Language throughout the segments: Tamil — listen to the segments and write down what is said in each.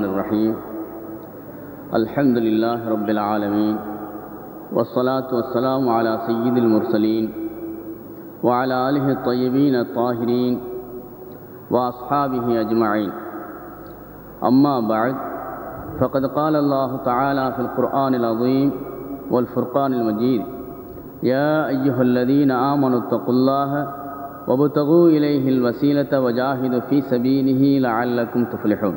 الرحمن الرحيم الحمد لله رب العالمين والصلاة والسلام على سيد المرسلين وعلى آله الطيبين الطاهرين وأصحابه أجمعين أما بعد فقد قال الله تعالى في القرآن العظيم والفرقان المجيد يا أيها الذين آمنوا اتقوا الله وابتغوا إليه الوسيلة وجاهدوا في سبيله لعلكم تفلحون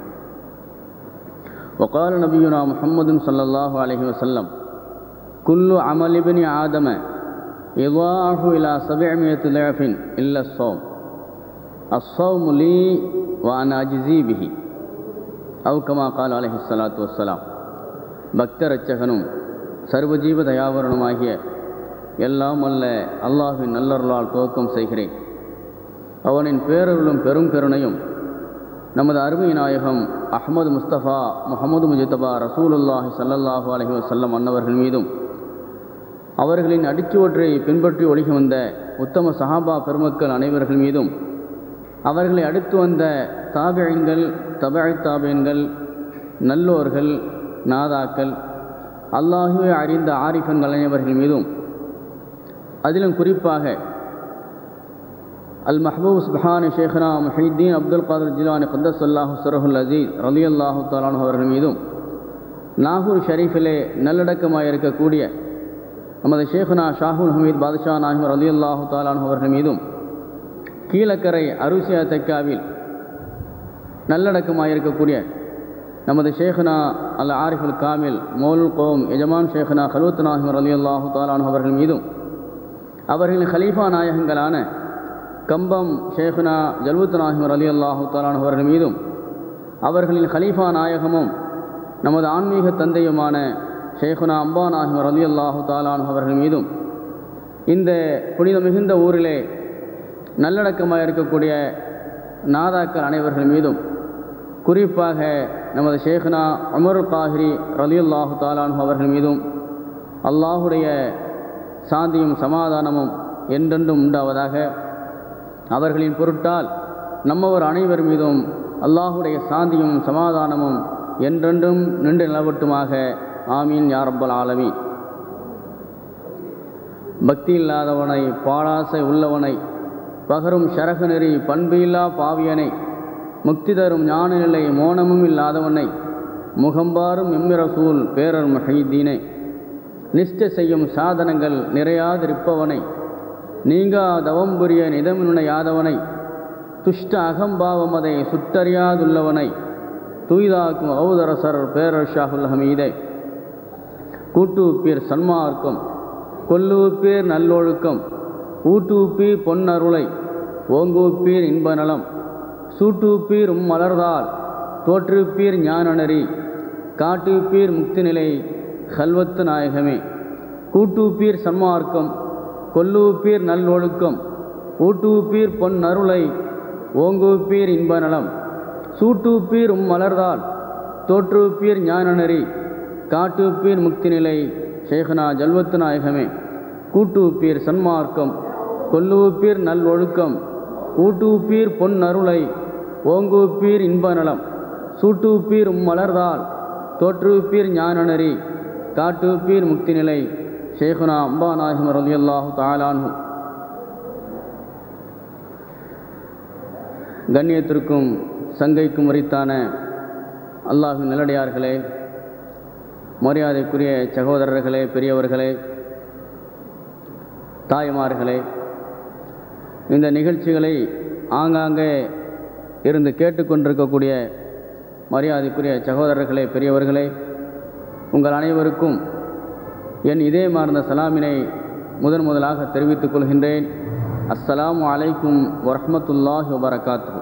وقال نبينا محمد صلى الله عليه وسلم كل عمل ابن آدم يضاعف إلى سبعمائة ضعف إلا الصوم الصوم لي وأنا أجزي به أو كما قال عليه الصلاة والسلام பக்தரட்சகனும் சர்வஜீவ தயாவரனுமாகிய எல்லாம் அல்ல அல்லாஹின் நல்லருளால் துவக்கம் செய்கிறேன் அவனின் பேரருளும் பெரும் கருணையும் நமது அருமை நாயகம் அஹ்மது முஸ்தபா முகமது முஜித்தபா ரசூலுல்லாஹி சல்லல்லாஹு அலஹி வசல்லம் அன்னவர்கள் மீதும் அவர்களின் அடிச்சுவற்றை பின்பற்றி ஒழுகி வந்த உத்தம சஹாபா பெருமக்கள் அனைவர்கள் மீதும் அவர்களை அடுத்து வந்த தாபியன்கள் தபாய் தாபியன்கள் நல்லோர்கள் நாதாக்கள் அல்லாஹுவை அறிந்த ஆரிஃபன்கள் அனைவர்கள் மீதும் அதிலும் குறிப்பாக அல் மஹபூப் சுபஹான் ஷேഖனா முஹீத்தீன் அப்துல் காதர் ஜிலானி கந்தஸ் அல்லாஹு சுரஹுல் அசீஸ் ரலி அல்லாஹு தாலான் அவர்கள் மீதும் நாகூர் ஷரீஃபிலே நல்லடக்கமாக இருக்கக்கூடிய நமது ஷேഖனா ஷாஹுல் ஹமீத் பாதுஷா நாஹிம் ரலி அல்லாஹு தாலான் அவர்கள் மீதும் கீழக்கரை அருசியா தெக்காவில் நல்லடக்கமாக இருக்கக்கூடிய நமது ஷேഖனா அல் ஆரிஃபுல் காமில் மௌல் கோம் எஜமான் ஷேഖனா ஹலூத் நாஹிம் ரலி அல்லாஹு தாலான் அவர்கள் மீதும் அவர்களின் ஹலீஃபா நாயகங்களான கம்பம் ஷேഖுனா ஜல்வுத் நாஹிம் அலி அல்லாஹு தாலான் அவர்கள் மீதும் அவர்களின் ஹலீஃபா நாயகமும் நமது ஆன்மீக தந்தையுமான ஷேഖுனா அம்பா நாஹிம் அலி அல்லாஹு தாலான் அவர்கள் மீதும் இந்த புனித மிகுந்த ஊரிலே நல்லடக்கமாக இருக்கக்கூடிய நாதாக்கள் அனைவர்கள் மீதும் குறிப்பாக நமது ஷேഖுனா அமர் காஹிரி ரலியுல்லாஹு தாலான் அவர்கள் மீதும் அல்லாஹுடைய சாந்தியும் சமாதானமும் என்றென்றும் உண்டாவதாக அவர்களின் பொருட்டால் நம்மவர் அனைவர் மீதும் அல்லாஹுடைய சாந்தியும் சமாதானமும் என்றென்றும் நின்று நிலவட்டுமாக ஆமீன் யாரப்பல் ஆலமி பக்தி இல்லாதவனை பாழாசை உள்ளவனை பகரும் சரகு நெறி பண்பு இல்லா பாவியனை முக்தி தரும் ஞான நிலை மோனமும் இல்லாதவனை முகம்பாரும் எம்மிரசூல் பேரர் மஹீத்தீனை நிஷ்ட செய்யும் சாதனங்கள் நிறையாதிருப்பவனை நீங்கா தவம் புரிய நிதமினுணையாதவனை துஷ்ட அகம்பாவமதை சுட்டறியாதுள்ளவனை தூய்தாக்கும் ஔதரசர் பேரர் ஷாஹுல் ஹமீதை கூட்டுப்பீர் சன்மார்க்கம் கொல்லுப்பீர் நல்லொழுக்கம் ஊட்டுப்பீர் பொன்னருளை ஓங்குப்பீர் இன்ப நலம் சூட்டுப்பீர் உம்மலர்தால் தோற்றுப்பீர் ஞானநெறி காட்டுப்பீர் முக்தி நிலை கல்வத்து நாயகமே கூட்டுப்பீர் சன்மார்க்கம் கொல்லூப்பீர் நல்லொழுக்கம் ஊட்டூப்பீர் பொன் அருளை ஓங்கூப்பீர் இன்ப நலம் சூட்டூப்பீர் உம் மலர்தால் தோற்றுப்பீர் ஞானநெறி காட்டுப்பீர் முக்தி நிலை ஷேഖனா ஜல்வத்து நாயகமே கூட்டூப்பீர் சன்மார்க்கம் கொல்லூப்பீர் நல்லொழுக்கம் ஊட்டூப்பீர் பொன் அருளை ஓங்கூப்பீர் இன்ப நலம் சூட்டூப்பீர் உம் மலர்தால் தோற்றுப்பீர் ஞானநெறி காட்டுப்பீர் முக்தி நிலை ஷேഖுனா அம்பா நாஹிம் ரலி அல்லாஹு தாலானு கண்ணியத்திற்கும் சங்கைக்கும் உரித்தான அல்லாஹின் நிலடியார்களே மரியாதைக்குரிய சகோதரர்களே பெரியவர்களே தாய்மார்களே இந்த நிகழ்ச்சிகளை ஆங்காங்கே இருந்து கேட்டுக்கொண்டிருக்கக்கூடிய மரியாதைக்குரிய சகோதரர்களே பெரியவர்களே உங்கள் அனைவருக்கும் என் இதயமார்ந்த சலாமினை முதன் முதலாக தெரிவித்துக் கொள்கின்றேன் அஸ்ஸலாம் அலைக்கும் வரமத்துல்லாஹி வபரகாத்து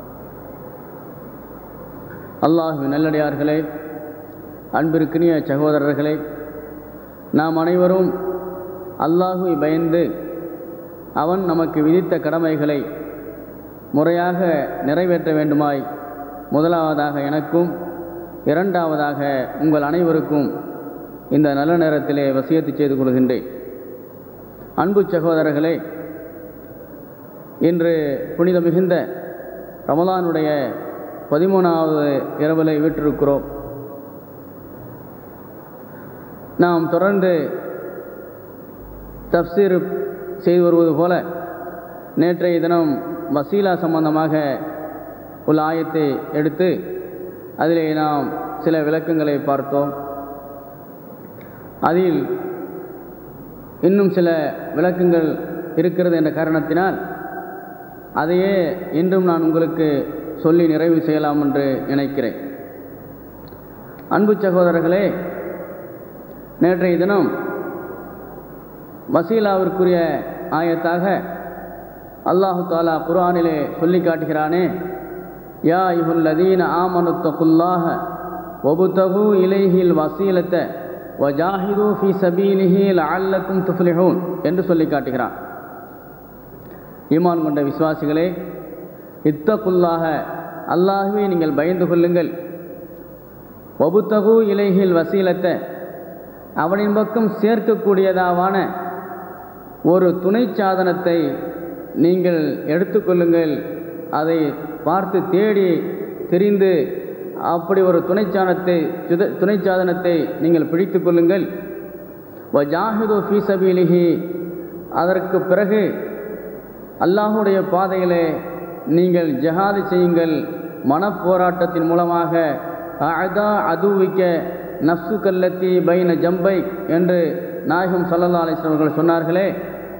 அல்லாஹு நல்லடியார்களே அன்பிற்கினிய சகோதரர்களே நாம் அனைவரும் அல்லாஹுவை பயந்து அவன் நமக்கு விதித்த கடமைகளை முறையாக நிறைவேற்ற வேண்டுமாய் முதலாவதாக எனக்கும் இரண்டாவதாக உங்கள் அனைவருக்கும் இந்த நல்ல நேரத்திலே வசியத்து செய்து கொள்கின்றேன் அன்பு சகோதரர்களே இன்று புனித மிகுந்த ரமலானுடைய பதிமூணாவது இரவில் விட்டிருக்கிறோம் நாம் தொடர்ந்து தப்சீர் செய்து வருவது போல நேற்றைய தினம் வசீலா சம்பந்தமாக உள்ள ஆயத்தை எடுத்து அதிலே நாம் சில விளக்கங்களை பார்த்தோம் அதில் இன்னும் சில விளக்கங்கள் இருக்கிறது என்ற காரணத்தினால் அதையே இன்றும் நான் உங்களுக்கு சொல்லி நிறைவு செய்யலாம் என்று நினைக்கிறேன் அன்பு சகோதரர்களே நேற்றைய தினம் வசீலாவிற்குரிய ஆயத்தாக அல்லாஹு தாலா குர்ஆனிலே சொல்லி காட்டுகிறானே யா இஹுல்லதீன ஆமனுத்தகுல்லாஹ ஒபுத்தகு இலைஹில் வசீலத்தை வஜாஹிது ஃபி சபீலிஹி லஅல்லக்கும் துஃப்லிஹூன் என்று சொல்லி காட்டுகிறான் ஈமான் கொண்ட விசுவாசிகளே இத்தகுல்லாக அல்லாஹுவே நீங்கள் பயந்து கொள்ளுங்கள் ஒபுத்தகு இலைஹில் வசீலத்தை அவனின் பக்கம் சேர்க்கக்கூடியதாவான ஒரு துணை சாதனத்தை நீங்கள் எடுத்துக்கொள்ளுங்கள் அதை பார்த்து தேடி தெரிந்து அப்படி ஒரு துணை சாதனத்தை துணை சாதனத்தை நீங்கள் பிடித்து கொள்ளுங்கள் வஜாஹிது ஃபீசபீலிஹி அதற்கு பிறகு அல்லாஹுடைய பாதையிலே நீங்கள் ஜஹாது செய்யுங்கள் மனப்போராட்டத்தின் மூலமாக அதா அதுவிக்க நப்சு கல்லத்தி பைன ஜம்பை என்று நாயகம் சல்லல்லா அலிஸ்லாம் அவர்கள் சொன்னார்களே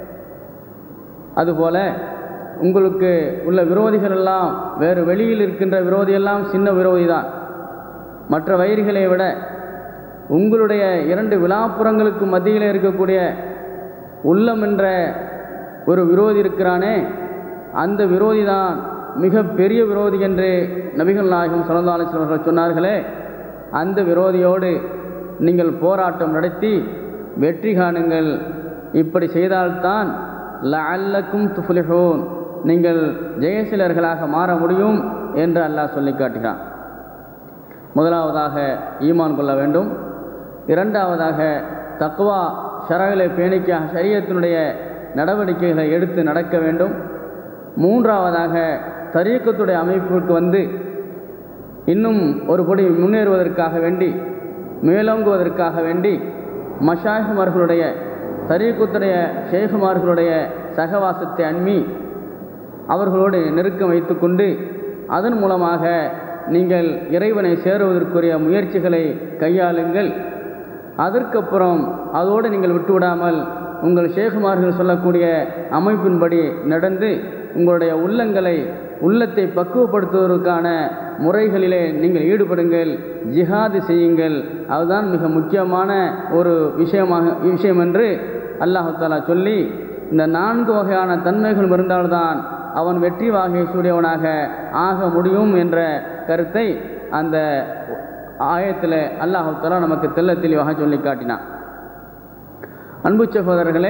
அதுபோல உங்களுக்கு உள்ள விரோதிகள் எல்லாம் வேறு வெளியில் இருக்கின்ற விரோதியெல்லாம் சின்ன விரோதி தான் மற்ற வயிறுகளை விட உங்களுடைய இரண்டு விழாப்புறங்களுக்கு மத்தியில் இருக்கக்கூடிய உள்ளம் என்ற ஒரு விரோதி இருக்கிறானே அந்த விரோதி தான் மிக பெரிய விரோதி என்று நபிகள் நாயகம் சல்லா அலிஸ்லாம் அவர்கள் சொன்னார்களே அந்த விரோதியோடு நீங்கள் போராட்டம் நடத்தி வெற்றி காணுங்கள் இப்படி செய்தால்தான் லஅல்லக்கும் துஃப்லிஹூன் நீங்கள் ஜெயசீலர்களாக மாற முடியும் என்று அல்லாஹ் சொல்லி காட்டுகிறான் முதலாவதாக ஈமான் கொள்ள வேண்டும் இரண்டாவதாக தக்குவா ஷரகளை பேணிக்க ஷரியத்தினுடைய நடவடிக்கைகளை எடுத்து நடக்க வேண்டும் மூன்றாவதாக தரீக்கத்துடைய அமைப்பிற்கு வந்து இன்னும் ஒரு படி முன்னேறுவதற்காக வேண்டி மேலோங்குவதற்காக வேண்டி மஷாஹுமார்களுடைய தரீக்குத்துடைய ஷேகுமார்களுடைய சகவாசத்தை அண்மி அவர்களோடு நெருக்கம் வைத்துக்கொண்டு அதன் மூலமாக நீங்கள் இறைவனை சேருவதற்குரிய முயற்சிகளை கையாளுங்கள் அதற்கப்புறம் அதோடு நீங்கள் விட்டுவிடாமல் உங்கள் ஷேகுமார்கள் சொல்லக்கூடிய அமைப்பின்படி நடந்து உங்களுடைய உள்ளங்களை உள்ளத்தை பக்குவப்படுத்துவதற்கான முறைகளிலே நீங்கள் ஈடுபடுங்கள் ஜிஹாது செய்யுங்கள் அதுதான் மிக முக்கியமான ஒரு விஷயமாக விஷயம் என்று அல்லாஹு தாலா சொல்லி இந்த நான்கு வகையான தன்மைகள் இருந்தால்தான் அவன் வெற்றி வாகை சூடியவனாக ஆக முடியும் என்ற கருத்தை அந்த ஆயத்தில் அல்லாஹு தாலா நமக்கு தெல்ல தெளிவாக சொல்லி காட்டினான் அன்பு சகோதரர்களே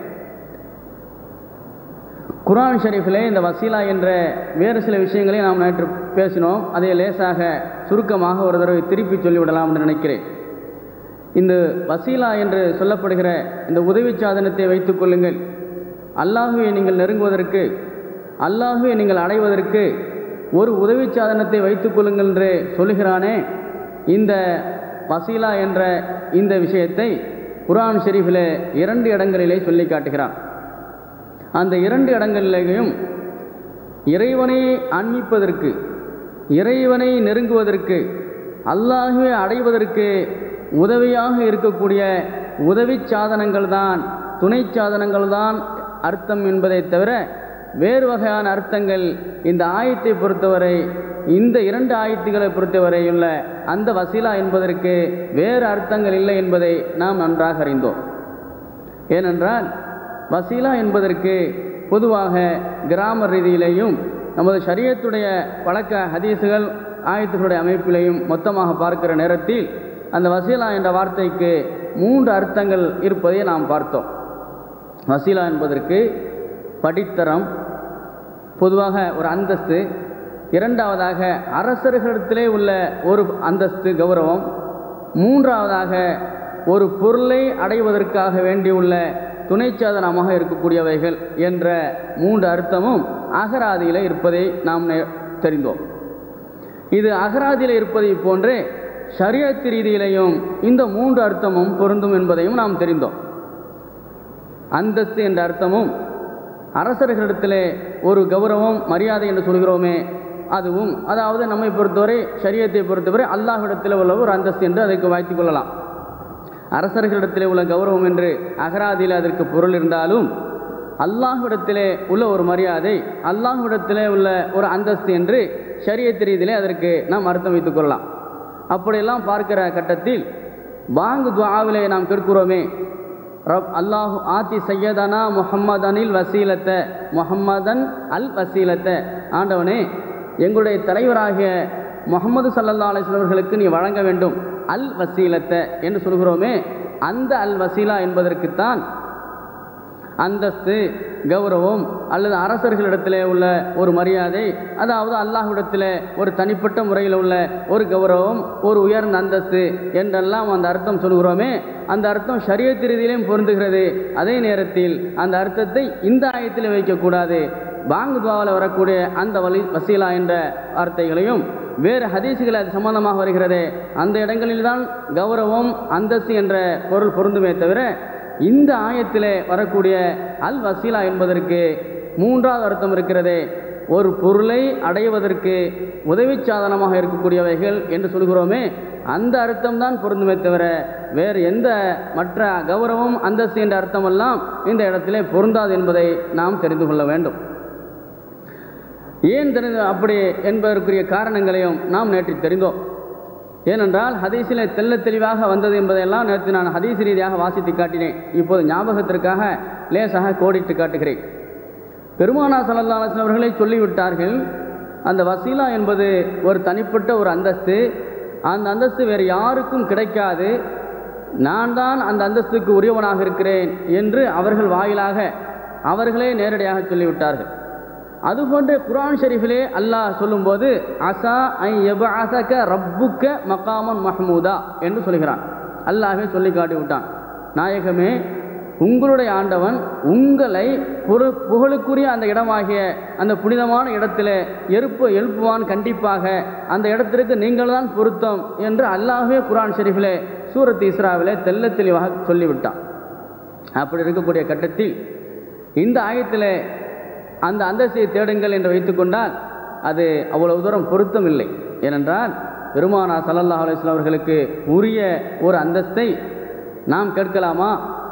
குரான் ஷரீஃபிலே இந்த வசீலா என்ற வேறு சில விஷயங்களை நாம் நேற்று பேசினோம் அதை லேசாக சுருக்கமாக ஒரு தடவை திருப்பி சொல்லிவிடலாம் என்று நினைக்கிறேன் இந்த வசீலா என்று சொல்லப்படுகிற இந்த உதவி சாதனத்தை வைத்துக் கொள்ளுங்கள் அல்லாஹுவை நீங்கள் நெருங்குவதற்கு அல்லாஹுவை நீங்கள் அடைவதற்கு ஒரு உதவி சாதனத்தை வைத்துக் கொள்ளுங்கள் என்று சொல்லுகிறானே இந்த வசீலா என்ற இந்த விஷயத்தை குரான் ஷெரீஃபில் இரண்டு இடங்களிலே சொல்லி காட்டுகிறான் அந்த இரண்டு இடங்களிலேயும் இறைவனை அன்மிப்பதற்கு இறைவனை நெருங்குவதற்கு அல்லாஹுவை அடைவதற்கு உதவியாக இருக்கக்கூடிய உதவி சாதனங்கள் தான் துணை சாதனங்கள் தான் அர்த்தம் என்பதை தவிர வேறு வகையான அர்த்தங்கள் இந்த ஆயத்தை பொறுத்தவரை இந்த இரண்டு ஆயத்துகளை பொறுத்தவரையுள்ள அந்த வசீலா என்பதற்கு வேறு அர்த்தங்கள் இல்லை என்பதை நாம் நன்றாக அறிந்தோம் ஏனென்றால் வசீலா என்பதற்கு பொதுவாக கிராம ரீதியிலேயும் நமது சரியத்துடைய பழக்க ஹதீஸுகள் ஆயத்துகளுடைய அமைப்பிலையும் மொத்தமாக பார்க்கிற நேரத்தில் அந்த வசீலா என்ற வார்த்தைக்கு மூன்று அர்த்தங்கள் இருப்பதை நாம் பார்த்தோம் வசீலா என்பதற்கு படித்தரம் பொதுவாக ஒரு அந்தஸ்து இரண்டாவதாக அரசர்களிடத்திலே உள்ள ஒரு அந்தஸ்து கௌரவம் மூன்றாவதாக ஒரு பொருளை அடைவதற்காக வேண்டியுள்ள துணை சாதனமாக இருக்கக்கூடியவைகள் என்ற மூன்று அர்த்தமும் அகராதியில் இருப்பதை நாம் தெரிந்தோம் இது அகராதியில் இருப்பதை போன்றே ஷரியத் ரீதியிலையும் இந்த மூன்று அர்த்தமும் பொருந்தும் என்பதையும் நாம் தெரிந்தோம் அந்தஸ்து என்ற அர்த்தமும் அரசர்களிடத்திலே ஒரு கௌரவம் மரியாதை என்று சொல்கிறோமே அதுவும் அதாவது நம்மை பொறுத்தவரை ஷரியத்தை பொறுத்தவரை அல்லாஹ்விடத்தில் உள்ள ஒரு அந்தஸ்து என்று அதற்கு வாய்த்து கொள்ளலாம் அரசர்களிடத்திலே உள்ள கௌரவம் என்று அகராதியில் அதற்கு பொருள் இருந்தாலும் அல்லாஹ்விடத்திலே உள்ள ஒரு மரியாதை அல்லாஹ்விடத்திலே உள்ள ஒரு அந்தஸ்து என்று ஷரியத் ரீதியிலே அதற்கு நாம் அர்த்தம் வைத்துக் கொள்ளலாம் அப்படியெல்லாம் பார்க்கிற கட்டத்தில் பாங்கு துவாவிலே நாம் கேட்கிறோமே ரப் அல்லாஹு ஆத்தி சையதனா முஹம்மதனில் வசீலத்த முஹம்மதன் அல் வசீலத்த ஆண்டவனே எங்களுடைய தலைவராகிய முகமது சல்லல்லா அலிஸ்லவர்களுக்கு நீ வழங்க வேண்டும் அல் வசீலத்த என்று சொல்கிறோமே அந்த அல் வசீலா என்பதற்குத்தான் அந்தஸ்து கௌரவம் அல்லது அரசர்களிடத்திலே உள்ள ஒரு மரியாதை அதாவது அல்லாஹ்விடத்தில் ஒரு தனிப்பட்ட முறையில் உள்ள ஒரு கௌரவம் ஒரு உயர்ந்த அந்தஸ்து என்றெல்லாம் அந்த அர்த்தம் சொல்கிறோமே அந்த அர்த்தம் ஷரியத் ரீதியிலும் பொருந்துகிறது அதே நேரத்தில் அந்த அர்த்தத்தை இந்த ஆயத்தில் வைக்கக்கூடாது பாங்கு துவாவில் வரக்கூடிய அந்த வலி வசீலா என்ற வார்த்தைகளையும் வேறு ஹதீஸுகள் அது சம்பந்தமாக வருகிறது அந்த இடங்களில்தான் கௌரவம் அந்தஸ்து என்ற பொருள் பொருந்துமே தவிர இந்த ஆயத்திலே வரக்கூடிய அல் வசீலா என்பதற்கு மூன்றாவது அர்த்தம் இருக்கிறது ஒரு பொருளை அடைவதற்கு உதவி சாதனமாக இருக்கக்கூடியவைகள் என்று சொல்கிறோமே அந்த அர்த்தம்தான் பொருந்துமே தவிர வேறு எந்த மற்ற கௌரவம் அந்தஸ்து என்ற அர்த்தமெல்லாம் இந்த இடத்திலே பொருந்தாது என்பதை நாம் தெரிந்து கொள்ள வேண்டும் ஏன் தெரிந்து அப்படி என்பதற்குரிய காரணங்களையும் நாம் நேற்று தெரிந்தோம் ஏனென்றால் ஹதீஸில் தெல்ல தெளிவாக வந்தது என்பதையெல்லாம் நேற்று நான் ஹதீஸ் ரீதியாக வாசித்து காட்டினேன் இப்போது ஞாபகத்திற்காக லேசாக கோடிட்டு காட்டுகிறேன் பெருமானா சல்லா அலுவலம் அவர்களே சொல்லிவிட்டார்கள் அந்த வசீலா என்பது ஒரு தனிப்பட்ட ஒரு அந்தஸ்து அந்த அந்தஸ்து வேறு யாருக்கும் கிடைக்காது நான் தான் அந்த அந்தஸ்துக்கு உரியவனாக இருக்கிறேன் என்று அவர்கள் வாயிலாக அவர்களே நேரடியாக சொல்லிவிட்டார்கள் அதுபோன்று குரான் ஷெரீஃபிலே அல்லாஹ் சொல்லும்போது அசா ஐ எபாசக ரப்புக்க மகாமன் மஹமூதா என்று சொல்கிறான் அல்லாஹே சொல்லி காட்டி விட்டான் நாயகமே உங்களுடைய ஆண்டவன் உங்களை புரு புகழுக்குரிய அந்த இடமாகிய அந்த புனிதமான இடத்துல எழுப்பு எழுப்புவான் கண்டிப்பாக அந்த இடத்திற்கு நீங்கள் தான் பொருத்தம் என்று அல்லாஹே குரான் ஷெரீஃபிலே சூரத் இஸ்ராவிலே தெல்ல தெளிவாக சொல்லிவிட்டான் அப்படி இருக்கக்கூடிய கட்டத்தில் இந்த ஆயத்தில் அந்த அந்தஸ்தை தேடுங்கள் என்று வைத்துக்கொண்டால் அது அவ்வளவு தூரம் பொருத்தம் இல்லை ஏனென்றால் பெருமானா சல்லல்லாஹ் அலுவலாம் அவர்களுக்கு உரிய ஒரு அந்தஸ்தை நாம் கேட்கலாமா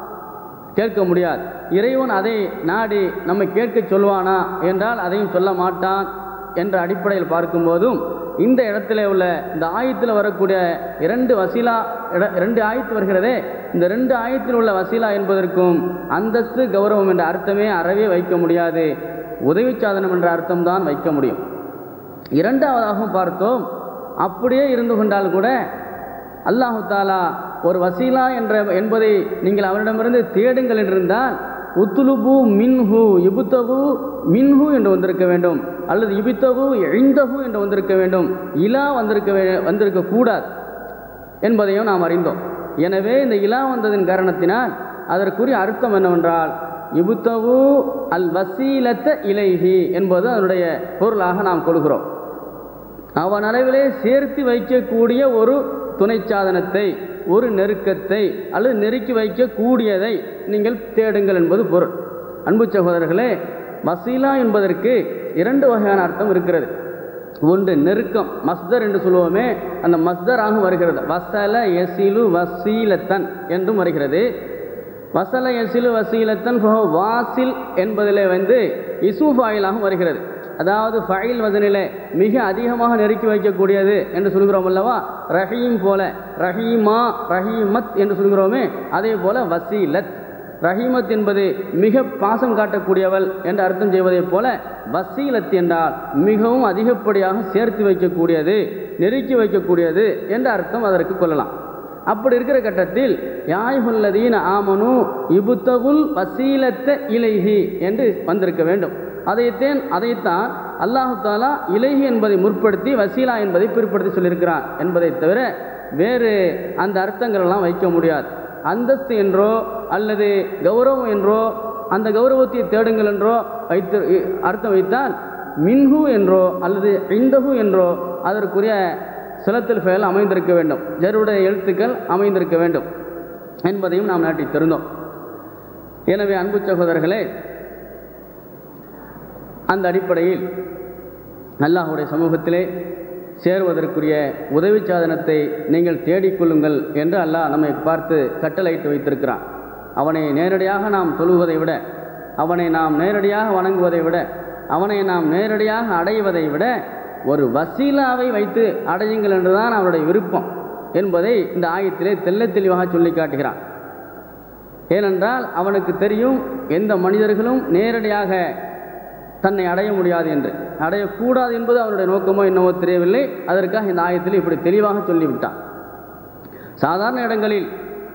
கேட்க முடியாது இறைவன் அதை நாடி நம்மை கேட்க சொல்வானா என்றால் அதையும் சொல்ல மாட்டான் என்ற அடிப்படையில் பார்க்கும்போதும் இந்த இடத்துல உள்ள இந்த ஆயத்தில் வரக்கூடிய இரண்டு வசீலா இட ரெண்டு ஆயத்து வருகிறதே இந்த ரெண்டு ஆயத்தில் உள்ள வசீலா என்பதற்கும் அந்தஸ்து கௌரவம் என்ற அர்த்தமே அறவே வைக்க முடியாது உதவி சாதனம் என்ற அர்த்தம்தான் வைக்க முடியும் இரண்டாவதாகவும் பார்த்தோம் அப்படியே இருந்து கொண்டால் கூட அல்லாஹு தாலா ஒரு வசீலா என்ற என்பதை நீங்கள் அவரிடமிருந்து தேடுங்கள் என்றிருந்தால் உத்துலுபு மின்ஹு இபுத்தவு மின்ஹு என்று வந்திருக்க வேண்டும் அல்லது இபித்தவு எழுந்தகு என்று வந்திருக்க வேண்டும் இலா வந்திருக்க வே வந்திருக்க கூடாது என்பதையும் நாம் அறிந்தோம் எனவே இந்த இலா வந்ததின் காரணத்தினால் அதற்குரிய அர்த்தம் என்னவென்றால் இபுத்தவு அல் வசீலத்த இலைஹி என்பது அதனுடைய பொருளாக நாம் கொள்கிறோம் அவன் அளவிலே சேர்த்து வைக்கக்கூடிய ஒரு துணை சாதனத்தை ஒரு நெருக்கத்தை அல்லது நெருக்கி வைக்கக்கூடியதை நீங்கள் தேடுங்கள் என்பது பொருள் அன்பு சகோதரர்களே வசீலா என்பதற்கு இரண்டு வகையான அர்த்தம் இருக்கிறது ஒன்று நெருக்கம் மஸ்தர் என்று சொல்லுவோமே அந்த மஸ்தராக வருகிறது வசல எசிலு வசீலத்தன் என்றும் வருகிறது வசல எசிலு வசீலத்தன் வாசில் என்பதிலே வந்து இசு ஃபாயிலாகவும் வருகிறது அதாவது ஃபைல் வதனிலே மிக அதிகமாக நெருக்கி வைக்கக்கூடியது என்று சொல்கிறோம் அல்லவா ரஹீம் போல ரஹீமா ரஹீமத் என்று சொல்கிறோமே அதே போல வசீலத் ரஹீமத் என்பது மிக பாசம் காட்டக்கூடியவள் என்று அர்த்தம் செய்வதைப் போல வசீலத் என்றால் மிகவும் அதிகப்படியாக சேர்த்து வைக்கக்கூடியது நெருக்கி வைக்கக்கூடியது என்ற அர்த்தம் அதற்கு கொள்ளலாம் அப்படி இருக்கிற கட்டத்தில் யாய்ஹுல்லதீன ஆமனு இபுத்தகுல் வசீலத்த இலைஹி என்று வந்திருக்க வேண்டும் அதைத்தேன் அதைத்தான் அல்லாஹு தாலா இலகி என்பதை முற்படுத்தி வசீலா என்பதை பிற்படுத்தி சொல்லியிருக்கிறான் என்பதை தவிர வேறு அந்த அர்த்தங்கள் எல்லாம் வைக்க முடியாது அந்தஸ்து என்றோ அல்லது கௌரவம் என்றோ அந்த கௌரவத்தை தேடுங்கள் என்றோ வைத்து அர்த்தம் வைத்தால் மின்ஹு என்றோ அல்லது இந்தஹு என்றோ அதற்குரிய சிலத்தில் ஃபெயல் அமைந்திருக்க வேண்டும் ஜருடைய எழுத்துக்கள் அமைந்திருக்க வேண்டும் என்பதையும் நாம் நாட்டி தெரிந்தோம் எனவே அன்பு சகோதரர்களே அந்த அடிப்படையில் அல்லாஹுடைய சமூகத்திலே சேருவதற்குரிய உதவி சாதனத்தை நீங்கள் தேடிக்கொள்ளுங்கள் என்று அல்லாஹ் நம்மை பார்த்து கட்டளையிட்டு வைத்திருக்கிறான் அவனை நேரடியாக நாம் தொழுவதை விட அவனை நாம் நேரடியாக வணங்குவதை விட அவனை நாம் நேரடியாக அடைவதை விட ஒரு வசீலாவை வைத்து அடையுங்கள் என்றுதான் அவருடைய விருப்பம் என்பதை இந்த ஆயத்திலே தெல்ல தெளிவாக சொல்லி காட்டுகிறான் ஏனென்றால் அவனுக்கு தெரியும் எந்த மனிதர்களும் நேரடியாக தன்னை அடைய முடியாது என்று அடையக்கூடாது என்பது அவருடைய நோக்கமோ என்னவோ தெரியவில்லை அதற்காக இந்த ஆயத்தில் இப்படி தெளிவாக சொல்லிவிட்டான் சாதாரண இடங்களில்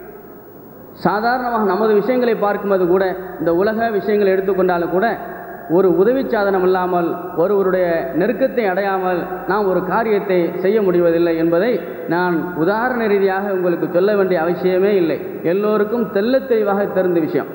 சாதாரணமாக நமது விஷயங்களை பார்க்கும்போது கூட இந்த உலக விஷயங்களை எடுத்துக்கொண்டாலும் கூட ஒரு உதவி சாதனம் இல்லாமல் ஒருவருடைய நெருக்கத்தை அடையாமல் நாம் ஒரு காரியத்தை செய்ய முடிவதில்லை என்பதை நான் உதாரண ரீதியாக உங்களுக்கு சொல்ல வேண்டிய அவசியமே இல்லை எல்லோருக்கும் தெள்ளத் தெளிவாக தெரிந்த விஷயம்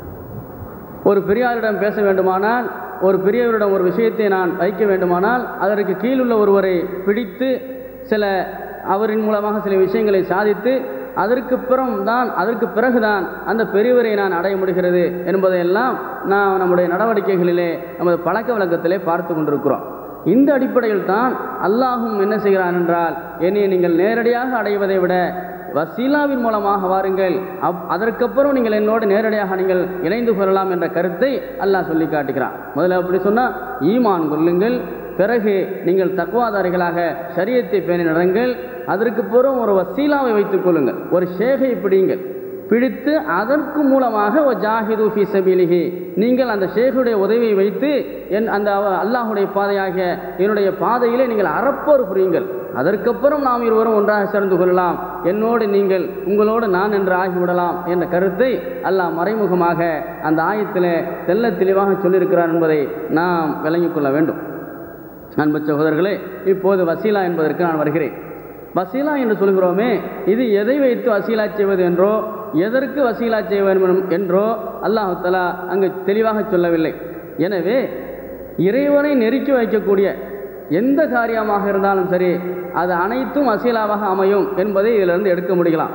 ஒரு பெரியாரிடம் பேச வேண்டுமானால் ஒரு பெரியவரிடம் ஒரு விஷயத்தை நான் வைக்க வேண்டுமானால் அதற்கு கீழுள்ள ஒருவரை பிடித்து சில அவரின் மூலமாக சில விஷயங்களை சாதித்து அதற்கு பிறம் தான் அதற்கு பிறகுதான் அந்த பெரியவரை நான் அடைய முடிகிறது என்பதையெல்லாம் நாம் நம்முடைய நடவடிக்கைகளிலே நமது பழக்க வழக்கத்திலே பார்த்து கொண்டிருக்கிறோம் இந்த அடிப்படையில் தான் அல்லாஹும் என்ன செய்கிறான் என்றால் என்னை நீங்கள் நேரடியாக அடைவதை விட வசீலாவின் மூலமாக வாருங்கள் அப் அதற்கப்புறம் நீங்கள் என்னோடு நேரடியாக நீங்கள் இணைந்து கொள்ளலாம் என்ற கருத்தை அல்லாஹ் சொல்லி காட்டுகிறான் முதல்ல அப்படி சொன்னால் ஈமான் கொள்ளுங்கள் பிறகு நீங்கள் தக்குவாதாரிகளாக சரியத்தை பேணி நடங்கள் அதற்கு பிறகு ஒரு வசீலாவை வைத்துக் கொள்ளுங்கள் ஒரு ஷேகை பிடிங்கள் பிடித்து அதற்கு மூலமாக ஒரு ஜாஹிது ஃபி சபீலிஹி நீங்கள் அந்த ஷேகுடைய உதவியை வைத்து என் அந்த அவ- அல்லாஹுடைய பாதையாகிய என்னுடைய பாதையிலே நீங்கள் அறப்போர் புரியுங்கள் அதற்கப்புறம் நாம் இருவரும் ஒன்றாக சேர்ந்து கொள்ளலாம் என்னோடு நீங்கள் உங்களோடு நான் என்று ஆகிவிடலாம் என்ற கருத்தை அல்லாஹ் மறைமுகமாக அந்த ஆயத்திலே தெள்ள தெளிவாக சொல்லியிருக்கிறார் என்பதை நாம் விளங்கிக் கொள்ள வேண்டும் அன்பு சகோதரர்களே இப்போது வசீலா என்பதற்கு நான் வருகிறேன் வசீலா என்று சொல்கிறோமே இது எதை வைத்து வசீலா செய்வது என்றோ எதற்கு வசீலா செய்ய வேண்டும் என்றோ அல்லாஹு தஆலா அங்கு தெளிவாக சொல்லவில்லை எனவே இறைவனை நெருக்கி வைக்கக்கூடிய எந்த காரியமாக இருந்தாலும் சரி அது அனைத்தும் வசீலாவாக அமையும் என்பதை இதிலிருந்து எடுக்க முடியலாம்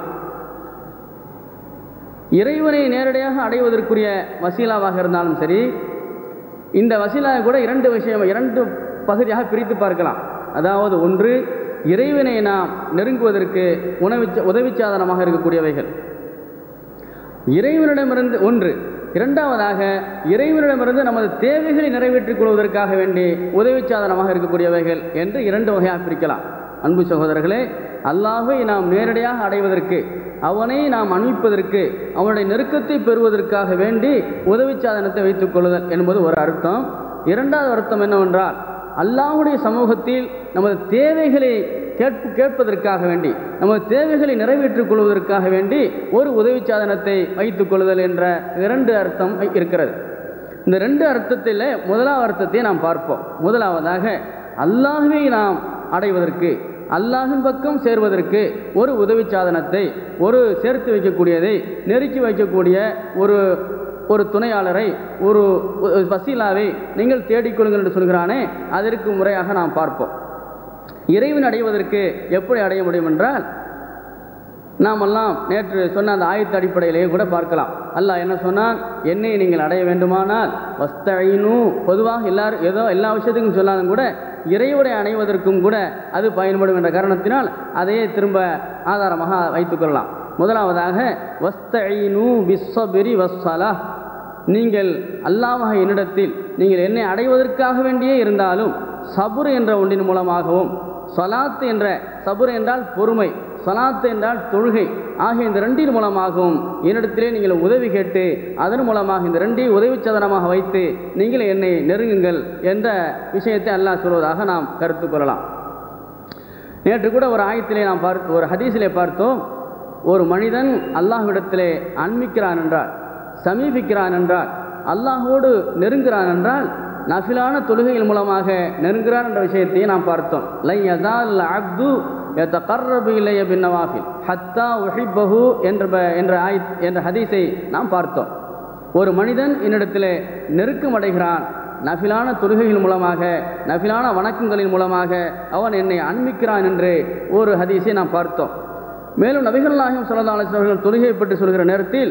இறைவனை நேரடியாக அடைவதற்குரிய வசீலாவாக இருந்தாலும் சரி இந்த வசீலாவை கூட இரண்டு விஷயம் இரண்டு பகுதியாக பிரித்து பார்க்கலாம் அதாவது ஒன்று இறைவனை நாம் நெருங்குவதற்கு உணவு உதவி சாதனமாக இருக்கக்கூடியவைகள் இறைவனிடமிருந்து ஒன்று இரண்டாவதாக இறைவனிடமிருந்து நமது தேவைகளை நிறைவேற்றிக் கொள்வதற்காக வேண்டி உதவி சாதனமாக இருக்கக்கூடியவைகள் என்று இரண்டு வகையாக பிரிக்கலாம் அன்பு சகோதரர்களே அல்லாஹை நாம் நேரடியாக அடைவதற்கு அவனை நாம் அனுப்பிப்பதற்கு அவனுடைய நெருக்கத்தை பெறுவதற்காக வேண்டி உதவி சாதனத்தை வைத்துக் கொள்ளுதல் என்பது ஒரு அர்த்தம் இரண்டாவது அர்த்தம் என்னவென்றால் அல்லாஹுடைய சமூகத்தில் நமது தேவைகளை கேட்பு கேட்பதற்காக வேண்டி நமது தேவைகளை நிறைவேற்றிக் கொள்வதற்காக வேண்டி ஒரு உதவி சாதனத்தை வைத்துக் கொள்ளுதல் என்ற இரண்டு அர்த்தம் இருக்கிறது இந்த ரெண்டு அர்த்தத்தில் முதலாவது அர்த்தத்தை நாம் பார்ப்போம் முதலாவதாக அல்லாஹுவை நாம் அடைவதற்கு அல்லாஹின் பக்கம் சேர்வதற்கு ஒரு உதவி சாதனத்தை ஒரு சேர்த்து வைக்கக்கூடியதை நெருக்கி வைக்கக்கூடிய ஒரு ஒரு துணையாளரை ஒரு வசீலாவை நீங்கள் தேடிக்கொள்ளுங்கள் என்று சொல்கிறானே அதற்கு முறையாக நாம் பார்ப்போம் இறைவன் அடைவதற்கு எப்படி அடைய முடியும் என்றால் நாமெல்லாம் நேற்று சொன்ன அந்த ஆயத்த அடிப்படையிலேயே கூட பார்க்கலாம் அல்லாஹ் என்ன சொன்னான் என்னை நீங்கள் அடைய வேண்டுமானால் வஸ்தீனு பொதுவாக எல்லாரும் ஏதோ எல்லா விஷயத்துக்கும் சொன்னாலும் கூட இறைவனை அடைவதற்கும் கூட அது பயன்படும் என்ற காரணத்தினால் அதையே திரும்ப ஆதாரமாக வைத்துக்கொள்ளலாம் முதலாவதாக வஸ்தீனு பிஸ்ஸபிரி வஸ்ஸலா நீங்கள் அல்லாஹ் என்னிடத்தில் நீங்கள் என்னை அடைவதற்காக வேண்டியே இருந்தாலும் சபுர் என்ற ஒன்றின் மூலமாகவும் சலாத் என்ற சபுர் என்றால் பொறுமை சலாத் என்றால் தொழுகை ஆகிய இந்த ரெண்டின் மூலமாகவும் என்னிடத்திலே நீங்கள் உதவி கேட்டு அதன் மூலமாக இந்த ரெண்டையும் உதவி சதனமாக வைத்து நீங்கள் என்னை நெருங்குங்கள் என்ற விஷயத்தை அல்லாஹ் சொல்வதாக நாம் கருத்து கொள்ளலாம் நேற்று கூட ஒரு ஆயத்திலே நாம் பார்த்து ஒரு ஹதீஸிலே பார்த்தோம் ஒரு மனிதன் அல்லாஹ்விடத்திலே அன்மிக்கிறான் என்றால் சமீபிக்கிறான் என்றால் அல்லாஹோடு நெருங்குகிறான் என்றால் நஃபிலான தொழுகைகள் மூலமாக நெருங்குகிறான் என்ற விஷயத்தையும் நாம் பார்த்தோம் லை யசால் அப்து எத்தகர்ரபு இலைய பின்னவாஃபில் ஹத்தா உஹிப்பஹு என்ற ப- என்ற ஆய் என்ற ஹதீஸை நாம் பார்த்தோம் ஒரு மனிதன் என்னிடத்திலே நெருக்கம் அடைகிறான் நஃபிலான தொழுகைகள் மூலமாக நஃபிலான வணக்கங்களின் மூலமாக அவன் என்னை அண்மிக்கிறான் என்று ஒரு ஹதீஸை நாம் பார்த்தோம் மேலும் நபிகள் நாயகம் சல்லா அலிஸ்லாம் அவர்கள் தொழுகை பற்றி சொல்கிற நேரத்தில்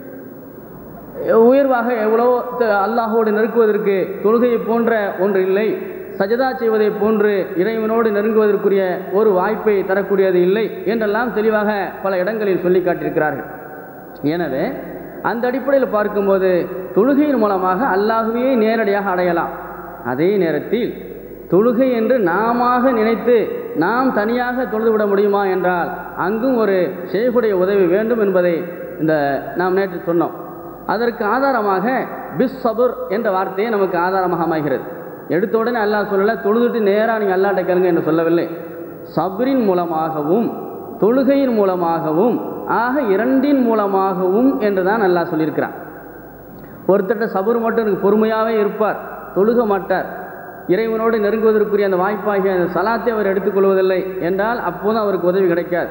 உயர்வாக எவ்வளோ த- அல்லாஹோடு நெருக்குவதற்கு தொழுகையை போன்ற ஒன்று இல்லை சஜதா செய்வதை போன்று இறைவனோடு நெருங்குவதற்குரிய ஒரு வாய்ப்பை தரக்கூடியது இல்லை என்றெல்லாம் தெளிவாக பல இடங்களில் சொல்லி காட்டியிருக்கிறார்கள் எனவே அந்த அடிப்படையில் பார்க்கும்போது தொழுகையின் மூலமாக அல்லாஹுவையே நேரடியாக அடையலாம் அதே நேரத்தில் தொழுகை என்று நாமாக நினைத்து நாம் தனியாக தொழுதுவிட முடியுமா என்றால் அங்கும் ஒரு ஷேகுடைய உதவி வேண்டும் என்பதை இந்த நாம் நேற்று சொன்னோம் அதற்கு ஆதாரமாக பிஸ் சபுர் என்ற வார்த்தையே நமக்கு ஆதாரமாக அமைகிறது எடுத்த உடனே அல்லாஹ் சொல்லலை தொழுதுட்டு நேராக நீங்கள் அல்லாட்ட கேளுங்க என்று சொல்லவில்லை சபரின் மூலமாகவும் தொழுகையின் மூலமாகவும் ஆக இரண்டின் மூலமாகவும் என்று தான் அல்லாஹ் சொல்லியிருக்கிறான் ஒருத்தட்ட சபர் மட்டும் எனக்கு பொறுமையாகவே இருப்பார் தொழுக மாட்டார் இறைவனோடு நெருங்குவதற்குரிய அந்த வாய்ப்பாகிய அந்த சலாத்தை அவர் எடுத்துக்கொள்வதில்லை என்றால் அப்போதும் அவருக்கு உதவி கிடைக்காது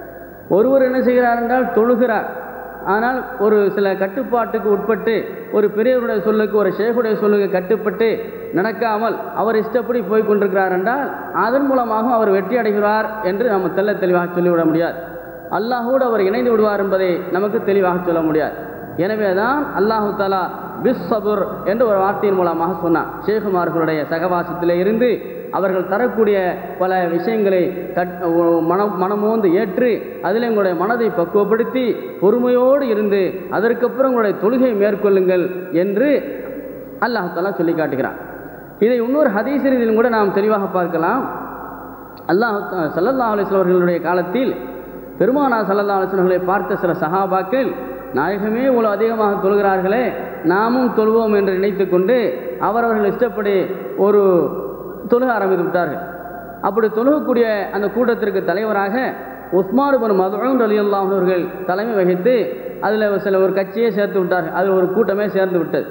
ஒருவர் என்ன செய்கிறார் என்றால் தொழுகிறார் ஆனால் ஒரு சில கட்டுப்பாட்டுக்கு உட்பட்டு ஒரு பெரியவருடைய சொல்லுக்கு ஒரு ஷேகுடைய சொல்லுக்கு கட்டுப்பட்டு நடக்காமல் அவர் இஷ்டப்படி போய் கொண்டிருக்கிறார் என்றால் அதன் மூலமாக அவர் வெற்றி அடைகிறார் என்று நம்ம தெள்ள தெளிவாக சொல்லிவிட முடியாது அல்லாஹோடு அவர் இணைந்து விடுவார் என்பதை நமக்கு தெளிவாக சொல்ல முடியாது எனவே தான் அல்லாஹு தாலா பிஸ் சபுர் என்று ஒரு வார்த்தையின் மூலமாக சொன்னான் ஷேகுமார்களுடைய சகவாசத்திலே இருந்து அவர்கள் தரக்கூடிய பல விஷயங்களை கட் மனம் மனமோந்து ஏற்று அதில் உங்களுடைய மனதை பக்குவப்படுத்தி பொறுமையோடு இருந்து அதற்கப்புறம் உங்களுடைய தொழுகையை மேற்கொள்ளுங்கள் என்று அல்லாஹ் தாலா சொல்லி காட்டுகிறான் இதை இன்னொரு ஹதீஸ் ரீதியிலும் கூட நாம் தெளிவாக பார்க்கலாம் அல்லாஹ் சல்லல்லா அலிஸ்லாம் அவர்களுடைய காலத்தில் பெருமானா சல்லல்லா அலிஸ்லர்களை பார்த்த சில சஹாபாக்கள் நாயகமே இவ்வளோ அதிகமாக தொழுகிறார்களே நாமும் தொழுவோம் என்று நினைத்து கொண்டு அவரவர்கள் இஷ்டப்படி ஒரு தொழுக ஆரம்பித்து விட்டார்கள் அப்படி தொழுகக்கூடிய அந்த கூட்டத்திற்கு தலைவராக உஸ்மான் பின் மதுரன் அலி அவர்கள் தலைமை வகித்து அதில் சில ஒரு கட்சியை சேர்த்து விட்டார்கள் அதில் ஒரு கூட்டமே சேர்ந்து விட்டது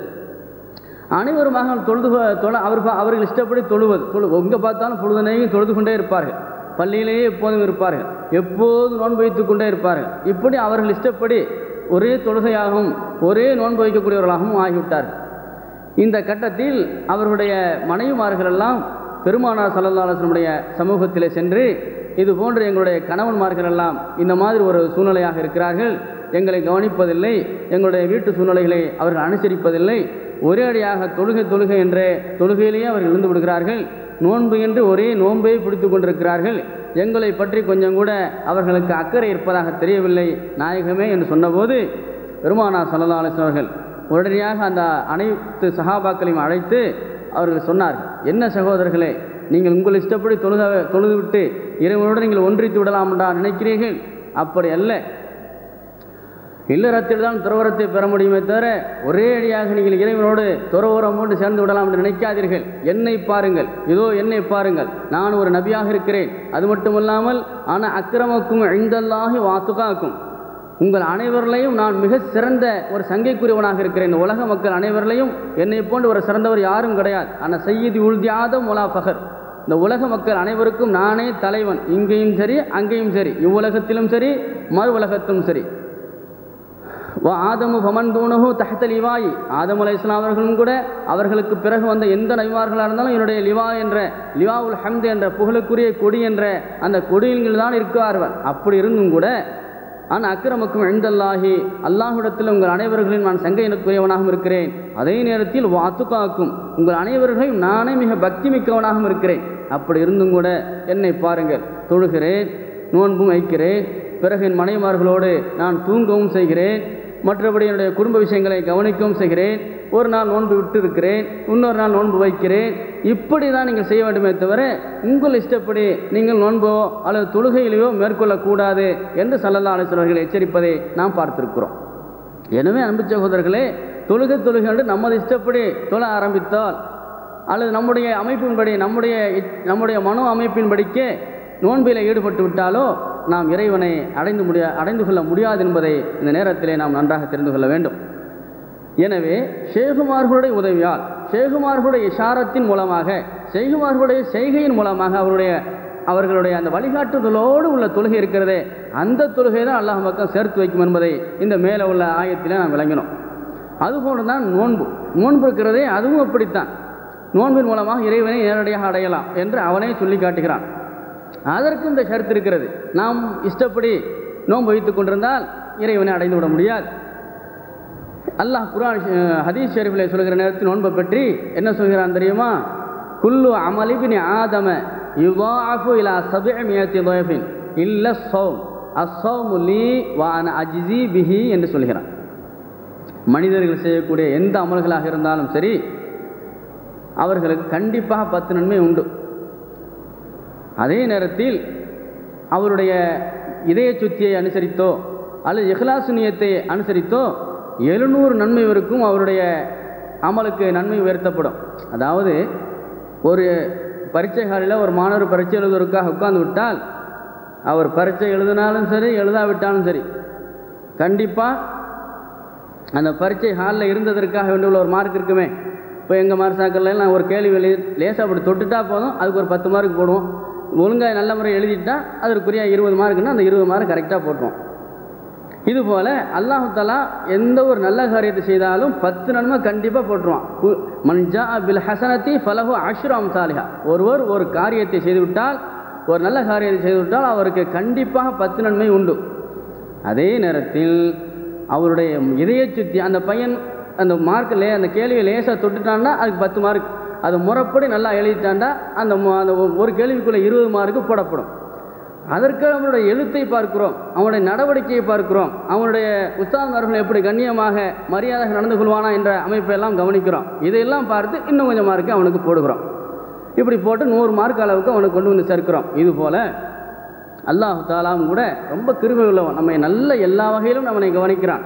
அனைவருமாக தொழுது தொழ அவர் அவர்கள் இஷ்டப்படி தொழுவது தொழு எங்கே பார்த்தாலும் பொழுதுனையும் தொழுது கொண்டே இருப்பார்கள் பள்ளியிலேயே எப்போதும் இருப்பார்கள் எப்போதும் நோன்பு வைத்து கொண்டே இருப்பார்கள் இப்படி அவர்கள் இஷ்டப்படி ஒரே தொழுகையாகவும் ஒரே நோன்பு வைக்கக்கூடியவர்களாகவும் ஆகிவிட்டார்கள் இந்த கட்டத்தில் அவர்களுடைய மனைவிமார்கள் எல்லாம் பெருமானார் சல்லல்லாசனுடைய சமூகத்திலே சென்று இது போன்று எங்களுடைய கணவன்மார்கள் எல்லாம் இந்த மாதிரி ஒரு சூழ்நிலையாக இருக்கிறார்கள் எங்களை கவனிப்பதில்லை எங்களுடைய வீட்டு சூழ்நிலைகளை அவர்கள் அனுசரிப்பதில்லை ஒரே அடியாக தொழுகை தொழுகை என்ற தொழுகையிலேயே அவர்கள் இருந்து விடுகிறார்கள் நோன்பு என்று ஒரே நோன்பை பிடித்து கொண்டிருக்கிறார்கள் எங்களை பற்றி கொஞ்சம் கூட அவர்களுக்கு அக்கறை இருப்பதாக தெரியவில்லை நாயகமே என்று சொன்னபோது பெருமானார் சல்லா அலிஸ்லாம் அவர்கள் உடனடியாக அந்த அனைத்து சகாபாக்களையும் அழைத்து அவர்கள் சொன்னார்கள் என்ன சகோதரர்களே நீங்கள் உங்கள் இஷ்டப்படி தொழுத தொழுதுவிட்டு இறைவனோடு நீங்கள் ஒன்றித்து விடலாம் என்றா நினைக்கிறீர்கள் அப்படி அல்ல இல்லறத்தில் தான் துறவரத்தை பெற முடியுமே தவிர ஒரே அடியாக நீங்கள் இறைவனோடு துறவரம் கொண்டு சேர்ந்து விடலாம் என்று நினைக்காதீர்கள் என்னை பாருங்கள் இதோ என்னை பாருங்கள் நான் ஒரு நபியாக இருக்கிறேன் அது மட்டுமல்லாமல் ஆனால் அக்கிரமக்கும் ஐந்தல்லாகி வாத்துகாக்கும் உங்கள் அனைவரிலையும் நான் மிக சிறந்த ஒரு சங்கைக்குரியவனாக இருக்கிறேன் இந்த உலக மக்கள் அனைவரிலையும் என்னை போன்று ஒரு சிறந்தவர் யாரும் கிடையாது ஆனால் செய்தி உழ்தியாத முலா ஃபகர் இந்த உலக மக்கள் அனைவருக்கும் நானே தலைவன் இங்கேயும் சரி அங்கேயும் சரி இவ்வுலகத்திலும் சரி மறு உலகத்திலும் சரி வா ஆதமு பமன் தூணகு தஹத்த லிவாயி ஆதம் அலை இஸ்லாம் அவர்களும் கூட அவர்களுக்கு பிறகு வந்த எந்த நபிமார்களாக இருந்தாலும் என்னுடைய லிவா என்ற லிவா உல் ஹம்து என்ற புகழுக்குரிய கொடி என்ற அந்த கொடியில் தான் இருக்கிறார்கள் அப்படி இருந்தும் கூட ஆனால் அக்கிரமக்கும் எழுந்தல்லாகி அல்லாஹிடத்தில் உங்கள் அனைவர்களையும் நான் சங்கை எனக்குரியவனாகவும் இருக்கிறேன் அதே நேரத்தில் வாத்துக்காக்கும் உங்கள் அனைவர்களையும் நானே மிக பக்தி மிக்கவனாகவும் இருக்கிறேன் அப்படி இருந்தும் கூட என்னை பாருங்கள் தொழுகிறேன் நோன்பும் வைக்கிறேன் பிறகு என் மனைவிமார்களோடு நான் தூங்கவும் செய்கிறேன் மற்றபடி என்னுடைய குடும்ப விஷயங்களை கவனிக்கவும் செய்கிறேன் ஒரு நாள் நோன்பு விட்டு இருக்கிறேன் இன்னொரு நாள் நோன்பு வைக்கிறேன் இப்படி தான் நீங்கள் செய்ய வேண்டுமே தவிர உங்கள் இஷ்டப்படி நீங்கள் நோன்போ அல்லது தொழுகையிலையோ மேற்கொள்ளக்கூடாது என்று சல்லல்லா அலிஸ்வர்கள் எச்சரிப்பதை நாம் பார்த்திருக்கிறோம் எனவே அன்பு சகோதரர்களே தொழுகை தொழுகை என்று நமது இஷ்டப்படி தொழ ஆரம்பித்தால் அல்லது நம்முடைய அமைப்பின்படி நம்முடைய நம்முடைய மனோ அமைப்பின்படிக்கே நோன்பில் ஈடுபட்டு விட்டாலோ நாம் இறைவனை அடைந்து முடிய அடைந்து கொள்ள முடியாது என்பதை இந்த நேரத்திலே நாம் நன்றாக தெரிந்து கொள்ள வேண்டும் எனவே ஷேகுமார்களுடைய உதவியால் ஷேகுமார்களுடைய இஷாரத்தின் மூலமாக ஷேகுமார்களுடைய செய்கையின் மூலமாக அவருடைய அவர்களுடைய அந்த வழிகாட்டுதலோடு உள்ள தொழுகை இருக்கிறதே அந்த தொழுகை தான் அல்லாஹ் பக்கம் சேர்த்து வைக்கும் என்பதை இந்த மேலே உள்ள ஆயத்திலே நாம் விளங்கினோம் அதுபோன்று தான் நோன்பு நோன்பு இருக்கிறதே அதுவும் அப்படித்தான் நோன்பின் மூலமாக இறைவனை நேரடியாக அடையலாம் என்று அவனே சொல்லி காட்டுகிறான் அதற்கு இந்த கருத்து இருக்கிறது நாம் இஷ்டப்படி நோன்பு வைத்துக் கொண்டிருந்தால் இறைவனை அடைந்து விட முடியாது அல்லாஹ் குரான் அஹ், ஹதீஸ் ஷெரீஃபில் சொல்கிற நேரத்தில் நோன்பை பற்றி என்ன சொல்கிறான் தெரியுமா குல்லு அமலிபின் ஆதம யுவாஃபு இலா சபிஅமியத்தி ضيفின் இல்ல ஸௌம் அஸ்ஸௌமு லீ வான அஜ்ஸி பிஹி என்று சொல்கிறான் மனிதர்கள் செய்யக்கூடிய எந்த அமல்களாக இருந்தாலும் சரி அவர்களுக்கு கண்டிப்பாக பத்து நன்மை உண்டு அதே நேரத்தில் அவருடைய இதய சுத்தியை அனுசரித்தோ அல்லது இஹ்லாசு நியத்தை அனுசரித்தோ எழுநூறு நன்மை வரைக்கும் அவருடைய அமலுக்கு நன்மை உயர்த்தப்படும் அதாவது ஒரு பரீட்சை காலையில் ஒரு மாணவர் பரீட்சை எழுதுவதற்காக உட்கார்ந்து விட்டால் அவர் பரீட்சை எழுதினாலும் சரி எழுதாவிட்டாலும் சரி கண்டிப்பாக அந்த பரீட்சை ஹாலில் இருந்ததற்காக வேண்டிய ஒரு மார்க் இருக்குமே இப்போ எங்கள் மார்சாக்கள்ல நான் ஒரு கேள்வி வெளியே லேசாக அப்படி தொட்டுட்டா போதும் அதுக்கு ஒரு பத்து மார்க் போடுவோம் ஒழுங்காக நல்ல முறை எழுதிட்டா அதற்குரிய இருபது மார்க்குன்னா அந்த இருபது மார்க் கரெக்டாக போட்டுருவோம் இதுபோல் அல்லாஹு தஆலா எந்த ஒரு நல்ல காரியத்தை செய்தாலும் பத்து நன்மை கண்டிப்பாக போட்டுருவான் கு- மன்ஜா பில் ஹசனத்தி ஃபலஹு அஷ்ரு அம்சாலிஹா ஒருவர் ஒரு காரியத்தை செய்துவிட்டால் ஒரு நல்ல காரியத்தை செய்துவிட்டால் அவருக்கு கண்டிப்பாக பத்து நன்மை உண்டு அதே நேரத்தில் அவருடைய இதய சுத்தி அந்த பையன் அந்த மார்க்கில் அந்த கேள்வியை லேசாக தொட்டுட்டான்னா அதுக்கு பத்து மார்க் அது முறைப்படி நல்லா எழுதிட்டாண்டா அந்த மு- அந்த ஒ- ஒரு கேள்விக்குள்ளே இருபது மார்க்கு போடப்படும் அதற்கு அவனுடைய எழுத்தை பார்க்கிறோம் அவனுடைய நடவடிக்கையை பார்க்கிறோம் அவனுடைய உஸ்தாதர்கள் எப்படி கண்ணியமாக மரியாதையாக நடந்து கொள்வானா என்ற அமைப்பை எல்லாம் கவனிக்கிறோம் இதையெல்லாம் பார்த்து இன்னும் கொஞ்சம் மார்க்கு அவனுக்கு போடுகிறோம் இப்படி போட்டு நூறு மார்க் அளவுக்கு அவனுக்கு கொண்டு வந்து சேர்க்கிறோம் இது போல அல்லாஹ் தாலாவும் கூட ரொம்ப கிருபை உள்ளவன் நம்மை நல்ல எல்லா வகையிலும் நம்மனை கவனிக்கிறான்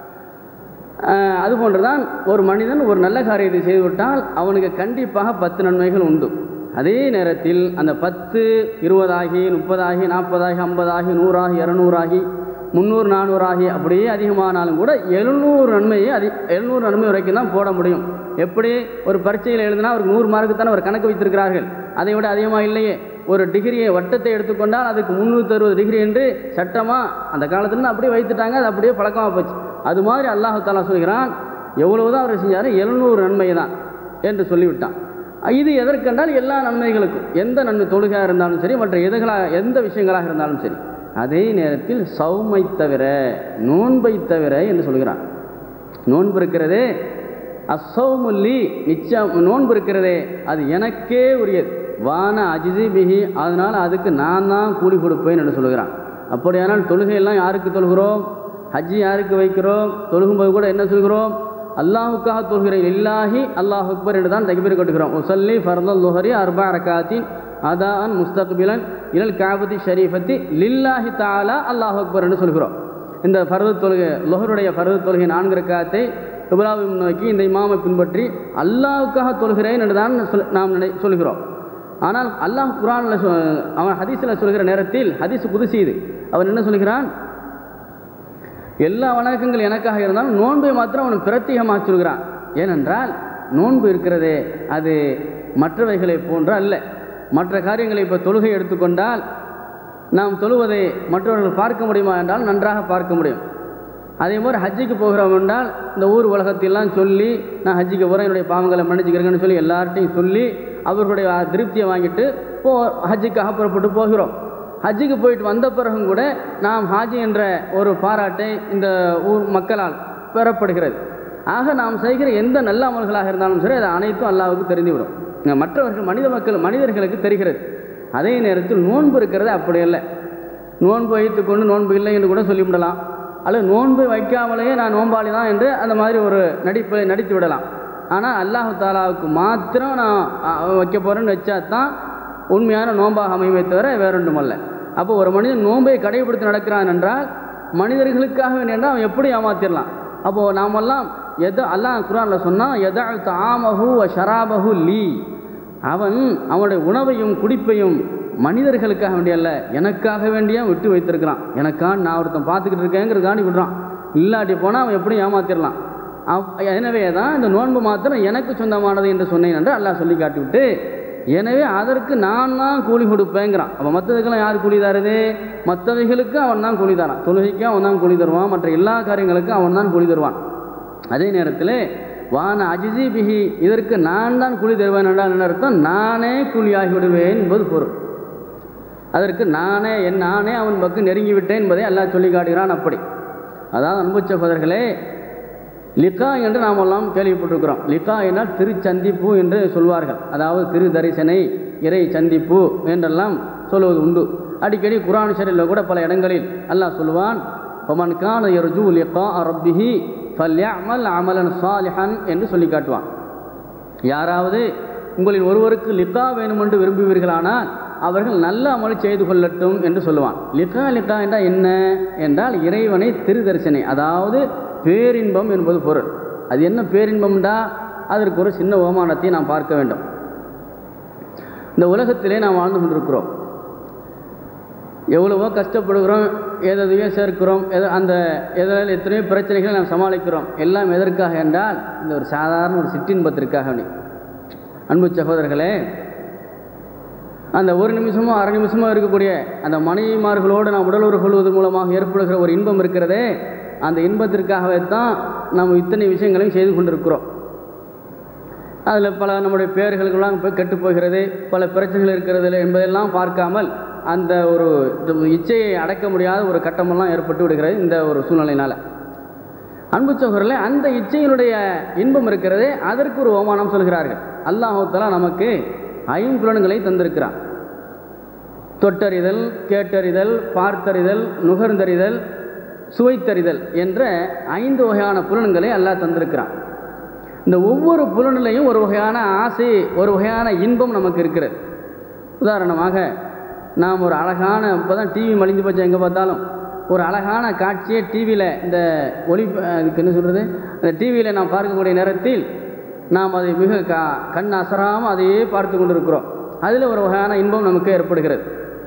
ஆஹ் அதுபோன்று தான் ஒரு மனிதன் ஒரு நல்ல காரியத்தை செய்துவிட்டால் அவனுக்கு கண்டிப்பாக பத்து நன்மைகள் உண்டு அதே நேரத்தில் அந்த பத்து இருபதாகி முப்பதாகி நாற்பதாகி ஐம்பதாகி நூறாகி இரநூறாகி முந்நூறு நானூறாகி அப்படியே அதிகமானாலும் கூட எழுநூறு நன்மையை அதி எழுநூறு நன்மை வரைக்கும் தான் போட முடியும் எப்படி ஒரு பரீட்சையில் எழுதினா அவருக்கு நூறு மார்க்கு தானே ஒரு கணக்கு வைத்திருக்கிறார்கள் அதை விட அதிகமாக இல்லையே ஒரு டிகிரியை வட்டத்தை எடுத்துக்கொண்டால் அதுக்கு முந்நூற்றி அறுபது டிகிரி என்று சட்டமாக அந்த காலத்துலேருந்து அப்படியே வைத்துட்டாங்க அது அப்படியே பழக்கமாக போச்சு அது மாதிரி அல்லாஹு தாலா சொல்கிறான் எவ்வளவுதான் அவர் செஞ்சார் எழுநூறு நன்மை தான் என்று சொல்லிவிட்டான் இது எதற்கென்றால் எல்லா நன்மைகளுக்கும் எந்த நன்மை தொழுகையாக இருந்தாலும் சரி மற்ற எதுகளாக எந்த விஷயங்களாக இருந்தாலும் சரி அதே நேரத்தில் சௌமை தவிர நோன்பை தவிர என்று சொல்கிறான் நோன்பு இருக்கிறதே அசௌமுல்லி நிச்சயம் நோன்பு இருக்கிறதே அது எனக்கே உரியது வான அஜிசி பிஹி அதனால் அதுக்கு நான் தான் கூலி கொடுப்பேன் என்று சொல்கிறான் அப்படியானால் தொழுகையெல்லாம் யாருக்கு தொழுகிறோம் ஹஜ்ஜி யாருக்கு வைக்கிறோம் தொழுகும்போது கூட என்ன சொல்கிறோம் அல்லாஹுக்காக தொழுகிறேன் இல்லாஹி அல்லாஹ் அக்பர் என்று தான் தக்பீர் கொட்டுகிறோம் உசல்லி ஃபர்தல் லுஹரி அர்பா ரகாத்தின் அதான் முஸ்தக்பிலன் இலல் காபதி ஷரீஃபத்தி லில்லாஹி தாலா அல்லாஹ் அக்பர் என்று சொல்கிறோம் இந்த ஃபர்து தொழுகை லொஹருடைய ஃபர்து தொழுகை நான்கு ரக்காத்தை இப்ராவை நோக்கி இந்த இமாமை பின்பற்றி அல்லாஹ்வுக்காக தொழுகிறேன் என்று தான் சொல் நாம் நினை சொல்கிறோம் ஆனால் அல்லாஹ் குரானில் சொ அவன் ஹதீஸில் சொல்கிற நேரத்தில் ஹதீஸ் புதுசு இது அவன் என்ன சொல்கிறான் எல்லா வணக்கங்கள் எனக்காக இருந்தாலும் நோன்பை மாத்திரம் அவன் பிரத்யேகமாக சொல்கிறான் ஏனென்றால் நோன்பு இருக்கிறதே அது மற்றவைகளை போன்ற அல்ல மற்ற காரியங்களை இப்போ தொழுகை எடுத்துக்கொண்டால் நாம் தொழுவதை மற்றவர்கள் பார்க்க முடியுமா என்றால் நன்றாக பார்க்க முடியும் அதே மாதிரி ஹஜ்ஜுக்கு போகிறோம் என்றால் இந்த ஊர் உலகத்தையெல்லாம் சொல்லி நான் ஹஜ்ஜுக்கு போகிறேன் என்னுடைய பாவங்களை மன்னிச்சுக்கிறேன்னு சொல்லி எல்லார்ட்டையும் சொல்லி அவர்களுடைய திருப்தியை வாங்கிட்டு போ ஹஜ்ஜுக்காக புறப்பட்டு போகிறோம் ஹஜ்ஜுக்கு போயிட்டு வந்த பிறகும் கூட நாம் ஹாஜி என்ற ஒரு பாராட்டை இந்த ஊர் மக்களால் பெறப்படுகிறது ஆக நாம் செய்கிற எந்த நல்ல அமல்களாக இருந்தாலும் சரி அது அனைத்தும் அல்லாவுக்கு தெரிந்துவிடும் இங்க மற்றவர்கள் மனித மக்கள் மனிதர்களுக்கு தெரிகிறது அதே நேரத்தில் நோன்பு இருக்கிறது அப்படி இல்லை நோன்பு வைத்துக்கொண்டு நோன்பு இல்லை என்று கூட சொல்லிவிடலாம் அல்லது நோன்பு வைக்காமலேயே நான் நோன்பாளி தான் என்று அந்த மாதிரி ஒரு நடிப்பை நடித்து விடலாம் ஆனால் அல்லாஹு தாலாவுக்கு மாத்திரம் நான் அ, வைக்க போகிறேன்னு வச்சா தான் உண்மையான நோன்பாக அமையுமே தவிர வேறொன்றும் அல்ல அப்போ ஒரு மனிதன் நோன்பை கடைபிடித்து நடக்கிறான் என்றால் மனிதர்களுக்காக வேண்டிய அவன் எப்படி ஏமாத்திடலாம் அப்போது நாமெல்லாம் எதை அல்லாஹ் குரானில் சொன்னால் எதா தாமஹு வ ஷராபஹு லீ அவன் அவனுடைய உணவையும் குடிப்பையும் மனிதர்களுக்காக வேண்டிய அல்ல எனக்காக வேண்டிய விட்டு வைத்திருக்கிறான் எனக்கான் நான் ஒருத்தன் பார்த்துக்கிட்டு இருக்கேங்கிறதுக்காண்டி விடுறான் இல்லாட்டி போனால் அவன் எப்படி ஏமாத்திடலாம் அவ்- எனவே தான் இந்த நோன்பு மாத்திரம் எனக்கு சொந்தமானது என்று சொன்னேன் என்று அல்லாஹ் சொல்லி காட்டிவிட்டு எனவே அதற்கு நான் தான் கூலி கொடுப்பேங்கிறான் அப்போ மற்றதுக்கெல்லாம் யார் கூலி தருது மற்றவைகளுக்கு அவன் தான் கூலி தரான் தொழுகைக்கு அவன் தான் கூலி தருவான் மற்ற எல்லா காரியங்களுக்கும் அவன் தான் கூலி தருவான் அதே நேரத்தில் வான அஜிசி பிஹி இதற்கு நான் தான் கூலி தருவேன் என்றால் என்ன அர்த்தம் நானே கூலியாகி விடுவேன் என்பது பொருள் அதற்கு நானே என் நானே அவன் பக்கம் நெருங்கி விட்டேன் என்பதை அல்லாஹ் சொல்லி காட்டுகிறான் அப்படி அதாவது அன்பு சகோதரர்களே லிகா என்று நாம் எல்லாம் கேள்விப்பட்டிருக்கிறோம் லிகா என்றால் திருச்சந்திப்பு என்று சொல்வார்கள் அதாவது திரு தரிசனை இறை சந்திப்பு என்றெல்லாம் சொல்வது உண்டு அடிக்கடி குரான் ஷரீஃபில் கூட பல இடங்களில் அல்லாஹ் சொல்லுவான் ஒமன் கான யர்ஜூ லிகா ரப்பிஹி ஃபல்யஅமல் அமலன் சாலிஹன் என்று சொல்லி காட்டுவான் யாராவது உங்களில் ஒருவருக்கு லிகா வேணுமென்று விரும்புவீர்களானால் அவர்கள் நல்ல அமல் செய்து கொள்ளட்டும் என்று சொல்லுவான் லிகா லிகா என்றால் என்ன என்றால் இறைவனை திருதரிசனை அதாவது பேரின்பம் என்பது பொருள் அது என்ன பேரின்பம்டா அதற்கு ஒரு சின்ன ஓமானத்தை நாம் பார்க்க வேண்டும் இந்த உலகத்திலே நாம் வாழ்ந்து கொண்டிருக்கிறோம் எவ்வளவோ கஷ்டப்படுகிறோம் எதையோ சேர்க்கிறோம் எதை அந்த எதில் எத்தனையோ பிரச்சனைகளை நாம் சமாளிக்கிறோம் எல்லாம் எதற்காக என்றால் இந்த ஒரு சாதாரண ஒரு சிற்றின்பத்திற்காக வேண்டி. அன்பு சகோதரர்களே அந்த ஒரு நிமிஷமோ அரை நிமிஷமோ இருக்கக்கூடிய அந்த மனைவிமார்களோடு நாம் உடலுறவு கொள்வது மூலமாக ஏற்படுகிற ஒரு இன்பம் இருக்கிறதே அந்த இன்பத்திற்காகவே தான் நாம் இத்தனை விஷயங்களையும் செய்து கொண்டிருக்கிறோம் அதில் பல நம்முடைய பெயர்களுக்கெல்லாம் போய் கெட்டு போகிறது பல பிரச்சனைகள் இருக்கிறது என்பதெல்லாம் பார்க்காமல் அந்த ஒரு இச்சையை அடக்க முடியாத ஒரு கட்டமெல்லாம் ஏற்பட்டு விடுகிறது இந்த ஒரு சூழ்நிலையினால் அன்பு சோகரில் அந்த இச்சையினுடைய இன்பம் இருக்கிறதே அதற்கு ஒரு ஓமானம் சொல்கிறார்கள் அல்லாஹாலா நமக்கு ஐம்புலன்களை தந்திருக்கிறான் தொட்டறிதல் கேட்டறிதல் பார்த்தறிதல் நுகர்ந்தறிதல் சுவைத்தறிதல் என்ற ஐந்து வகையான புலன்களை அல்லாஹ் தந்திருக்கிறான் இந்த ஒவ்வொரு புலனிலையும் ஒரு வகையான ஆசை ஒரு வகையான இன்பம் நமக்கு இருக்கிறது உதாரணமாக நாம் ஒரு அழகான இப்போ தான் டிவி மலிஞ்சு போச்சு எங்கே பார்த்தாலும் ஒரு அழகான காட்சியை டிவியில் இந்த ஒளி அதுக்கு என்ன சொல்கிறது அந்த டிவியில் நாம் பார்க்கக்கூடிய நேரத்தில் நாம் அதை மிக க கண் அசராமல் அதையே பார்த்து கொண்டிருக்கிறோம் அதில் ஒரு வகையான இன்பம் நமக்கு ஏற்படுகிறது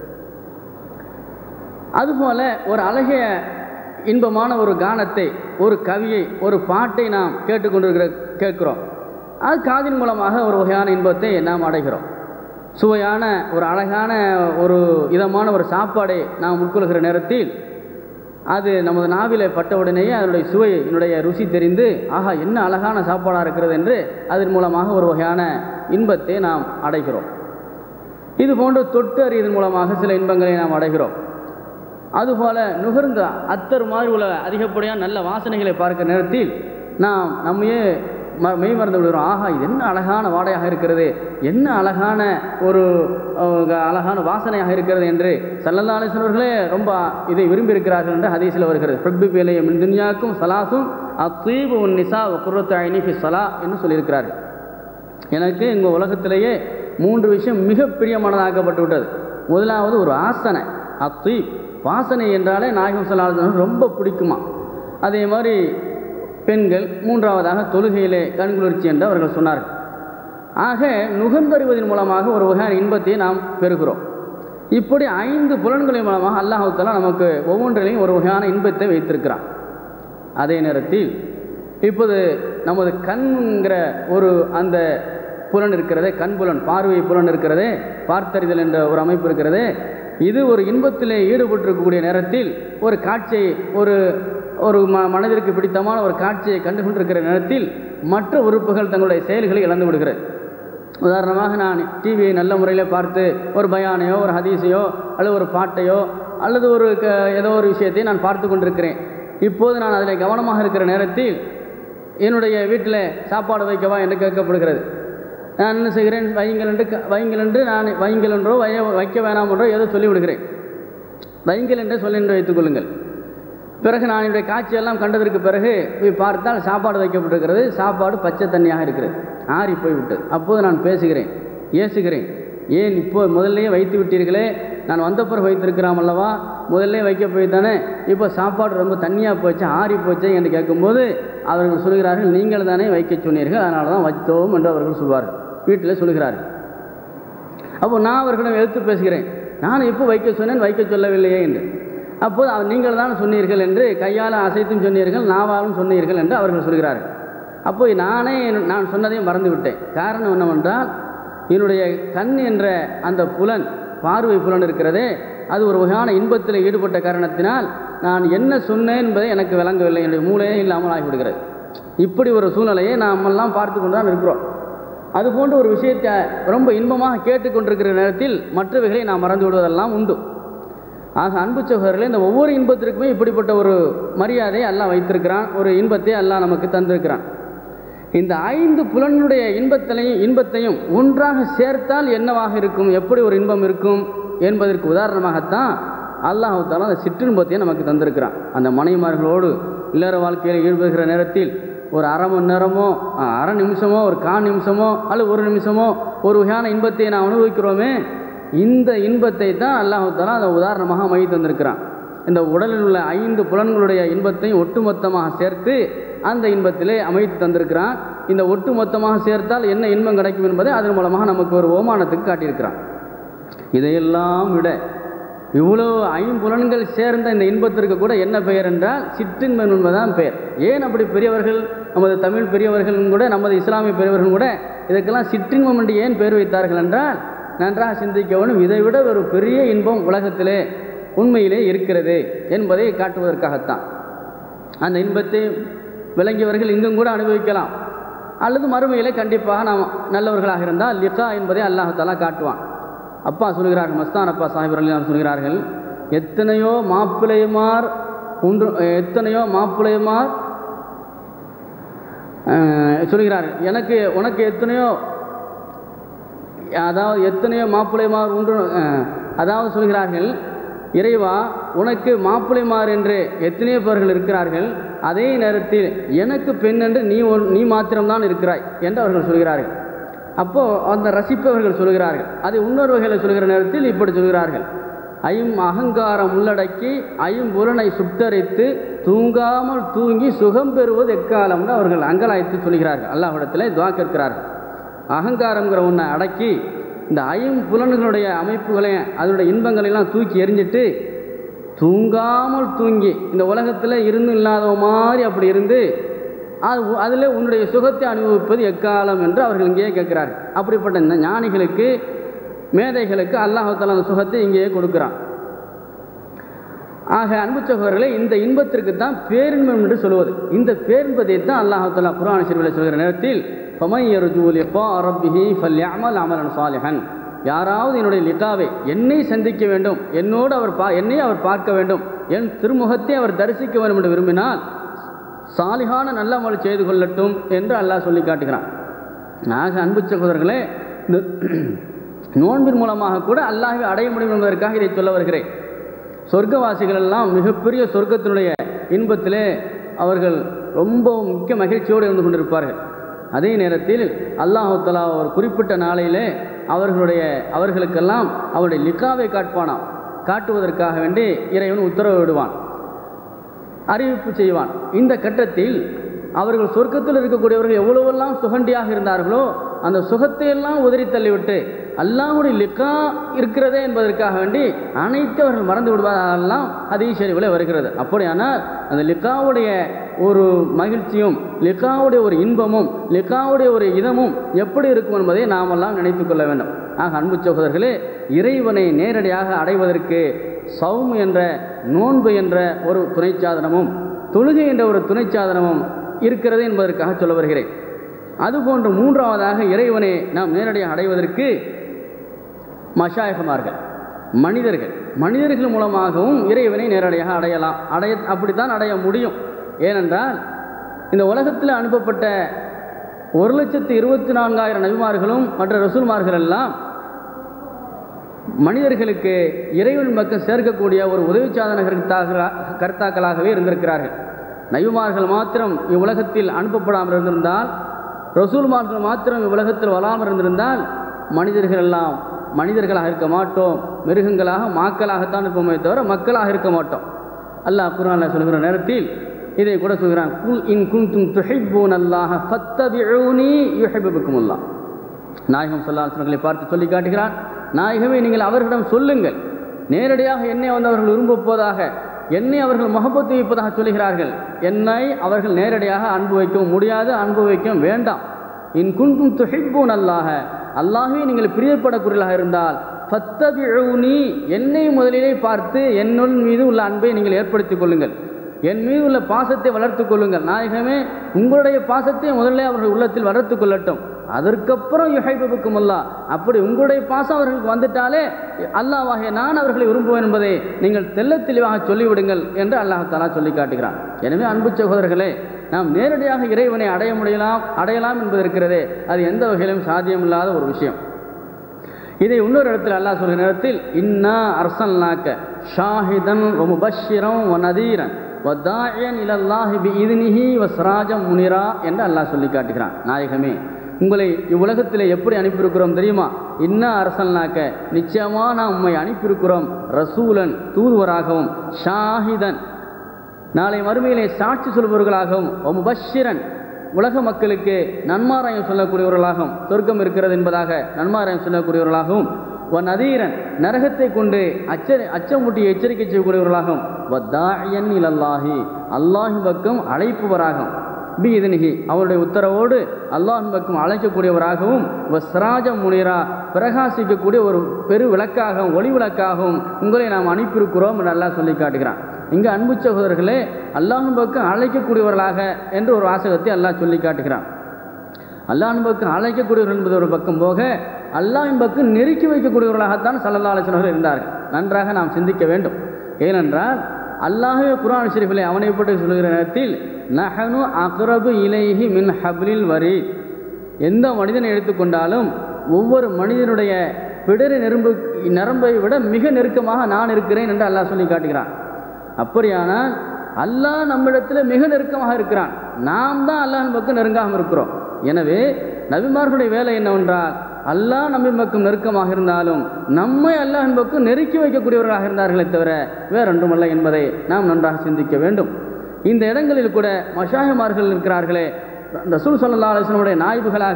அதுபோல் ஒரு அழகிய இன்பமான ஒரு கானத்தை ஒரு கவியை ஒரு பாட்டை நாம் கேட்டுக்கொண்டிருக்கிற கேட்கிறோம் அது காதின் மூலமாக ஒரு வகையான இன்பத்தை நாம் அடைகிறோம் சுவையான ஒரு அழகான ஒரு இதமான ஒரு சாப்பாடை நாம் உட்கொள்கிற நேரத்தில் அது நமது நாவிலே பட்டவுடனேயே அதனுடைய சுவை என்னுடைய ருசி தெரிந்து ஆஹா என்ன அழகான சாப்பாடாக இருக்கிறது என்று அதன் மூலமாக ஒரு வகையான இன்பத்தை நாம் அடைகிறோம் இது போன்று தொட்டு அறியதன் மூலமாக சில இன்பங்களை நாம் அடைகிறோம் அதுபோல நுகர்ந்த அத்தர் மாதிரி உள்ள அதிகப்படியான நல்ல வாசனைகளை பார்க்கிற நேரத்தில் நாம் நம்மையே ம மெய் மறந்து விடுகிறோம் ஆஹா இது என்ன அழகான வாடையாக இருக்கிறது என்ன அழகான ஒரு அஹ், அழகான வாசனையாக இருக்கிறது என்று சல்லல்லா அலிஸ்வர்களே ரொம்ப இதை விரும்பி இருக்கிறார்கள் என்று ஹதீஸில் வருகிறது பிரபு பேலைய துன்யாக்கும் சலாசும் அத்தீபு உன் நிசா குர்ரத்து ஐனி ஃபி சலா என்று சொல்லியிருக்கிறார்கள் எனக்கு எங்கள் உலகத்திலேயே மூன்று விஷயம் மிக பிரியமானதாக்கப்பட்டு விட்டது முதலாவது ஒரு ஆசனை அத்தி வாசனை என்றாலே நாயகம் சொல்லாத ரொம்ப பிடிக்குமா அதே மாதிரி பெண்கள் மூன்றாவதாக தொழுகையிலே கண்குளிர்ச்சி என்று அவர்கள் சொன்னார்கள் ஆக நுகர்ந்தறிவதன் மூலமாக ஒரு வகையான இன்பத்தை நாம் பெறுகிறோம் இப்படி ஐந்து புலன்களின் மூலமாக அல்லாஹாலா நமக்கு ஒவ்வொன்றிலையும் ஒரு வகையான இன்பத்தை வைத்திருக்கிறான் அதே நேரத்தில் இப்போது நமது கண்ங்கிற ஒரு அந்த புலன் இருக்கிறதே கண் புலன் பார்வை புலன் இருக்கிறதே பார்த்தறிதல் என்ற ஒரு அமைப்பு இருக்கிறதே இது ஒரு இன்பத்திலே ஈடுபட்டிருக்கக்கூடிய நேரத்தில் ஒரு காட்சியை ஒரு ஒரு ம மனதிற்கு பிடித்தமான ஒரு காட்சியை கண்டு கொண்டிருக்கிற நேரத்தில் மற்ற உறுப்புகள் தங்களுடைய செயல்களை இழந்து விடுகிறது உதாரணமாக நான் டிவியை நல்ல முறையில் பார்த்து ஒரு பயானையோ ஒரு ஹதீஸையோ அல்லது ஒரு பாட்டையோ அல்லது ஒரு க ஏதோ ஒரு விஷயத்தை நான் பார்த்து கொண்டிருக்கிறேன் இப்போது நான் அதில் கவனமாக இருக்கிற நேரத்தில் என்னுடைய வீட்டில் சாப்பாடு வைக்கவா என்று கேட்கப்படுகிறது நான் என்ன செய்கிறேன் வையுங்கள் என்று க- வையுங்கள் என்று நான் வையுங்கள் என்றோ வைய வைக்க வேணாம் என்றோ ஏதோ சொல்லிவிடுகிறேன் வையுங்கள் என்றே சொல்லி என்று வைத்துக் கொள்ளுங்கள் பிறகு நான் என்னுடைய காட்சியெல்லாம் கண்டதற்கு பிறகு போய் பார்த்தால் சாப்பாடு வைக்கப்பட்டிருக்கிறது சாப்பாடு பச்சை தண்ணியாக இருக்கிறது ஆறி போய்விட்டது அப்போது நான் பேசுகிறேன் ஏசுகிறேன் ஏன் இப்போ முதல்லயே வைத்து விட்டீர்களே நான் வந்த பிறகு வைத்திருக்கிறோம் அல்லவா முதல்ல வைக்க போய் தானே இப்போ சாப்பாடு ரொம்ப தண்ணியாக போச்சு ஆறி போச்சு என்று கேட்கும்போது அவர்கள் சொல்கிறார்கள் நீங்கள் தானே வைக்க சொன்னீர்கள் அதனால தான் வைத்தோம் என்று அவர்கள் சொல்வார்கள் வீட்டில் சொல்கிறார்கள் அப்போ நான் அவர்களிடம் எடுத்து பேசுகிறேன் நான் எப்போ வைக்க சொன்னேன் வைக்க சொல்லவில்லையே என்று அப்போது அவர் நீங்கள் தான் சொன்னீர்கள் என்று கையால் அசைத்தும் சொன்னீர்கள் நாவாலும் சொன்னீர்கள் என்று அவர்கள் சொல்கிறார்கள் அப்போ நானே என்- நான் சொன்னதையும் மறந்து விட்டேன் காரணம் என்னவென்றால் என்னுடைய கண் என்ற அந்த புலன் பார்வை புலன் இருக்கிறதே அது ஒரு வகையான இன்பத்தில் ஈடுபட்ட காரணத்தினால் நான் என்ன சொன்னேன் என்பதை எனக்கு விளங்கவில்லை என்னுடைய மூளையே இல்லாமல் ஆகிவிடுகிறது இப்படி ஒரு சூழ்நிலையை நாம் எல்லாம் பார்த்து கொண்டு தான் இருக்கிறோம் அது போன்ற ஒரு விஷயத்தை ரொம்ப இன்பமாக கேட்டுக்கொண்டிருக்கிற நேரத்தில் மற்றவைகளை நாம் மறந்து விடுவதெல்லாம் உண்டு ஆக அன்பு சகோதரர்களே இந்த ஒவ்வொரு இன்பத்திற்குமே இப்படிப்பட்ட ஒரு மரியாதையை அல்லாஹ் வைத்திருக்கிறான் ஒரு இன்பத்தை அல்லாஹ் நமக்கு தந்திருக்கிறான் இந்த ஐந்து புலனுடைய இன்பத்திலையும் இன்பத்தையும் ஒன்றாக சேர்த்தால் என்னவாக இருக்கும் எப்படி ஒரு இன்பம் இருக்கும் என்பதற்கு உதாரணமாகத்தான் அல்லாஹு தாலா அந்த சிற்றின்பத்தையும் நமக்கு தந்திருக்கிறான் அந்த மனைவிமார்களோடு இல்லற வாழ்க்கையில் ஈடுபடுகிற நேரத்தில் ஒரு அரை மணி நேரமோ அ, அரை நிமிஷமோ ஒரு கால் நிமிஷமோ அல்லது ஒரு நிமிஷமோ ஒரு வகையான இன்பத்தை நாம் அனுபவிக்கிறோமே இந்த இன்பத்தை தான் அல்லாஹு தாலா அதை உதாரணமாக அமைத்து தந்திருக்கிறான் இந்த உடலில் உள்ள ஐந்து புலன்களுடைய இன்பத்தையும் ஒட்டுமொத்தமாக சேர்த்து அந்த இன்பத்திலே அமைத்து தந்திருக்கிறான் இந்த ஒட்டுமொத்தமாக சேர்த்தால் என்ன இன்பம் கிடைக்கும் என்பதை அதன் மூலமாக நமக்கு ஒரு ஓமானத்துக்கு காட்டியிருக்கிறான் இதையெல்லாம் விட இவ்வளோ ஐம்புலன்கள் சேர்ந்த இந்த இன்பத்திற்கு கூட என்ன பெயர் என்றால் சிற்றின்பம் என்பதுதான் பெயர் ஏன் அப்படி பெரியவர்கள் நமது தமிழ் பெரியவர்களும் கூட நமது இஸ்லாமிய பெரியவர்களும் கூட இதற்கெல்லாம் சிற்றின்பம் என்று ஏன் பெயர் வைத்தார்கள் என்றால் நன்றாக சிந்திக்க வேண்டும் இதை விட ஒரு பெரிய இன்பம் உலகத்திலே உண்மையிலே இருக்கிறது என்பதை காட்டுவதற்காகத்தான் அந்த இன்பத்தை விளங்கியவர்கள் இங்கும் கூட அனுபவிக்கலாம் அல்லது மறுமையிலே கண்டிப்பாக நாம் நல்லவர்களாக இருந்தால் லிகா என்பதை அல்லாஹாலா காட்டுவான் அப்பா சொல்கிறார்கள் மஸ்தான் அப்பா சாஹிப் அலி சொல்கிறார்கள் எத்தனையோ மாப்பிள்ளையுமார் ஒன்று எத்தனையோ மாப்பிள்ளையுமார் அஹ், சொல்கிறார்கள் எனக்கு உனக்கு எத்தனையோ அதாவது எத்தனையோ மாப்பிள்ளைமார் உண்டு அஹ், அதாவது சொல்கிறார்கள் இறைவா உனக்கு மாப்பிள்ளைமார் என்று எத்தனையோ பேர்கள் இருக்கிறார்கள் அதே நேரத்தில் எனக்கு பெண் என்று நீ ஒரு நீ மாத்திரம்தான் இருக்கிறாய் என்று அவர்கள் சொல்கிறார்கள் அப்போ அந்த ரசிப்பவர்கள் சொல்கிறார்கள் அதை இன்னொரு வகையில் சொல்கிற நேரத்தில் இப்படி சொல்கிறார்கள் ஐம் அகங்காரம் உள்ளடக்கி ஐம்புலனை சுட்டரித்து தூங்காமல் தூங்கி சுகம் பெறுவது எக்காலம்னு அவர்கள் அங்கலாய்த்து சொல்கிறார்கள் அல்லாஹ்விடத்திலே துவா கேட்கிறார்கள் அகங்காரங்கிற ஒன்றை அடக்கி இந்த ஐம்புலன்களுடைய அமைப்புகளை அதனுடைய இன்பங்களெல்லாம் தூக்கி எறிஞ்சிட்டு தூங்காமல் தூங்கி இந்த உலகத்தில் இருந்து இல்லாத மாதிரி அப்படி இருந்து அது அதில் உன்னுடைய சுகத்தை அனுபவிப்பது எக்காலம் என்று அவர்கள் இங்கேயே கேட்கிறார்கள் அப்படிப்பட்ட இந்த ஞானிகளுக்கு மேதைகளுக்கு அல்லாஹால அந்த சுகத்தை இங்கேயே கொடுக்குறான் ஆக அன்பு சகோதரர்களே இந்த இன்பத்திற்கு தான் பேரின்பம் என்று சொல்வது இந்த பேரின்பத்தை தான் அல்லாஹாலா குரான் சிறுவில் சொல்கிற நேரத்தில் ஃபமையருஜூல் எப்பா ரப்பிஹி ஃபல்யாமல் அமலன் சாலிஹன் யாராவது என்னுடைய லிகாவை என்னை சந்திக்க வேண்டும் என்னோடு அவர் பா என்னை அவர் பார்க்க வேண்டும் என் திருமுகத்தை அவர் தரிசிக்க வேண்டும் என்று விரும்பினால் சாலிகான நல்ல அமல் செய்து கொள்ளட்டும் என்று அல்லாஹ் சொல்லி காட்டுகிறான் ஆக அன்பு சகோதரர்களே இந்த நோன்பின் மூலமாக கூட அல்லாஹ்வை அடைய முடியும் என்பதற்காக இதை சொல்ல வருகிறேன் சொர்க்கவாசிகள் எல்லாம் மிகப்பெரிய சொர்க்கத்தினுடைய இன்பத்திலே அவர்கள் ரொம்ப முக்கிய மகிழ்ச்சியோடு இருந்து கொண்டிருப்பார்கள் அதே நேரத்தில் அல்லாஹு தலா ஒரு குறிப்பிட்ட நாளையிலே அவர்களுடைய அவர்களுக்கெல்லாம் அவருடைய லிக்காவை காட்பானாம் காட்டுவதற்காக வேண்டி இறைவன் உத்தரவு விடுவான் அறிவிப்பு செய்வான் இந்த கட்டத்தில் அவர்கள் சொர்க்கத்தில் இருக்கக்கூடியவர்கள் எவ்வளவெல்லாம் சுகண்டியாக இருந்தார்களோ அந்த சுகத்தை எல்லாம் உதறி தள்ளிவிட்டு அல்லாஹுடைய லிக்கா இருக்கிறதே என்பதற்காக வேண்டி அனைத்து அவர்கள் மறந்து விடுவதெல்லாம் அதீஷரிவில் வருகிறது அப்படியானால் அந்த லிக்காவுடைய ஒரு மகிழ்ச்சியும் லிக்காவுடைய ஒரு இன்பமும் லிக்காவுடைய ஒரு இதமும் எப்படி இருக்கும் என்பதை நாமெல்லாம் நினைத்து கொள்ள வேண்டும் ஆக அன்பு சகோதரர்களே இறைவனை நேரடியாக அடைவதற்கு சௌம் என்ற நோன்பு என்ற ஒரு துணைச்சாதனமும் தொழுகை என்ற ஒரு துணைச்சாதனமும் இருக்கிறது என்பதற்காக சொல்ல வருகிறேன் அதுபோன்று மூன்றாவதாக இறைவனை நாம் நேரடியாக அடைவதற்கு மஷாயகமார்கள் மனிதர்கள் மனிதர்கள் மூலமாகவும் இறைவனை நேரடியாக அடையலாம் அடைய அப்படித்தான் அடைய முடியும் ஏனென்றால் இந்த உலகத்தில் அனுப்பப்பட்ட ஒரு லட்சத்து இருபத்தி நான்காயிரம் நபிமார்களும் மற்ற ரசூல்மார்கள் எல்லாம் மனிதர்களுக்கு இறைவன் பக்கம் சேர்க்கக்கூடிய ஒரு உதவி சாதன கருத்தாக கர்த்தாக்களாகவே இருந்திருக்கிறார்கள் நபிமார்கள் மாத்திரம் இவ்வுலகத்தில் அனுப்பப்படாமல் இருந்திருந்தால் ரசூல்மார்கள் மாத்திரம் இவ்வுலகத்தில் வராமல் இருந்திருந்தால் மனிதர்கள் எல்லாம் மனிதர்களாக இருக்க மாட்டோம் மிருகங்களாக மாக்களாகத்தான் இருப்போமே தவிர மக்களாக இருக்க மாட்டோம் அல்லாஹ் குரானில் சொல்கிற நேரத்தில் இதை கூட சொல்கிறான் குல் இன் குன்தும் துஹிப்பூன் அல்லாஹ ஃபத்தபிஊனி யுஹிப்புக்கும் அல்லாஹ் நாயகம் சொல்லாசனங்களை பார்த்து சொல்லி காட்டுகிறான் நாயகமே நீங்கள் அவர்களிடம் சொல்லுங்கள் நேரடியாக என்னை வந்து அவர்கள் விரும்பப் போவதாக என்னை அவர்கள் முகப்பத்து வைப்பதாக சொல்கிறார்கள் என்னை அவர்கள் நேரடியாக அன்பு வைக்கவும் முடியாது அன்பு வைக்கவும் வேண்டாம் இன் குன்தும் துஹிப்பூன் அல்லாஹ அல்லாஹே நீங்கள் பிரியப்படக்கூடியதாக இருந்தால் ஃபத்தபிஊனி என்னை முதலிலே பார்த்து என்னுள் மீது உள்ள அன்பை நீங்கள் ஏற்படுத்திக் கொள்ளுங்கள் என் மீது உள்ள பாசத்தை வளர்த்து கொள்ளுங்கள் நாயகமே உங்களுடைய பாசத்தை முதல்ல அவர்கள் உள்ளத்தில் வளர்த்து கொள்ளட்டும் அதற்கப்புறம் யுஹைபுக்கும் அல்லா அப்படி உங்களுடைய பாசம் அவர்களுக்கு வந்துட்டாலே அல்லாவாகிய நான் அவர்களை விரும்புவேன் என்பதை நீங்கள் தெல்ல தெளிவாக சொல்லிவிடுங்கள் என்று அல்லாஹ் தாலா சொல்லி காட்டுகிறான் எனவே அன்பு சகோதரர்களே நாம் நேரடியாக இறைவனை அடைய முடியலாம் அடையலாம் என்பது இருக்கிறதே அது எந்த வகையிலும் சாத்தியமில்லாத ஒரு விஷயம் இதை இன்னொரு இடத்தில் அல்லாஹ் சொல்கிற நேரத்தில் இன்னா அரசல்னாக்க ஷாஹிதன் ஒ முபஷிரம் ஒ நதீரன் வத்தாயன் இலல்லாஹி பி இதுனிஹி வஸ்ராஜம் முனிரா என்று அல்லாஹ் சொல்லி காட்டுகிறான் நாயகமே உங்களை இவ்வுலகத்தில் எப்படி அனுப்பியிருக்கிறோம் தெரியுமா இன்னா அரசல்னாக்க நிச்சயமாக நாம் உம்மை அனுப்பியிருக்கிறோம் ரசூலன் தூதுவராகவும் ஷாஹிதன் நாளை மறுமையிலே சாட்சி சொல்பவர்களாகவும் முபஷிரன் உலக மக்களுக்கு நன்மாராயம் சொல்லக்கூடியவர்களாகவும் சொர்க்கம் இருக்கிறது என்பதாக நன்மாராயம் சொல்லக்கூடியவர்களாகவும் ஒன் அதீரன் நரகத்தை கொண்டு அச்ச அச்சமூட்டி எச்சரிக்கை செய்யக்கூடியவர்களாகவும் வத்தாயன் இலல்லாஹி அல்லாஹின் பக்கம் அழைப்பவராகும் பி இதனிகி அவருடைய உத்தரவோடு அல்லாஹின் பக்கம் அழைக்கக்கூடியவராகவும் வஸ்ராஜ முனிரா பிரகாசிக்கக்கூடிய ஒரு பெரு விளக்காகவும் ஒளி விளக்காகவும் உங்களை நாம் அனுப்பியிருக்கிறோம் என்று அல்லாஹ் சொல்லி காட்டுகிறான் இங்கே அன்பு சகோதரர்களே அல்லாஹின் பக்கம் அழைக்கக்கூடியவர்களாக என்று ஒரு வாசகத்தை அல்லாஹ் சொல்லி காட்டுகிறான் அல்லாஹின் பக்கம் அழைக்கக்கூடியவர்கள் என்பது ஒரு பக்கம் போக அல்லாஹின் பக்கம் நெருக்கி வைக்கக்கூடியவர்களாகத்தான் சல்லல்லா அலிஸ்வர்கள் இருந்தார்கள் நன்றாக நாம் சிந்திக்க வேண்டும் ஏனென்றால் அல்லாஹே குரான் ஷெரீஃபிலே அவனை பற்றி சொல்கிற நேரத்தில் நஹனு அக்ரபு இலைஹி மின் ஹப்லில் வரி எந்த மனிதனை எடுத்துக்கொண்டாலும் ஒவ்வொரு மனிதனுடைய பிடரி நெரும்பு நரம்பை விட மிக நெருக்கமாக நான் இருக்கிறேன் என்று அல்லாஹ் சொல்லி காட்டுகிறான் அப்படியானால் அல்லாஹ் நம்மிடத்தில் மிக நெருக்கமாக இருக்கிறான் நாம் தான் அல்லாஹின் பக்கம் நெருங்காமல் இருக்கிறோம் எனவே நபிமார்களுடைய வேலை என்னவென்றால் அல்லாஹ் நம்மை பக்கம் நெருக்கமாக இருந்தாலும் நம்மை அல்லாஹின் பக்கம் நெருக்கி வைக்கக்கூடியவர்களாக இருந்தார்களே தவிர வேறொன்றுமல்ல என்பதை நாம் நன்றாக சிந்திக்க வேண்டும் இந்த இடங்களில் கூட மஷாஹிமார்கள் இருக்கிறார்களே ரசூல் சல்லா அலிஸ்லமுடைய நாய்வுகளாக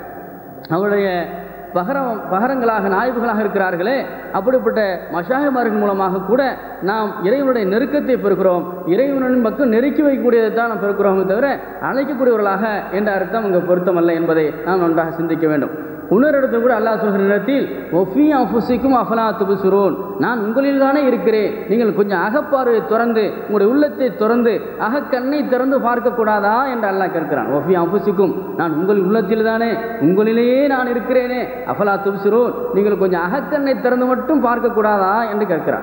அவருடைய பகரம் பகரங்களாக நாய்வுகளாக இருக்கிறார்களே அப்படிப்பட்ட மஷாஹிமார்கள் மூலமாக கூட நாம் இறைவனுடைய நெருக்கத்தை பெறுகிறோம் இறைவனின் பக்கம் நெருக்கி வைக்கக்கூடியதை தான் நாம் பெறுகிறோமே தவிர அழைக்கக்கூடியவர்களாக என்ற அர்த்தம் இங்கே பொருத்தமல்ல என்பதை நாம் நன்றாக சிந்திக்க வேண்டும் இன்னொரு இடத்துல கூட அல்லாஹ் சொல்கிற நேரத்தில் ஒஃபி அஃபுசிக்கும் அஃபலா துபுசுரோன் நான் உங்களில் தானே இருக்கிறேன் நீங்கள் கொஞ்சம் அகப்பார்வையை திறந்து உங்களுடைய உள்ளத்தை திறந்து அகக்கண்ணை திறந்து பார்க்கக்கூடாதா என்று அல்லாஹ் கேட்கிறான் ஒஃபி அஃபுசிக்கும் நான் உங்கள் உள்ளத்தில் தானே உங்களிலேயே நான் இருக்கிறேனே அஃபலா துபுசுரோன் நீங்கள் கொஞ்சம் அகக்கண்ணை திறந்து மட்டும் பார்க்கக்கூடாதா என்று கேட்கிறான்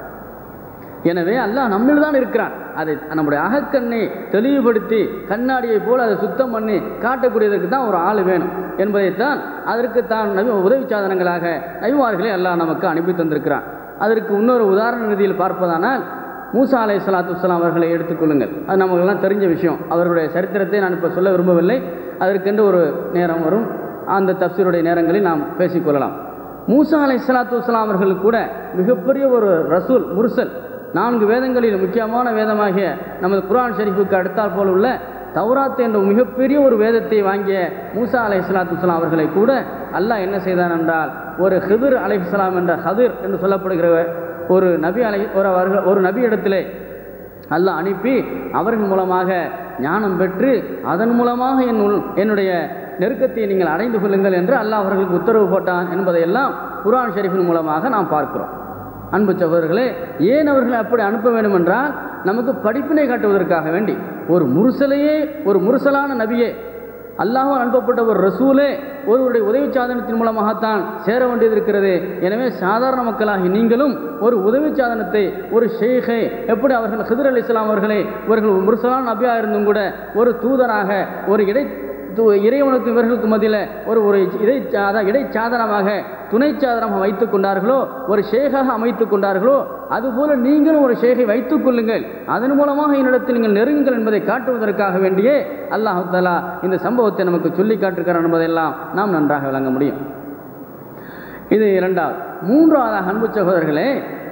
எனவே அல்லாஹ் நம்மில் தான் இருக்கிறான் அதை நம்முடைய அகக்கண்ணை தெளிவுபடுத்தி கண்ணாடியை போல் அதை சுத்தம் பண்ணி காட்டக்கூடியதற்கு தான் ஒரு ஆள் வேணும் என்பதைத்தான் அதற்கு தான் நபி உதவி சாதனங்களாக நபிமார்களை அல்லாஹ் நமக்கு அனுப்பி தந்திருக்கிறான் அதற்கு இன்னொரு உதாரண ரீதியில் பார்ப்பதானால் மூசா அலை சலாத்து வலாம் அவர்களை எடுத்துக்கொள்ளுங்கள் அது நமக்கெல்லாம் தெரிஞ்ச விஷயம் அவர்களுடைய சரித்திரத்தை நான் இப்போ சொல்ல விரும்பவில்லை அதற்கென்று ஒரு நேரம் வரும் அந்த தப்சீருடைய நேரங்களில் நாம் பேசிக்கொள்ளலாம் மூசா அலை சலாத்து வலாம் அவர்கள் கூட மிகப்பெரிய ஒரு ரசூல் முர்சல் நான்கு வேதங்களில் முக்கியமான வேதமாகிய நமது குரான் ஷெரீஃபுக்கு அடுத்தால் போல் உள்ள தௌராத் என்ற மிகப்பெரிய ஒரு வேதத்தை வாங்கிய மூசா அலை இஸ்லாத்து அவர்களை கூட அல்லாஹ் என்ன செய்தான் என்றால் ஒரு ஹிதிர் அலை இஸ்லாம் என்ற ஹதிர் என்று சொல்லப்படுகிற ஒரு நபி அலை ஒரு அவர்கள் ஒரு நபி இடத்திலே அல்லாஹ் அனுப்பி அவர்கள் மூலமாக ஞானம் பெற்று அதன் மூலமாக என் உள் என்னுடைய நெருக்கத்தை நீங்கள் அடைந்து கொள்ளுங்கள் என்று அல்லாஹ் அவர்களுக்கு உத்தரவு போட்டான் என்பதையெல்லாம் குரான் ஷெரீஃபின் மூலமாக நாம் பார்க்கிறோம் அன்பு சகோதரர்களே ஏன் அவர்களை அப்படி அனுப்ப வேண்டும் என்றால் நமக்கு படிப்பினை காட்டுவதற்காக வேண்டி ஒரு முருசலையே ஒரு முருசலான நபியே அல்லாஹால் அனுப்பப்பட்ட ஒரு ரசூலே ஒருவருடைய உதவி சாதனத்தின் மூலமாகத்தான் சேர வேண்டியது இருக்கிறது எனவே சாதாரண மக்களாகி நீங்களும் ஒரு உதவி சாதனத்தை ஒரு ஷேகை எப்படி அவர்கள் ஹிதர் அலி இஸ்லாம் அவர்களே இவர்கள் முருசலான நபியாக இருந்தும் கூட ஒரு தூதராக ஒரு இடை இறைவனுக்கு இவர்களுக்கு மத்தியில் ஒரு ஒரு இடை அதான் இடைச்சாதனமாக துணை சாதனமாக வைத்துக் கொண்டார்களோ ஒரு ஷேகாக அமைத்துக் கொண்டார்களோ அதுபோல நீங்களும் ஒரு ஷேகை வைத்துக் கொள்ளுங்கள் அதன் மூலமாக என்னிடத்தில் நீங்கள் நெருங்குங்கள் என்பதை காட்டுவதற்காக வேண்டியே அல்லாஹு தலா இந்த சம்பவத்தை நமக்கு சொல்லி காட்டுகிறார் என்பதெல்லாம் நாம் நன்றாக விளங்க முடியும் இது இரண்டாவது மூன்றாவதாக அன்பு சகோதரர்களே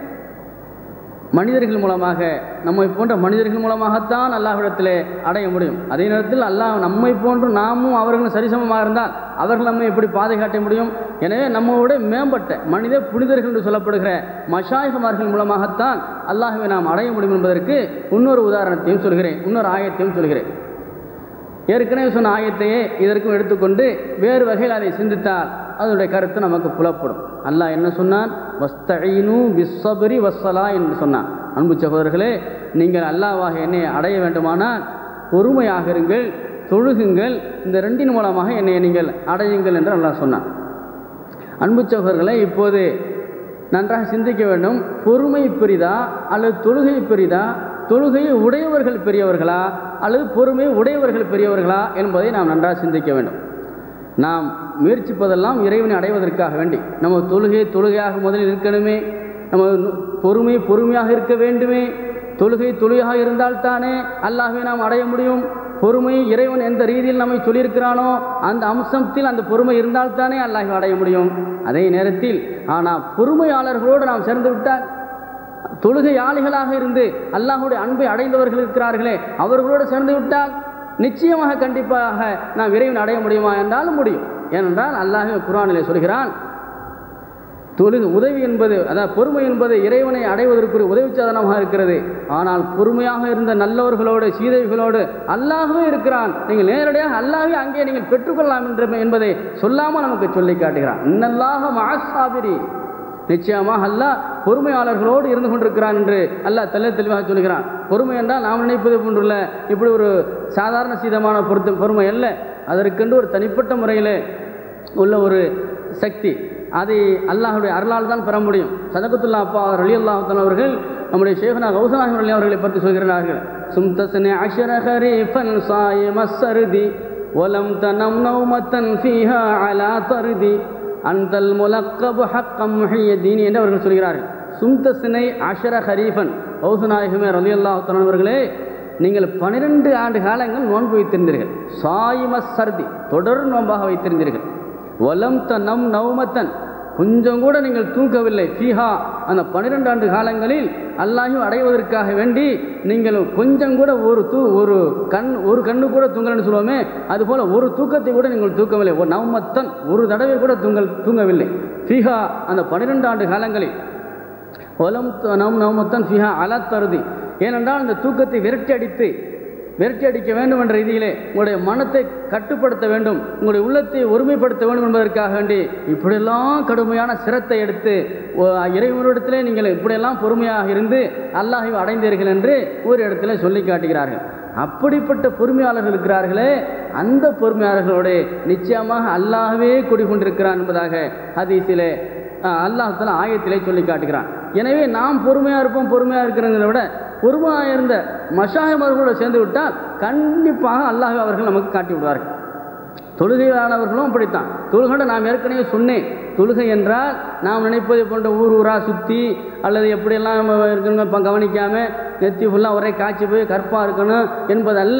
மனிதர்கள் மூலமாக நம்மை போன்ற மனிதர்கள் மூலமாகத்தான் அல்லாஹ்விடத்திலே அடைய முடியும் அதே நேரத்தில் அல்லாஹ் நம்மை போன்று நாமும் அவர்களும் சரிசமமாக இருந்தால் அவர்கள் நம்மை எப்படி பாதுகாட்ட முடியும் எனவே நம்மோட மேம்பட்ட மனித புனிதர்கள் என்று சொல்லப்படுகிற மஷாயிகமார்கள் மூலமாகத்தான் அல்லாஹுவை நாம் அடைய முடியும் என்பதற்கு இன்னொரு உதாரணத்தையும் சொல்கிறேன் இன்னொரு ஆயத்தையும் சொல்கிறேன் ஏற்கனவே சொன்ன ஆயத்தையே இதற்கும் எடுத்துக்கொண்டு வேறு வகையில் அதை சிந்தித்தால் அதனுடைய கருத்து நமக்கு புலப்படும் அல்லாஹ் என்ன சொன்னான் வஸ்தீனு பிஸ்ஸபரி வஸ்ஸலா என்று சொன்னான் அன்பு சகோதரர்களே நீங்கள் அல்லாவாக என்னை அடைய வேண்டுமானால் பொறுமையாக இருங்கள் தொழுகுங்கள் இந்த ரெண்டின் மூலமாக என்னை நீங்கள் அடையுங்கள் என்று அல்லாஹ் சொன்னான் அன்பு சகோதரர்களே இப்போது நன்றாக சிந்திக்க வேண்டும் பொறுமை பெரிதா அல்லது தொழுகை பெரிதா தொழுகையை உடையவர்கள் பெரியவர்களா அல்லது பொறுமை உடையவர்கள் பெரியவர்களா என்பதை நாம் நன்றாக சிந்திக்க வேண்டும் நாம் முயற்சிப்பதெல்லாம் இறைவனை அடைவதற்காக வேண்டி நம்ம தொழுகை தொழுகையாக முதலில் இருக்கணுமே நம்ம பொறுமை பொறுமையாக இருக்க வேண்டுமே தொழுகை தொழுகையாக இருந்தால்தானே அல்லாஹ்வை நாம் அடைய முடியும் பொறுமை இறைவன் எந்த ரீதியில் நம்மை சொல்லியிருக்கிறானோ அந்த அம்சத்தில் அந்த பொறுமை இருந்தால்தானே அல்லாஹ் அடைய முடியும் அதே நேரத்தில் ஆனால் பொறுமையாளர்களோடு நாம் சேர்ந்து விட்டால் தொழுகையாளிகளாக இருந்து அல்லாஹுடைய அன்பை அடைந்தவர்கள் இருக்கிறார்களே அவர்களோடு சேர்ந்து விட்டால் நிச்சயமாக கண்டிப்பாக நாம் இறைவன் அடைய முடியுமா என்றாலும் முடியும் ஏனென்றால் அல்லாஹ் குரானிலே சொல்கிறான் தொழுது உதவி என்பது அதாவது பொறுமை என்பது இறைவனை அடைவதற்கு உதவி சாதனமாக இருக்கிறது ஆனால் பொறுமையாக இருந்த நல்லவர்களோடு சீதைகளோடு அல்லாஹவே இருக்கிறான் நீங்கள் நேரடியாக அல்லாஹே அங்கே நீங்கள் பெற்றுக்கொள்ளலாம் என்று என்பதை சொல்லாமல் நமக்கு சொல்லி காட்டுகிறான் இன்னல்லாக மாசாபிரி நிச்சயமாக அல்லாஹ் பொறுமையாளர்களோடு இருந்து கொண்டிருக்கிறான் என்று அல்லாஹ் தெல்ல தெளிவாக சொல்கிறான் பொறுமை என்றால் நாம் நினைப்பது போன்றுள்ள இப்படி ஒரு சாதாரண சீதமான பொருத்த பொறுமை அல்ல அதற்கென்று ஒரு தனிப்பட்ட முறையில் உள்ள ஒரு சக்தி அதை அல்லாஹுடைய அருளால் தான் பெற முடியும் சதகத்துல்லா அப்பா அலி அல்லாஹன் அவர்கள் நம்முடைய ஷேகனா கௌசனாஹிம் அலி அவர்களை பற்றி சொல்கிறார்கள் சும்தசனே அஷரஹரி ஃபன் சாய மஸ்ஸருதி ஒலம் தனம் நௌமத்தன் ஃபீஹா அலா தருதி அந்தல் முலக்கபு ஹக்கம் முஹியதீன் என்று அவர்கள் சொல்கிறார்கள் சும்தசினை அஷர ஹரீஃபன் கௌசநாயகமே ரலி அல்லாஹன் அவர்களே நீங்கள் பனிரெண்டு ஆண்டு காலங்கள் நோன்பு வைத்திருந்தீர்கள் சாயிம சர்தி தொடர் நோன்பாக வைத்திருந்தீர்கள் வலம் தனம் நவமத்தன் கொஞ்சம் கூட நீங்கள் தூங்கவில்லை ஃபீஹா அந்த பன்னிரெண்டு ஆண்டு காலங்களில் அல்லாஹும் அடைவதற்காக வேண்டி நீங்கள் கொஞ்சம் கூட ஒரு தூ ஒரு கண் ஒரு கண்ணு கூட தூங்கலன்னு சொல்லுவோமே அதுபோல் ஒரு தூக்கத்தை கூட நீங்கள் தூக்கவில்லை ஒரு நவமத்தன் ஒரு தடவை கூட தூங்கல் தூங்கவில்லை ஃபீஹா அந்த பன்னிரெண்டு ஆண்டு காலங்களில் ஒலம் நம் நவமத்தன் ஃபீஹா அலா தருதி ஏனென்றால் அந்த தூக்கத்தை விரட்டி அடித்து விரட்டி அடிக்க வேண்டும் என்ற ரீதியிலே உங்களுடைய மனத்தை கட்டுப்படுத்த வேண்டும் உங்களுடைய உள்ளத்தை ஒருமைப்படுத்த வேண்டும் என்பதற்காக வேண்டி இப்படியெல்லாம் கடுமையான சிரத்தை எடுத்து இறைவனிடத்திலே நீங்கள் இப்படியெல்லாம் பொறுமையாக இருந்து அல்லாஹை அடைந்தீர்கள் என்று ஒரு இடத்துல சொல்லி காட்டுகிறார்கள் அப்படிப்பட்ட பொறுமையாளர்கள் இருக்கிறார்களே அந்த பொறுமையாளர்களோடு நிச்சயமாக அல்லாஹவே குடிகொண்டிருக்கிறான் என்பதாக ஹதீஸிலே அல்லாஹால ஆயத்திலே சொல்லி காட்டுகிறான் எனவே நாம் பொறுமையாக இருப்போம் பொறுமையாக இருக்கிறதை விட பொறுமையாக இருந்த மஷாயமர்களோடு சேர்ந்து விட்டால் கண்டிப்பாக அல்லாஹ் அவர்கள் நமக்கு காட்டி விடுவார்கள் தொழுகையானவர்களும் அப்படித்தான் தொழுகை நாம் ஏற்கனவே சொன்னேன் தொழுகை என்றால் நாம் நினைப்பதை போன்ற ஊர் ஊராக சுற்றி அல்லது எப்படியெல்லாம் இருக்கணும் இப்போ கவனிக்காமல் நெத்தி ஃபுல்லாக ஒரே காய்ச்சி போய் கற்பாக இருக்கணும் என்பது அல்ல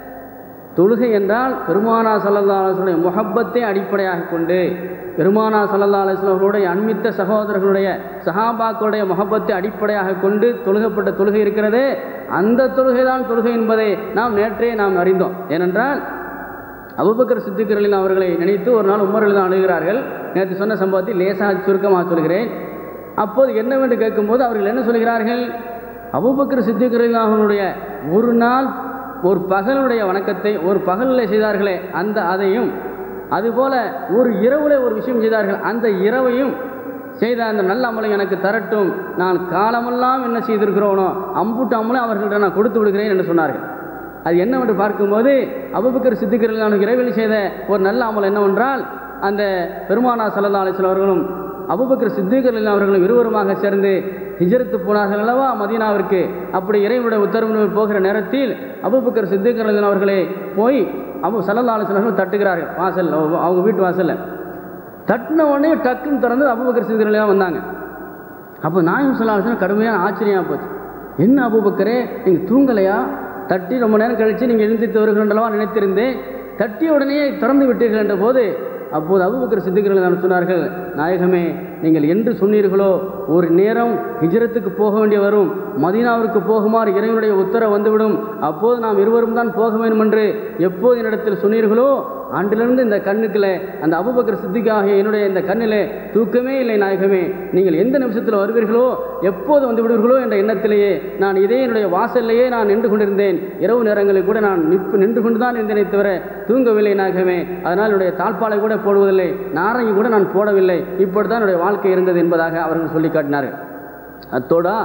தொழுகை என்றால் பெருமானா சல்லல்லா அலுவலுடைய முகப்பத்தை அடிப்படையாக கொண்டு பெருமானா சல்லல்லா அலுவலர்களுடைய அண்மித்த சகோதரர்களுடைய சஹாபாக்களுடைய முகப்பத்தை அடிப்படையாக கொண்டு தொழுகப்பட்ட தொழுகை இருக்கிறதே அந்த தொழுகை தான் தொழுகை என்பதை நாம் நேற்றே நாம் அறிந்தோம் ஏனென்றால் அபுபக்கர் சித்திகர்களின் அவர்களை நினைத்து ஒரு நாள் உமரில் தான் அணுகிறார்கள் நேற்று சொன்ன சம்பவத்தை லேசாக சுருக்கமாக சொல்கிறேன் அப்போது என்னவென்று கேட்கும்போது அவர்கள் என்ன சொல்கிறார்கள் அபுபக்கர் சித்திகரின் அவர்களுடைய ஒரு நாள் ஒரு பகலுடைய வணக்கத்தை ஒரு பகலில் செய்தார்களே அந்த அதையும் அதுபோல ஒரு இரவுல ஒரு விஷயம் செய்தார்கள் அந்த இரவையும் செய்த அந்த நல்ல அமலை எனக்கு தரட்டும் நான் காலமெல்லாம் என்ன செய்திருக்கிறோனோ அம்புட்டு அமலை அவர்கள்ட்ட நான் கொடுத்து விடுகிறேன் என்று சொன்னார்கள் அது என்னவென்று பார்க்கும்போது அபுபக்கர் சித்திகர்கள் இறைவெளி செய்த ஒரு நல்ல அமல் என்னவென்றால் அந்த பெருமானா சல்லா அலிஸ்லாம் அவர்களும் அபுபக்கர் சித்திகர்கள் அவர்களும் இருவருமாக சேர்ந்து ஹிஜரத்து போனார்கள் அல்லவா மதீனாவிற்கு அப்படி இறைவனுடைய உத்தரவு போகிற நேரத்தில் அபுபக்கர் சித்திகர்கள் அவர்களே போய் அபு சல்லா அலிஸ்லாம் தட்டுகிறார்கள் வாசல் அவங்க வீட்டு வாசலில் தட்டின உடனே டக்குன்னு திறந்து அபுபக்கர் சித்திகர்கள் வந்தாங்க அப்போ நாயம் சல்லா அலிஸ்லாம் கடுமையான ஆச்சரியமாக போச்சு என்ன அபுபக்கரே நீங்கள் தூங்கலையா தட்டி ரொம்ப நேரம் கழித்து நீங்கள் எழுந்தித்து வருகின்றவா நினைத்திருந்தேன் தட்டிய உடனே திறந்து விட்டீர்கள் என்ற போது அப்போது அபுபக்கர் சித்திகர்கள் சொன்னார்கள் நாயகமே நீங்கள் என்று சொன்னீர்களோ ஒரு நேரம் ஹிஜரத்துக்கு போக வேண்டிய வரும் மதீனாவிற்கு போகுமாறு இறைவனுடைய உத்தரவு வந்துவிடும் அப்போது நாம் இருவரும் தான் போக வேண்டும் என்று எப்போது என்னிடத்தில் சொன்னீர்களோ ஆண்டிலிருந்து இந்த கண்ணுக்குள்ள அந்த அபுபக்கர் சித்திக்காக என்னுடைய இந்த கண்ணிலே தூக்கமே இல்லை நாயகமே நீங்கள் எந்த நிமிஷத்தில் வருவீர்களோ எப்போது வந்து விடுவீர்களோ என்ற எண்ணத்திலேயே நான் இதே என்னுடைய வாசல்லையே நான் நின்று கொண்டிருந்தேன் இரவு நேரங்களில் கூட நான் நிற்பு நின்று கொண்டு தான் இருந்தேனே தவிர தூங்கவில்லை நாயகமே அதனால் என்னுடைய தாழ்பாலை கூட போடுவதில்லை நாரங்கி கூட நான் போடவில்லை இப்படி தான் என்னுடைய வாழ்க்கை இருந்தது என்பதாக அவர்கள் சொல்லி காட்டினார்கள் அத்தோடா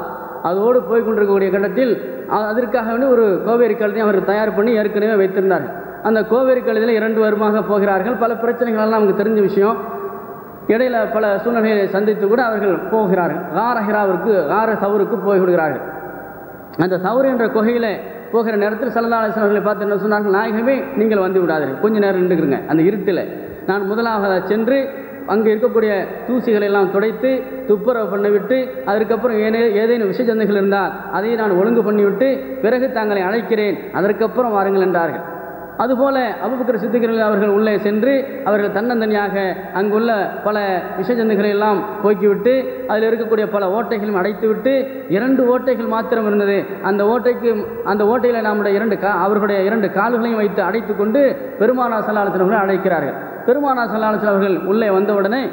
அதோடு போய் கொண்டிருக்கக்கூடிய கட்டத்தில் அ- அதற்காக வேண்டி ஒரு கோவேரி கழுதையும் அவர் தயார் பண்ணி ஏற்கனவே வைத்திருந்தார்கள் அந்த கோவேரி கழுதையில் இரண்டு வருமாக போகிறார்கள் பல பிரச்சனைகள் எல்லாம் நமக்கு தெரிஞ்ச விஷயம் இடையில பல சூழ்நிலைகளை சந்தித்து கூட அவர்கள் போகிறார்கள் காரஹிராவிற்கு கார சவுருக்கு போய்விடுகிறார்கள் அந்த சவுர் என்ற குகையில் போகிற நேரத்தில் சல்லல்லாஹு அவர்களை பார்த்து என்ன சொன்னார்கள் நாயகமே நீங்கள் வந்து விடாதீர்கள் கொஞ்ச நேரம் நின்றுக்கிறங்க அந்த இருட்டில் நான் முதலாக சென்று அங்கே இருக்கக்கூடிய தூசிகளை எல்லாம் துடைத்து துப்புரவு பண்ணிவிட்டு அதுக்கப்புறம் ஏனே ஏதேனும் விஷஜந்துகள் இருந்தால் அதை நான் ஒழுங்கு பண்ணிவிட்டு பிறகு தாங்களை அழைக்கிறேன் அதற்கப்புறம் வாருங்கள் என்றார்கள் அதுபோல அபுபக்கர் சித்திகர்கள் அவர்கள் உள்ளே சென்று அவர்கள் தன்னந்தனியாக அங்குள்ள பல விஷஜந்துகளை எல்லாம் போக்கிவிட்டு அதில் இருக்கக்கூடிய பல ஓட்டைகளையும் அடைத்துவிட்டு இரண்டு ஓட்டைகள் மாத்திரம் இருந்தது அந்த ஓட்டைக்கு அந்த ஓட்டையில் நம்முடைய இரண்டு கா அவர்களுடைய இரண்டு கால்களையும் வைத்து அடைத்து கொண்டு பெருமானா சல்லாலசன் அவர்கள் அழைக்கிறார்கள் பெருமானா சல்லாலசன் அவர்கள் உள்ளே வந்தவுடனே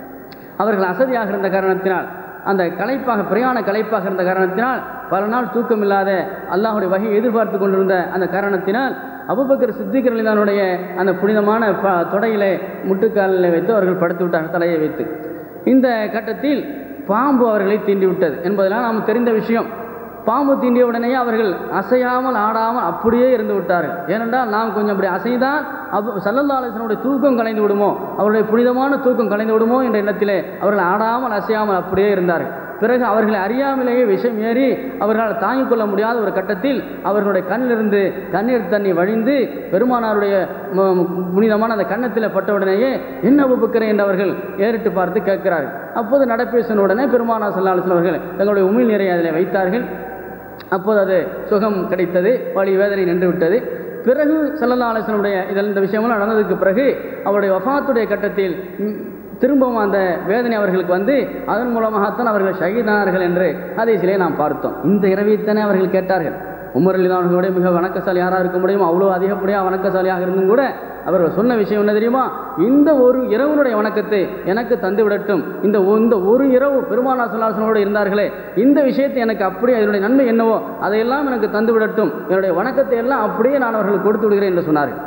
அவர்கள் அசதியாக இருந்த காரணத்தினால் அந்த களைப்பாக பிரயாண களைப்பாக இருந்த காரணத்தினால் பல நாள் தூக்கம் இல்லாத அல்லாஹுடைய வகையை எதிர்பார்த்து கொண்டிருந்த அந்த காரணத்தினால் அபுபக்கர் சித்திகரலிதானுடைய அந்த புனிதமான ப தொடையிலே முட்டுக்காலில் வைத்து அவர்கள் படுத்து விட்டார்கள் தலையை வைத்து இந்த கட்டத்தில் பாம்பு அவர்களை தீண்டி விட்டது என்பதெல்லாம் நாம் தெரிந்த விஷயம் பாம்பு தீண்டிய உடனேயே அவர்கள் அசையாமல் ஆடாமல் அப்படியே இருந்து விட்டார்கள் ஏனென்றால் நாம் கொஞ்சம் அப்படி அசைந்தால் அப் சல்லல்லாசனுடைய தூக்கம் கலைந்து விடுமோ அவருடைய புனிதமான தூக்கம் கலைந்து விடுமோ என்ற எண்ணத்திலே அவர்கள் ஆடாமல் அசையாமல் அப்படியே இருந்தார்கள் பிறகு அவர்களை அறியாமலேயே விஷம் ஏறி அவர்களால் தாங்கிக் கொள்ள முடியாத ஒரு கட்டத்தில் அவர்களுடைய கண்ணிலிருந்து கண்ணீர் தண்ணி வழிந்து பெருமானாருடைய ம- ம- புனிதமான அந்த கன்னத்தில் பட்டவுடனேயே என்ன உபுக்கிறேன் என்று அவர்கள் ஏறிட்டு பார்த்து கேட்கிறார்கள் அப்போது நடப்பேசின உடனே பெருமானார் சல்லாஹ் அவர்கள் தங்களுடைய உமிழ் நிறைய அதில் வைத்தார்கள் அப்போது அது சுகம் கிடைத்தது வலி வேதனை நின்று விட்டது பிறகு சல்லல்லா அலிஸ்லனுடைய இதில் இந்த விஷயமெல்லாம் நடந்ததுக்கு பிறகு அவருடைய வஃபாத்துடைய கட்டத்தில் ம், திரும்பவும் அந்த வேதனை அவர்களுக்கு வந்து அதன் மூலமாகத்தான் அவர்கள் ஷஹீதானார்கள் என்று ஹதீஸிலே நாம் பார்த்தோம் இந்த இரவியத்தானே அவர்கள் கேட்டார்கள் உமர் அலிதானோட மிக வணக்கசாலி யாராக இருக்க முடியும் அவ்வளோ அதிகப்படியாக வணக்கசாலியாக இருந்தும் கூட அவர்கள் சொன்ன விஷயம் என்ன தெரியுமா இந்த ஒரு இரவனுடைய வணக்கத்தை எனக்கு தந்து விடட்டும் இந்த ஒ- இந்த ஒரு இரவு பெருமானா சொல்லாசனோடு இருந்தார்களே இந்த விஷயத்தை எனக்கு அப்படியே அதனுடைய நன்மை என்னவோ அதையெல்லாம் எனக்கு தந்து விடட்டும் என்னுடைய வணக்கத்தை எல்லாம் அப்படியே நான் அவர்களுக்கு கொடுத்து விடுகிறேன் என்று சொன்னார்கள்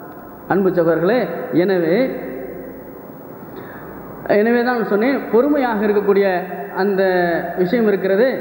அன்பு சகோதரர்களே எனவே எனவே தான் சொன்னேன் பொறுமையாக இருக்கக்கூடிய அந்த விஷயம் இருக்கிறது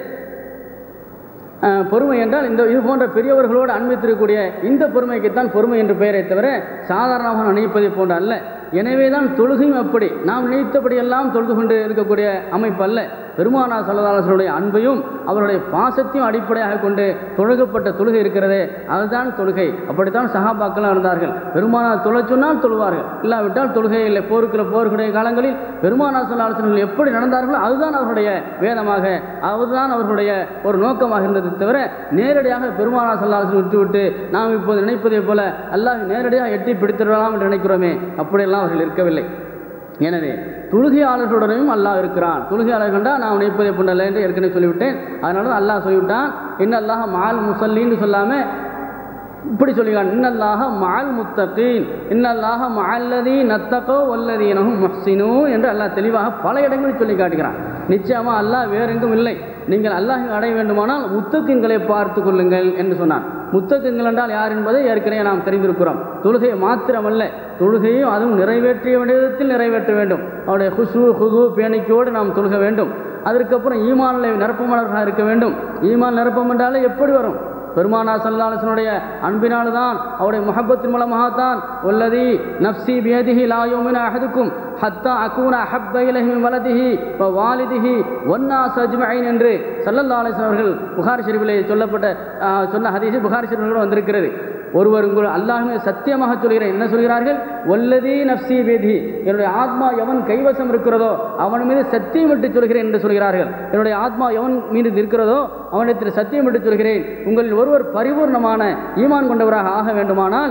அஹ், பொறுமை என்றால் இந்த இது போன்ற பெரியவர்களோடு அன்பித்திருக்கக்கூடிய இந்த பொறுமைக்குத்தான் பொறுமை என்று பெயரை தவிர சாதாரணமாக நினைப்பதை போன்ற அல்ல எனவே தான் தொழுகையும் அப்படி நாம் நினைத்தபடியெல்லாம் தொழுது கொண்டு இருக்கக்கூடிய அமைப்பு அல்ல பெருமானா சல்லதாசனுடைய அன்பையும் அவருடைய பாசத்தையும் அடிப்படையாக கொண்டு தொழுகப்பட்ட தொழுகை இருக்கிறதே அதுதான் தொழுகை அப்படித்தான் சஹாபாக்கெல்லாம் இருந்தார்கள் பெருமானா தொழ சொன்னால் தொழுவார்கள் இல்லாவிட்டால் தொழுகை இல்லை போருக்கிற போருக்குடைய காலங்களில் பெருமானா சல்லாசனர்கள் எப்படி நடந்தார்களோ அதுதான் அவர்களுடைய வேதமாக அதுதான் அவர்களுடைய ஒரு நோக்கமாக இருந்தது தவிர நேரடியாக பெருமானா சல்லாசன் விட்டுவிட்டு நாம் இப்போது நினைப்பதை போல அல்லாஹ் நேரடியாக எட்டி பிடித்திடலாம் என்று நினைக்கிறோமே அப்படியெல்லாம் அவர்கள் இருக்கவில்லை எனவே தொழுகையாளர்களுடனும் அல்லாஹ் இருக்கிறான் தொழுகையாளர்கள்டா நான் நினைப்பதை போன்றல என்று ஏற்கனவே சொல்லிவிட்டேன் அதனால தான் அல்லாஹ் சொல்லிவிட்டான் இன்ன அல்லாஹ் மால் முசல்லின்னு சொல்லாமல் இப்படி சொல்லிக்கான் இன்னல்லாக மால் முத்தகீன் இன்னல்லாக மால்லதி நத்தகோ வல்லதீனகும் முஹ்சினூ என்று அல்லாஹ் தெளிவாக பல இடங்களில் சொல்லி காட்டுகிறான் நிச்சயமா அல்லாஹ் வேறெங்கும் இல்லை நீங்கள் அல்லாஹ் அடைய வேண்டுமானால் முத்தக்கின்களை பார்த்து கொள்ளுங்கள் என்று சொன்னான் முத்தக்கின்கள் என்றால் யார் என்பதை ஏற்கனவே நாம் தெரிந்திருக்கிறோம் தொழுகை மாத்திரமல்ல தொழுகையும் அதுவும் நிறைவேற்றிய விதத்தில் நிறைவேற்ற வேண்டும் அவருடைய குசு குகு பேணிக்கையோடு நாம் தொழுக வேண்டும் அதற்கப்புறம் ஈமானில் நிரப்பமானவர்களாக இருக்க வேண்டும் ஈமான் நிரப்பம் என்றாலே எப்படி வரும் பெருமானா சல்லாசனுடைய அன்பினால் தான் அவருடைய முகப்பத்தின் மூலமாகத்தான் உள்ளதி நப்சி பியதிஹி லாயோமின அஹதுக்கும் ஹத்தா அகூன அஹப்ப இலஹி மின் வலதிஹி வ வாலிதிஹி ஒன்னா சஜ்மஐன் என்று சல்லல்லா அலிஸ்லாம் அவர்கள் புகார் ஷெரீஃபிலே சொல்லப்பட்ட ஆ, சொன்ன ஹதீஸ் புகார் ஷெரீஃபில் வந்திருக்கிறது ஒருவர் உங்கள் அல்லாஹ்மே சத்தியமாக சொல்கிறேன் என்ன சொல்கிறார்கள் ஒல்லதி நப்சி பேதி என்னுடைய ஆத்மா எவன் கைவசம் இருக்கிறதோ அவன் மீது சத்தியம் விட்டு சொல்கிறேன் என்று சொல்கிறார்கள் என்னுடைய ஆத்மா எவன் மீது இருக்கிறதோ அவனிடத்தில் சத்தியம் விட்டு சொல்கிறேன் உங்களில் ஒருவர் பரிபூர்ணமான ஈமான் கொண்டவராக ஆக வேண்டுமானால்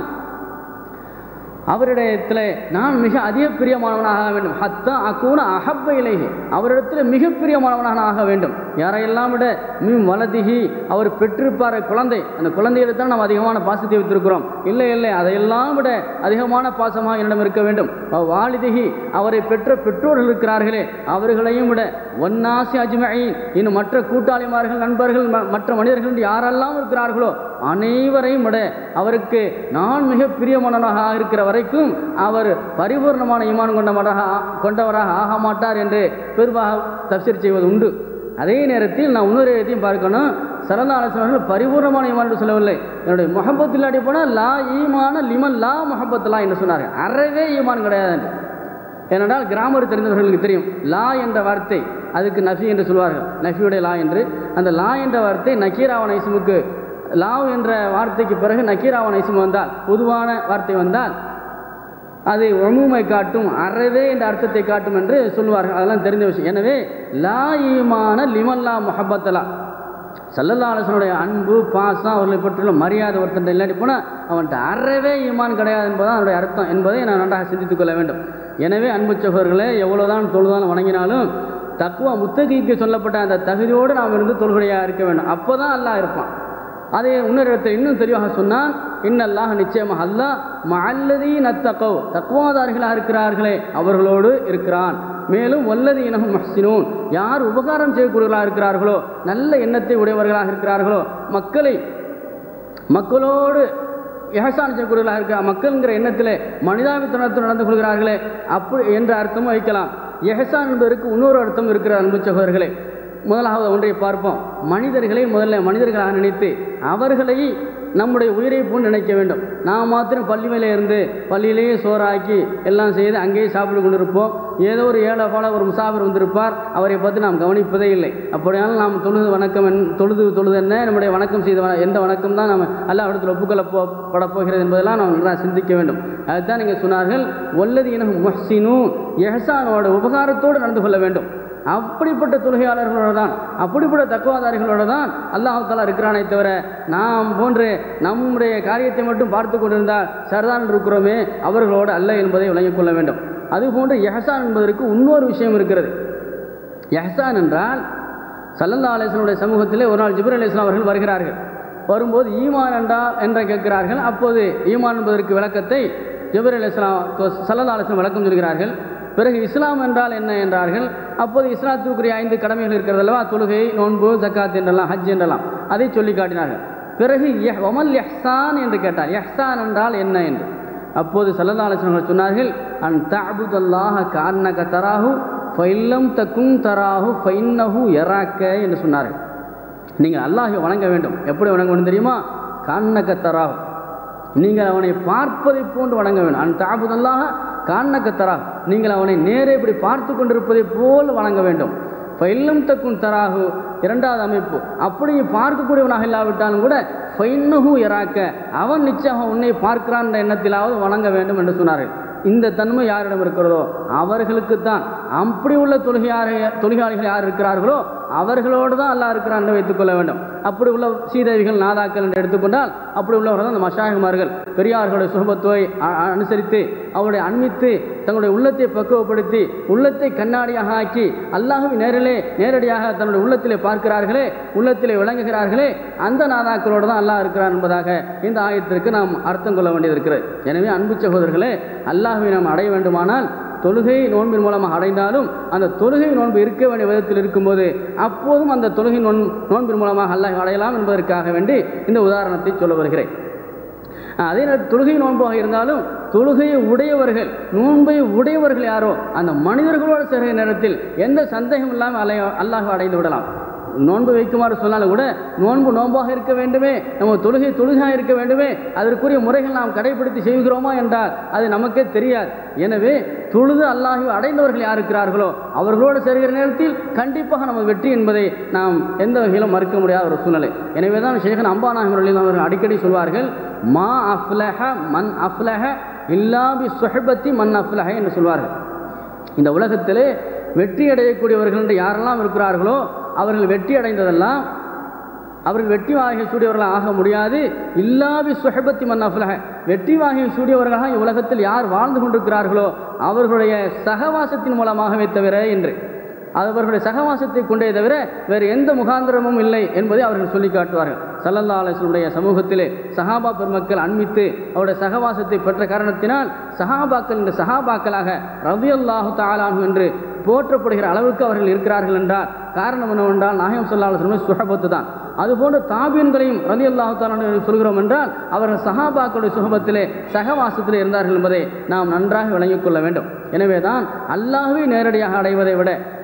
அவரிடத்தில் நான் மிக அதிக பிரியமானவனாக ஆக வேண்டும் ஹத்தா அக்கூன அஹப்ப இலைஹி அவரிடத்தில் மிக பிரியமானவனாக ஆக வேண்டும் யாரையெல்லாம் விட மிம் வலதிகி அவர் பெற்றிருப்பார் குழந்தை அந்த குழந்தையிடத்தான் நாம் அதிகமான பாசத்தை வைத்திருக்கிறோம் இல்லை இல்லை அதையெல்லாம் விட அதிகமான பாசமாக என்னிடம் இருக்க வேண்டும் வாலிதிகி அவரை பெற்ற பெற்றோர்கள் இருக்கிறார்களே அவர்களையும் விட ஒன்னாசி அஜ்மயின் இன்னும் மற்ற கூட்டாளிமார்கள் நண்பர்கள் ம- மற்ற மனிதர்கள் என்று யாரெல்லாம் இருக்கிறார்களோ அனைவரையும் விட அவருக்கு நான் மிக பிரியமானவனாக இருக்கிற வரைக்கும் அவர் பரிபூர்ணமான ஈமான் கொண்டவராக ஆ- கொண்டவராக ஆக மாட்டார் என்று பெருவாக தப்சீர் செய்வது உண்டு அதே நேரத்தில் நான் இன்னொரு இடத்தையும் பார்க்கணும் சரதா ஆலோசனர்கள் பரிபூர்ணமான ஈமான் என்று சொல்லவில்லை என்னுடைய முகப்பத்தில் அடி போனால் லா ஈமான லிமன் லா முகப்பத்துலா என்று சொன்னார்கள் அறவே ஈமான் கிடையாது என்று ஏனென்றால் கிராமர் தெரிந்தவர்களுக்கு தெரியும் லா என்ற வார்த்தை அதுக்கு நஃபி என்று சொல்வார்கள் நஃபியுடைய லா என்று அந்த லா என்ற வார்த்தை நக்கீராவன் ஐசுமுக்கு லாவ் என்ற வார்த்தைக்கு பிறகு நக்கீராவன் ஐசும் வந்தால் பொதுவான வார்த்தை வந்தால் அது ஒமுமை காட்டும் அறவே என்ற அர்த்தத்தை காட்டும் என்று சொல்வார்கள் அதெல்லாம் தெரிந்த விஷயம் எனவே லா ஈமான லிமல்லா முஹப்பத்தலா சல்லல்லா அலுவலனுடைய அன்பு பாசம் அவர்களை பற்றியுள்ள மரியாதை ஒருத்தன் இல்லாட்டி போனால் அவன்கிட்ட அறவே ஈமான் கிடையாது என்பதுதான் அதனுடைய அர்த்தம் என்பதை நான் நன்றாக சிந்தித்துக் கொள்ள வேண்டும் எனவே அன்பு சகோதரர்களே எவ்வளோதான் தொழுதான் வணங்கினாலும் தக்குவா முத்தகிக்கு சொல்லப்பட்ட அந்த தகுதியோடு நாம் இருந்து தொழுகையாக இருக்க வேண்டும் அப்போ தான் அல்லாஹ் இருப்பான் அதே இன்னொரு இடத்துல இன்னும் தெளிவாக சொன்னால் இன்னல்லாஹ் நிச்சயமாக அல்லாஹ் மல்லதி நத்தகோ தக்குவாதாரிகளாக இருக்கிறார்களே அவர்களோடு இருக்கிறான் மேலும் வல்லதி இனகும் மஹ்சினூன் யார் உபகாரம் செய்யக்கூடியவர்களாக இருக்கிறார்களோ நல்ல எண்ணத்தை உடையவர்களாக இருக்கிறார்களோ மக்களை மக்களோடு எஹசான் செய்யக்கூடியவர்களாக இருக்கிற மக்கள்ங்கிற எண்ணத்தில் மனிதாபித்தனத்தில் நடந்து கொள்கிறார்களே அப்படி என்ற அர்த்தமும் வைக்கலாம் எஹசான் என்பதற்கு இன்னொரு அர்த்தம் இருக்கிற அன்பு சகோதரர்களே முதலாவது ஒன்றை பார்ப்போம் மனிதர்களை முதல்ல மனிதர்களாக நினைத்து அவர்களை நம்முடைய உயிரை போன்று நினைக்க வேண்டும் நாம் மாத்திரம் பள்ளி மேலே இருந்து பள்ளியிலேயே சோறாக்கி எல்லாம் செய்து அங்கேயே சாப்பிட்டு கொண்டிருப்போம் ஏதோ ஒரு ஏழை போல ஒரு முசாஃபர் வந்திருப்பார் அவரை பற்றி நாம் கவனிப்பதே இல்லை அப்படியானால் நாம் தொழுது வணக்கம் என் தொழுது தொழுது என்ன நம்முடைய வணக்கம் செய்த வ- எந்த வணக்கம் தான் நம்ம எல்லா இடத்துல ஒப்புக்கொள்ள போ பட போகிறது என்பதெல்லாம் நாம் நன்றாக சிந்திக்க வேண்டும் அதுதான் நீங்கள் சொன்னார்கள் ஒல்லது இனம் முஹ்சினு எஹசானோட உபகாரத்தோடு நடந்து கொள்ள வேண்டும் அப்படிப்பட்ட தொழுகையாளர்களோட தான் அப்படிப்பட்ட தக்குவாதாரிகளோட தான் அல்லாஹ் தாலா இருக்கிறானே தவிர நாம் போன்று நம்முடைய காரியத்தை மட்டும் பார்த்து கொண்டிருந்தால் சரிதான் இருக்கிறோமே அவர்களோடு அல்ல என்பதை விளங்கிக் கொள்ள வேண்டும் அதுபோன்று எஹசான் என்பதற்கு இன்னொரு விஷயம் இருக்கிறது எஹசான் என்றால் சல்லல்லா அலிஸ்லனுடைய சமூகத்திலே ஒரு நாள் ஜிப்ரல் அலிஸ்லாம் அவர்கள் வருகிறார்கள் வரும்போது ஈமான் என்றால் என்று கேட்கிறார்கள் அப்போது ஈமான் என்பதற்கு விளக்கத்தை ஜிப்ரல் அலிஸ்லாம் சல்லல்லா அலிஸ்லாம் விளக்கம் சொல்கிறார்கள் பிறகு இஸ்லாம் என்றால் என்ன என்றார்கள் அப்போது இஸ்லாத்துக்குரிய ஐந்து கடமைகள் இருக்கிறது அல்லவா தொழுகை நோன்பு ஜக்காத் என்றெல்லாம் ஹஜ் என்றெல்லாம் அதை சொல்லி காட்டினார்கள் பிறகு யஹ் ஒமல் யஹ்சான் என்று கேட்டார் யஹ்சான் என்றால் என்ன என்று அப்போது சல்லல்லா அலிஸ்லாம் சொன்னார்கள் அன் தஅபுதல்லாஹ கான்னக தராஹு ஃபைல்லம் தக்கும் தராஹு ஃபைன்னஹு யராக்க என்று சொன்னார்கள் நீங்கள் அல்லாஹை வணங்க வேண்டும் எப்படி வணங்க வேண்டும் தெரியுமா கான்னக தராஹு நீங்கள் அவனை பார்ப்பதை போன்று வணங்க வேண்டும் அன் தாபுதல்லாக காண்ணக்க தரா நீங்கள் அவனை நேரே இப்படி பார்த்து கொண்டிருப்பதை போல் வணங்க வேண்டும் ஃபைல்லம் தக்கும் தராகு இரண்டாவது அமைப்பு அப்படி நீ பார்க்கக்கூடியவனாக இல்லாவிட்டாலும் கூட ஃபைன்னஹு எராக்க அவன் நிச்சயம் உன்னை பார்க்கிறான் என்ற எண்ணத்திலாவது வணங்க வேண்டும் என்று சொன்னார்கள் இந்த தன்மை யாரிடம் இருக்கிறதோ அவர்களுக்குத்தான் அப்படி உள்ள தொழுகையார தொழுகாளிகள் யார் இருக்கிறார்களோ அவர்களோடு தான் அல்லாஹ் இருக்கிறான் என்று வைத்துக்கொள்ள வேண்டும் அப்படி உள்ள சீதேவிகள் நாதாக்கள் என்று எடுத்துக்கொண்டால் அப்படி உள்ளவர்கள் தான் அந்த மஷாகுமார்கள் பெரியார்களுடைய சுகபத்துவை அ- அ- அனுசரித்து அவருடைய அண்மித்து தங்களுடைய உள்ளத்தை பக்குவப்படுத்தி உள்ளத்தை கண்ணாடியாக ஆக்கி அல்லாஹுவை நேரிலே நேரடியாக தன்னுடைய உள்ளத்திலே பார்க்கிறார்களே உள்ளத்திலே விளங்குகிறார்களே அந்த நாதாக்களோடு தான் அல்லாஹ் இருக்கிறார் என்பதாக இந்த ஆயத்திற்கு நாம் அர்த்தம் கொள்ள வேண்டியது இருக்கிறது எனவே அன்பு சகோதரர்களே அல்லாஹுவை நாம் அடைய வேண்டுமானால் தொழுகை நோன்பின் மூலமாக அடைந்தாலும் அந்த தொழுகை நோன்பு இருக்க வேண்டிய விதத்தில் இருக்கும்போது அப்போதும் அந்த தொழுகை நோன் நோன்பின் மூலமாக அல்லாஹ் அடையலாம் என்பதற்காக வேண்டி இந்த உதாரணத்தை சொல்ல வருகிறேன் அஹ் அதே நேரத்தில் தொழுகை நோன்பாக இருந்தாலும் தொழுகையை உடையவர்கள் நோன்பை உடையவர்கள் யாரோ அந்த மனிதர்களோடு சேர்கிற நேரத்தில் எந்த சந்தேகம் இல்லாமல் அலைய அல்லாஹ் அடைந்து விடலாம் நோன்பு வைக்குமாறு சொன்னாலும் கூட நோன்பு நோன்பாக இருக்க வேண்டுமே நம்ம தொழுகை தொழுகையாக இருக்க வேண்டுமே அதற்குரிய முறைகள் நாம் கடைபிடித்து செய்கிறோமா என்றால் அது நமக்கே தெரியாது எனவே தொழுது அல்லாஹி அடைந்தவர்கள் யார் இருக்கிறார்களோ அவர்களோடு சேர்கிற நேரத்தில் கண்டிப்பாக நமக்கு வெற்றி என்பதை நாம் எந்த வகையிலும் மறுக்க முடியாத ஒரு சூழ்நிலை எனவே தான் ஷேகன் அம்பானாக அவர்கள் அடிக்கடி சொல்வார்கள் மா அஃப்லஹ மன் அஃப்லஹ இல்லாபி சுஹபத்தி மன் அஃப்லஹ என்று சொல்வார்கள் இந்த உலகத்திலே வெற்றி அடையக்கூடியவர்கள் என்று யாரெல்லாம் இருக்கிறார்களோ அவர்கள் வெற்றி அடைந்ததெல்லாம் அவர்கள் வெற்றி வாகை சூடியவர்களாக ஆக முடியாது இல்லாவி சுஹபத்தி மன்னஃபலக வெற்றி வாகை சூடியவர்களாக இவ்வுலகத்தில் யார் வாழ்ந்து கொண்டிருக்கிறார்களோ அவர்களுடைய சகவாசத்தின் மூலமாகவே தவிர என்று அவர்களுடைய சகவாசத்தை கொண்டே தவிர வேறு எந்த முகாந்திரமும் இல்லை என்பதை அவர்கள் சொல்லி காட்டுவார்கள் சல்லல்லா அலிஸ்லுடைய சமூகத்திலே சஹாபா பெருமக்கள் அண்மித்து அவருடைய சகவாசத்தை பெற்ற காரணத்தினால் சஹாபாக்கள் என்ற சஹாபாக்களாக ரதியல்லாஹு தாலானு என்று போற்றப்படுகிற அளவுக்கு அவர்கள் இருக்கிறார்கள் என்றால் காரணம் என்னவென்றால் நாயம் சொல்லா அலுவலம் சுஹபத்து தான் அதுபோன்று தாபீன்களையும் ரதி அல்லாஹு சொல்கிறோம் என்றால் அவர்கள் சஹாபாக்களுடைய சுகபத்திலே சகவாசத்திலே இருந்தார்கள் என்பதை நாம் நன்றாக விளங்கிக் கொள்ள வேண்டும் எனவே தான் அல்லாஹுவை நேரடியாக அடைவதை விட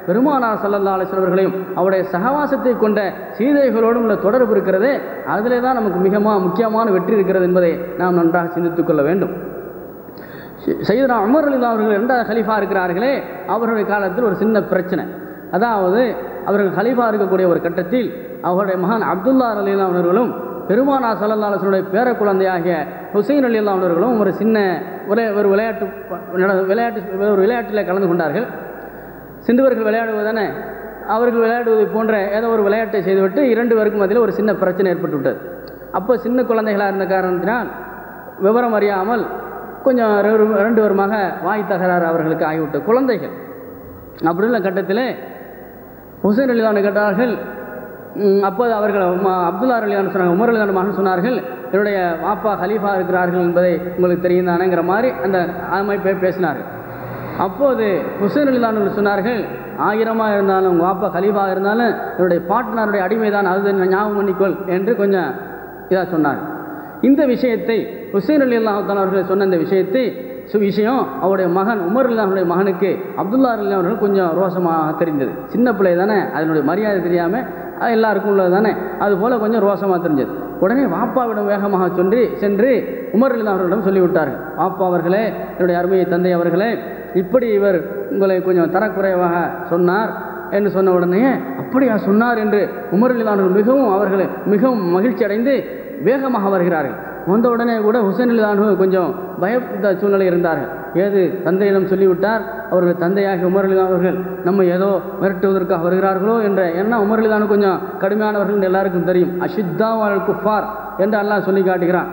பெருமானார் சல்லல்லா அலிஸ்வர்களையும் அவருடைய சகவாசத்தை கொண்ட சீதைகளோடும் உள்ள தொடர்பு இருக்கிறதே அதிலே தான் நமக்கு மிகமா முக்கியமான வெற்றி இருக்கிறது என்பதை நாம் நன்றாக சிந்தித்துக் கொள்ள வேண்டும் சையதுனா உமர் அலி அவர்கள் ரெண்டாவது ஹலீஃபா இருக்கிறார்களே அவர்களுடைய காலத்தில் ஒரு சின்ன பிரச்சனை அதாவது அவர்கள் ஹலீஃபா இருக்கக்கூடிய ஒரு கட்டத்தில் அவருடைய மகன் அப்துல்லா அலி அவர்களும் பெருமானா சல்லல்லா அலுவலுடைய பேர குழந்தையாகிய ஹுசைன் அலி அவர்களும் ஒரு சின்ன ஒரு ஒரு விளையாட்டு நட- விளையாட்டு ஒரு விளையாட்டில் கலந்து கொண்டார்கள் சிறுவர்கள் விளையாடுவதானே அவர்கள் விளையாடுவதை போன்ற ஏதோ ஒரு விளையாட்டை செய்துவிட்டு இரண்டு பேருக்கும் மத்தியில் ஒரு சின்ன பிரச்சனை ஏற்பட்டு விட்டது அப்போ சின்ன குழந்தைகளாக இருந்த காரணத்தினால் விவரம் அறியாமல் கொஞ்சம் ரெ- ரெண்டு வருமாக வாய் தகராறு அவர்களுக்கு ஆகிவிட்டது குழந்தைகள் அப்படி உள்ள கட்டத்தில் ஹுசைன் அலிதான் கேட்டார்கள் ம், அப்போது அவர்கள் ம- அப்துல்லா அலிதான் சொன்னாங்க உமர் அலிதான் மகன் சொன்னார்கள் என்னுடைய வாப்பா ஹலீஃபா இருக்கிறார்கள் என்பதை உங்களுக்கு தெரியும் தானேங்கிற மாதிரி அந்த அமைப்பை பேசினார்கள் அப்போது ஹுசைன் அலிதான் சொன்னார்கள் ஆயிரமாக இருந்தாலும் உங்கள் வாப்பா ஹலீஃபா இருந்தாலும் என்னுடைய பாட்டனாருடைய அடிமை தான் அது ஞாபகம் பண்ணிக்கொள் என்று கொஞ்சம் இதாக சொன்னார் இந்த விஷயத்தை ஹுசைன் அலி அல்லாஹான் அவர்கள் சொன்ன இந்த விஷயத்தை சு விஷயம் அவருடைய மகன் உமர் அல்லாஹனுடைய மகனுக்கு அப்துல்லா அலி அவர்கள் கொஞ்சம் ரோசமாக தெரிந்தது சின்ன பிள்ளை தானே அதனுடைய மரியாதை தெரியாமல் எல்லாருக்கும் உள்ளது தானே அதுபோல் கொஞ்சம் ரோசமாக தெரிஞ்சது உடனே வாப்பாவிடம் வேகமாக சென்று சென்று உமர் அலி அவர்களிடம் சொல்லிவிட்டார்கள் வாப்பா அவர்களே என்னுடைய அருமையை தந்தை அவர்களே இப்படி இவர் உங்களை கொஞ்சம் தரக்குறைவாக சொன்னார் என்று சொன்ன உடனே அப்படியா சொன்னார் என்று உமர் அலி அவர்கள் மிகவும் அவர்கள் மிகவும் மகிழ்ச்சி அடைந்து வேகமாக வருகிறார்கள் வந்த உடனே கூட ஹுசைன் அலிதானு கொஞ்சம் பயப்பட்ட சூழ்நிலை இருந்தார்கள் ஏது தந்தையிடம் சொல்லிவிட்டார் அவர்கள் தந்தையாகி உமர் அலிதான் அவர்கள் நம்ம ஏதோ மிரட்டுவதற்காக வருகிறார்களோ என்ற எண்ணம் உமர் அலிதானு கொஞ்சம் கடுமையானவர்கள் என்று எல்லாருக்கும் தெரியும் அஷித்தா வால் குஃபார் என்று அல்லாஹ் சொல்லி காட்டுகிறான்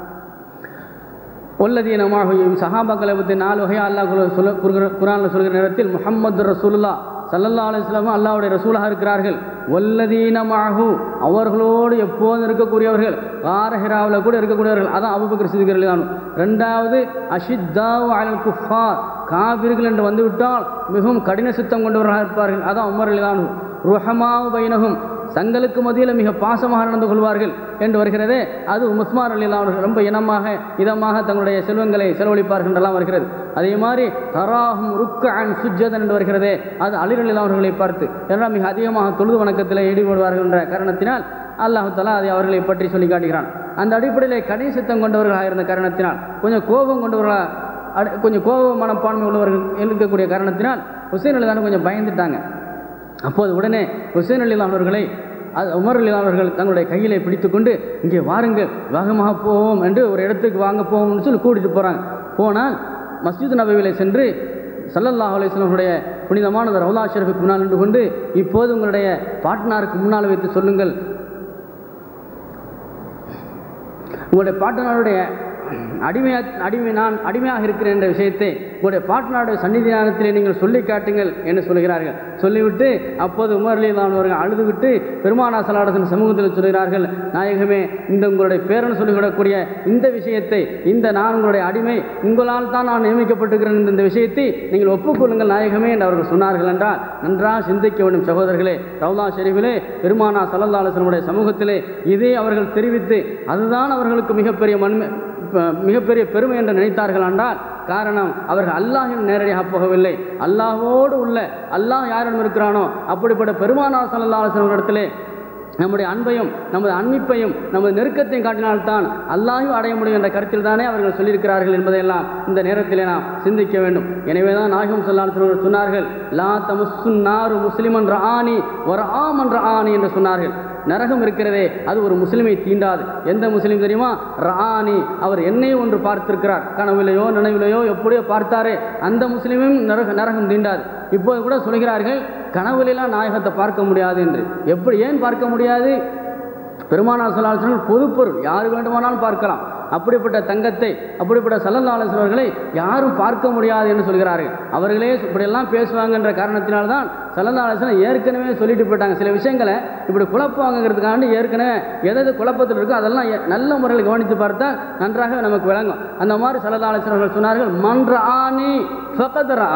ஒல்லதீனமாகவும் சஹாபாக்களை பற்றி நாலு வகையாக அல்லாஹ் குல- சொல்ல குர்ஆன் குரானில் சொல்கிற நேரத்தில் முஹம்மது ரசூலுல்லா சல்லல்லா அலிஸ்லாமும் அல்லாஹ்வுடைய ரசூலாக இருக்கிறார்கள் ஒல்லதீனமாகு அவர்களோடு எப்போதும் இருக்கக்கூடியவர்கள் காரஹிராவில் கூட இருக்கக்கூடியவர்கள் அதான் அபுபக்கர் சிதிகர்கள் தான் ரெண்டாவது அஷித்தாவு அலல் குஃபார் காபிர்கள் என்று வந்துவிட்டால் மிகவும் கடின சித்தம் கொண்டவர்களாக இருப்பார்கள் அதான் உமர் அலிதானு ருஹமாவு பைனகும் தங்களுக்கு மத்தியில் மிக பாசமாக நடந்து கொள்வார்கள் என்று வருகிறதே அது முஸ்மார் அலி அவர்கள் ரொம்ப இனமாக இதமாக தங்களுடைய செல்வங்களை செலவழிப்பார்கள் என்றெல்லாம் வருகிறது அதே மாதிரி தராஹும் ருக்க அன் சுஜதன் என்று வருகிறதே அது அலிர் அலி அவர்களை பார்த்து எல்லாம் மிக அதிகமாக தொழுது வணக்கத்தில் ஈடுபடுவார்கள் என்ற காரணத்தினால் அல்லாஹு தலா அதை அவர்களை பற்றி சொல்லி காட்டுகிறான் அந்த அடிப்படையில் கடின சித்தம் கொண்டவர்களாக இருந்த காரணத்தினால் கொஞ்சம் கோபம் கொண்டவர்களாக அடு- கொஞ்சம் கோப மனப்பான்மை உள்ளவர்கள் இருக்கக்கூடிய காரணத்தினால் ஹுசைன் அலி கொஞ்சம் பயந்துட்டாங்க அப்போது உடனே ஹுசைன் அலி அவர்களை அது உமர் அலி அவர்கள் தங்களுடைய கையிலே பிடித்துக்கொண்டு இங்கே வாருங்கள் வேகமாக போவோம் என்று ஒரு இடத்துக்கு வாங்க போவோம்னு சொல்லி கூட்டிகிட்டு போகிறாங்க போனால் மஸ்ஜித் நபவியிலே சென்று சல்லல்லாஹு அலைஹிஸ்ஸலாமுடைய புனிதமான ரவுலா ஷெரஃபுக்கு முன்னால் நின்று கொண்டு இப்போது உங்களுடைய பாட்னாருக்கு முன்னால் வைத்து சொல்லுங்கள் உங்களுடைய பாட்டனாருடைய அடிமையா அடிமை நான் அடிமையாக இருக்கிறேன் என்ற விஷயத்தை உங்களுடைய பாட்டனாருடைய சன்னிதானத்திலே நீங்கள் சொல்லி காட்டுங்கள் என்று சொல்கிறார்கள் சொல்லிவிட்டு அப்போது உமர் அலி அவர்கள் அழுதுவிட்டு பெருமானா சலாடத்தின் சமூகத்தில் சொல்கிறார்கள் நாயகமே இந்த உங்களுடைய பேரன் சொல்லிவிடக்கூடிய இந்த விஷயத்தை இந்த நான் உங்களுடைய அடிமை உங்களால் தான் நான் நியமிக்கப்பட்டிருக்கிறேன் இந்த- இந்த விஷயத்தை நீங்கள் ஒப்புக்கொள்ளுங்கள் நாயகமே என்று அவர்கள் சொன்னார்கள் என்றால் நன்றாக சிந்திக்க வேண்டும் சகோதரர்களே ரவுலா ஷெரீஃபிலே பெருமானா சல்லல்லா அலுவலமுடைய சமூகத்திலே இதை அவர்கள் தெரிவித்து அதுதான் அவர்களுக்கு மிகப்பெரிய மண்மை ப- மிகப்பெரிய பெருமை என்று நினைத்தார்கள் என்றால் காரணம் அவர்கள் அல்லாஹின் நேரடியாக போகவில்லை அல்லாஹ்வோடு உள்ள அல்லாஹ் யாரிடம் இருக்கிறானோ அப்படிப்பட்ட பெருமானா சல்லல்லா அலுவலம் இடத்திலே நம்முடைய அன்பையும் நமது அன்பிப்பையும் நமது நெருக்கத்தையும் காட்டினால்தான் அல்லாஹையும் அடைய முடியும் என்ற கருத்தில் தானே அவர்கள் சொல்லியிருக்கிறார்கள் என்பதையெல்லாம் இந்த நேரத்திலே நாம் சிந்திக்க வேண்டும் எனவே தான் நாயகம் சொல்லால் சொன்னார்கள் லா தமுசுன் நாரு முஸ்லிமன் ஆணி ஒரு ஆமன் ஆணி என்று சொன்னார்கள் நரகம் இருக்கிறதே அது ஒரு முஸ்லிமை தீண்டாது எந்த முஸ்லீம் தெரியுமா ராணி அவர் என்னை ஒன்று பார்த்திருக்கிறார் கனவிலையோ நினைவிலையோ எப்படியோ பார்த்தாரே அந்த முஸ்லீமும் நரக நரகம் தீண்டாது இப்போது கூட சொல்கிறார்கள் கனவுலெல்லாம் நாயகத்தை பார்க்க முடியாது என்று எப்படி ஏன் பார்க்க முடியாது பெருமானார் சொல்லாசனம் பொதுப்பொருள் யார் வேண்டுமானாலும் பார்க்கலாம் அப்படிப்பட்ட தங்கத்தை அப்படிப்பட்ட சல்லல்லாசனர்களை யாரும் பார்க்க முடியாது என்று சொல்கிறார்கள் அவர்களே இப்படியெல்லாம் பேசுவாங்கன்ற காரணத்தினால்தான் சல்லல்லாசனம் ஏற்கனவே சொல்லிட்டு போயிட்டாங்க சில விஷயங்களை இப்படி குழப்பாங்கிறதுக்காண்டி ஏற்கனவே எதாவது குழப்பத்தில் இருக்கோ அதெல்லாம் எ- நல்ல முறையில் கவனித்து பார்த்தால் நன்றாக நமக்கு விளங்கும் அந்த மாதிரி சல்லல்லாசனர்கள் சொன்னார்கள் மன்ற ஆணி ஃபகதர ஆணி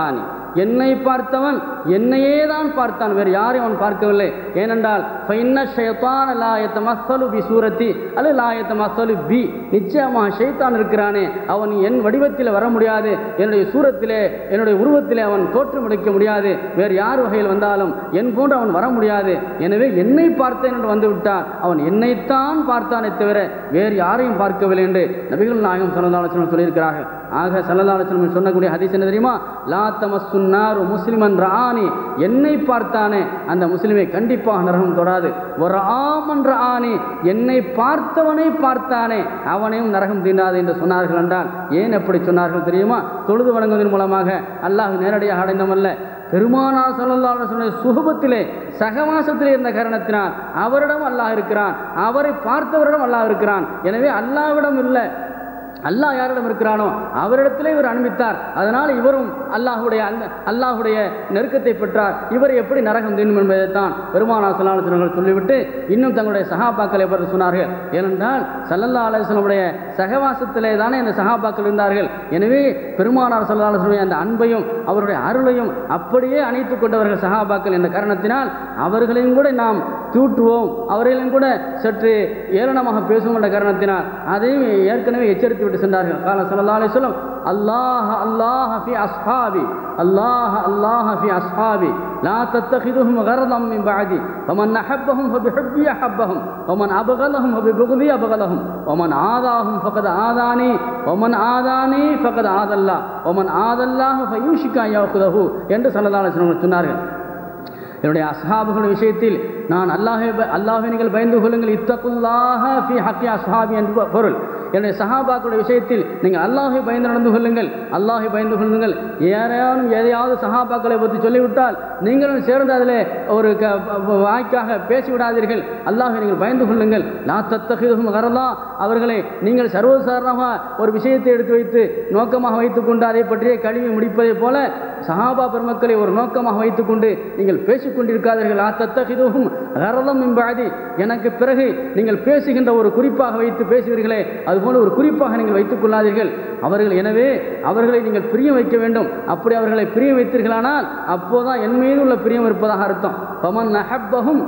என்னை பார்த்தவன் என்னையே தான் பார்த்தான் வேறு யாரையும் அவன் பார்க்கவில்லை ஏனென்றால் ஃபைன்ன ஷைத்தான் லாயத்த மஸ்தலு பி சூரத்தி அல்லது லாயத்த மஸ்தலு பி நிச்சயமாக ஷைத்தான் இருக்கிறானே அவன் என் வடிவத்தில் வர முடியாது என்னுடைய சூரத்திலே என்னுடைய உருவத்திலே அவன் தோற்றமளிக்க முடியாது வேறு யார் வகையில் வந்தாலும் என் போன்று அவன் வர முடியாது எனவே என்னை பார்த்தேன் என்று வந்து விட்டான் அவன் என்னைத்தான் பார்த்தானே தவிர வேறு யாரையும் பார்க்கவில்லை என்று நபிகள் நாயகம் சல்லல்லாஹு சொல்லியிருக்கிறார்கள் ஆக சல்லல்லாஹு சொல்லக்கூடிய ஹதீஸ் என்ன தெரியுமா லா தமஸ்ஸுன்னாரு முஸ்லிமன் ராணி என்னை பார்த்தானே அந்த முஸ்லிமை கண்டிப்பாக நரகம் தொடாது ஒரு ஆமன் ராணி என்னை பார்த்தவனை பார்த்தானே அவனையும் நரகம் தீண்டாது என்று சொன்னார்கள் என்றால் ஏன் எப்படி சொன்னார்கள் தெரியுமா தொழுது வணங்குவதன் மூலமாக அல்லாஹ் நேரடியாக அடைந்தமல்ல பெருமானார் சல்லல்லாஹு சொன்ன சுகபத்திலே சகவாசத்திலே இருந்த காரணத்தினால் அவரிடம் அல்லாஹ் இருக்கிறான் அவரை பார்த்தவரிடம் அல்லாஹ் இருக்கிறான் எனவே அல்லாவிடம் இல்லை அல்லாஹ் யாரிடம் இருக்கிறானோ அவரிடத்திலே இவர் அனுப்பித்தார் அதனால் இவரும் அல்லாஹுடைய அந்த அல்லாஹுடைய நெருக்கத்தை பெற்றார் இவர் எப்படி நரகம் தீண்டும் என்பதைத்தான் பெருமானா சல்லாஹர்கள் சொல்லிவிட்டு இன்னும் தங்களுடைய சகாபாக்களை பற்றி சொன்னார்கள் ஏனென்றால் சல்லல்லா அலுவலமுடைய சகவாசத்திலே தானே இந்த சகாபாக்கள் இருந்தார்கள் எனவே பெருமானார் சல்லாஹனுடைய அந்த அன்பையும் அவருடைய அருளையும் அப்படியே அணைத்து கொண்டவர்கள் சகாபாக்கள் என்ற காரணத்தினால் அவர்களையும் கூட நாம் தூற்றுவோம் அவர்களையும் கூட சற்று ஏளனமாக பேசுவோம் என்ற காரணத்தினால் அதையும் ஏற்கனவே எச்சரித்து விட்டு சென்றார்கள் கால சல்லா அலி சொல்லம் அல்லாஹ் அல்லாஹ் ஃபி அஸ்ஹாபி அல்லாஹ் அல்லாஹ் ஃபி அஸ்ஹாபி لا تتخذهم غرضا من بعدي فمن أحبهم فبحبي أحبهم ومن أبغلهم فببغضي أبغلهم ومن آذاهم فقد آذاني ومن آذاني فقد آذى الله ومن آذى الله فيوشك أن يأخذه என்று சல்லல்லாஹு அலைஹி வஸல்லம் சொன்னார்கள் என்னுடைய அஸ்ஹாபுகளுடைய விஷயத்தில் நான் அல்லாஹை அல்லாஹை நீங்கள் பயந்து கொள்ளுங்கள் இத்தகுல்லாக ஃபி ஹக்கி அஸ்ஹாபி என்று பொருள் என்னுடைய சஹாபாக்களுடைய விஷயத்தில் நீங்கள் அல்லாஹை பயந்து நடந்து கொள்ளுங்கள் அல்லாஹை பயந்து கொள்ளுங்கள் யாரையாலும் எதையாவது சஹாபாக்களை பற்றி சொல்லிவிட்டால் நீங்களும் சேர்ந்து அதில் ஒரு க வாய்க்காக பேசிவிடாதீர்கள் அல்லாஹை நீங்கள் பயந்து கொள்ளுங்கள் லா தத்தகிதும் வரலா அவர்களை நீங்கள் சர்வசாதாரணமாக ஒரு விஷயத்தை எடுத்து வைத்து நோக்கமாக வைத்துக்கொண்டு அதை பற்றியே கழுவி முடிப்பதைப் போல சஹாபா பெருமக்களை ஒரு நோக்கமாக வைத்துக்கொண்டு நீங்கள் பேசிக்கொண்டிருக்காதீர்கள் ஆ தத்தகிதும் ரரதம் என்பாதி எனக்கு பிறகு நீங்கள் பேசுகின்ற ஒரு குறிப்பாக வைத்து பேசுவீர்களே அதுபோல ஒரு குறிப்பாக நீங்கள் வைத்துக் கொள்ளாதீர்கள் அவர்கள் எனவே அவர்களை நீங்கள் பிரியம் வைக்க வேண்டும் அப்படி அவர்களை பிரியம் வைத்தீர்களானால் அப்போதான் என் மீது உள்ள பிரியம் இருப்பதாக அர்த்தம் பமன் அஹப்பகும்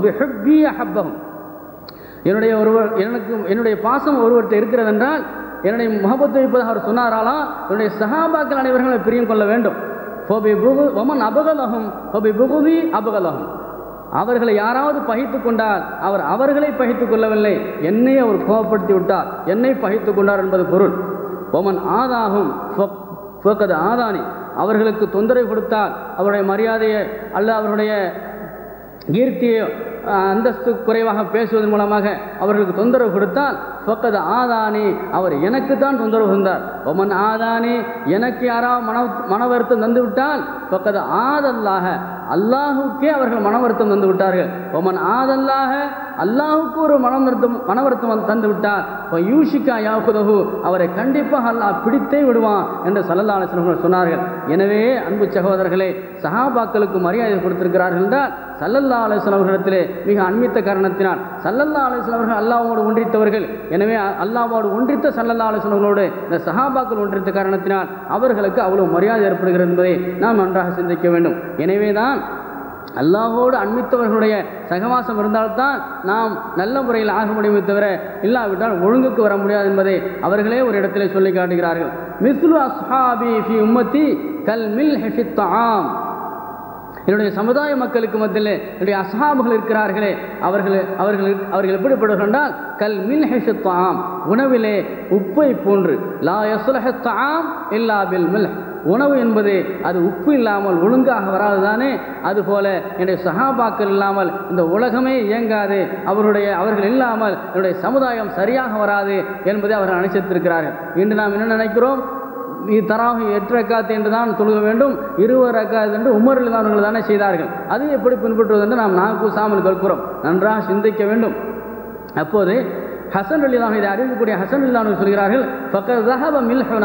அஹப்பகும் என்னுடைய ஒருவர் எனக்கு என்னுடைய பாசம் ஒருவர்கிட்ட இருக்கிறது என்றால் என்னுடைய முகபத்து வைப்பதாக அவர் சொன்னாராலா என்னுடைய சகாபாக்கள் அனைவர்களை பிரியம் கொள்ள வேண்டும் ஃபோபி புகு ஒமன் அபகலகும் ஃபோபி புகுதி அபகலகும் அவர்களை யாராவது பகைத்து கொண்டால் அவர் அவர்களை பகைத்து கொள்ளவில்லை என்னை அவர் கோபப்படுத்தி விட்டார் என்னை பகைத்து கொண்டார் என்பது பொருள் ஒமன் ஆதாகும் ஃபோக்கது ஆதானி அவர்களுக்கு தொந்தரவு கொடுத்தால் அவருடைய மரியாதையை அல்ல அவருடைய கீர்த்தியை அந்தஸ்து குறைவாக பேசுவதன் மூலமாக அவர்களுக்கு தொந்தரவு கொடுத்தால் ஃபக்கது ஆதானி அவர் எனக்கு தான் தொந்தரவு தந்தார் ஒமன் ஆதானி எனக்கு யாராவது மன மன வருத்தம் தந்து விட்டால் ஃபக்கது ஆதல்லாக அல்லாஹுக்கே அவர்கள் மன வருத்தம் தந்து விட்டார்கள் ஒமன் ஆதல்லாக அல்லாஹுக்கு ஒரு மனம் வருத்தம் மன வருத்தம் தந்து விட்டார் இப்போ யூஷிகா யாகுதகு அவரை கண்டிப்பாக அல்லாஹ் பிடித்தே விடுவான் என்று சல்லல்லா அலிஸ்லர்கள் சொன்னார்கள் எனவே அன்பு சகோதரர்களே சஹாபாக்களுக்கு மரியாதை கொடுத்திருக்கிறார்கள் என்றால் சல்லல்லா அலிஸ்லவர்களிடத்திலே மிக அண்மித்த காரணத்தினால் சல்லல்லா அலிஸ்லவர்கள் அல்லாவோடு ஒன்றித்தவர்கள் எனவே அல்லாவோடு ஒன்றித்த சல்லல்லா அலிஸ்லவர்களோடு இந்த சஹாபாக்கள் ஒன்றித்த காரணத்தினால் அவர்களுக்கு அவ்வளவு மரியாதை ஏற்படுகிறது என்பதை நாம் நன்றாக சிந்திக்க வேண்டும் எனவேதான் அல்லாஹோடு அண்மித்தவர்களுடைய சகவாசம் இருந்தால்தான் நாம் நல்ல முறையில் ஆக முடியுமே தவிர இல்லாவிட்டால் ஒழுங்குக்கு வர முடியாது என்பதை அவர்களே ஒரு இடத்திலே சொல்லி காட்டுகிறார்கள் மிஸ்லு அஸ்ஹாபி ஃபி உம்மத்தி கல் மில் ஹெஃபித்தாம் என்னுடைய சமுதாய மக்களுக்கு மத்தியில் என்னுடைய அசாபுகள் இருக்கிறார்களே அவர்கள் அவர்கள் அவர்கள் எப்படிப்படுவார்கள் என்றால் கல் மின் ஹெஷத்தாம் உணவிலே உப்பை போன்று லா யசுலஹத்தாம் இல்லா பில் மில் உணவு என்பது அது உப்பு இல்லாமல் ஒழுங்காக வராது தானே அதுபோல என்னுடைய சகாபாக்கள் இல்லாமல் இந்த உலகமே இயங்காது அவருடைய அவர்கள் இல்லாமல் என்னுடைய சமுதாயம் சரியாக வராது என்பதை அவர்கள் அனுசரித்திருக்கிறார்கள் இன்று நாம் என்ன நினைக்கிறோம் தராக எட்டு ரக்காத்து என்று தான் தொழுக வேண்டும் இருவர் ரக்காத்து என்று உமர் அவர்கள் தானே செய்தார்கள் அது எப்படி பின்பற்றுவது என்று நாம் நாக்கு சாமல் கேட்கிறோம் நன்றாக சிந்திக்க வேண்டும் அப்போது ஹசன் அலிதான் இதை அறிவிக்கக்கூடிய ஹசன் அலிதான் சொல்கிறார்கள் பக்கத் தஹப மில்ஹுனா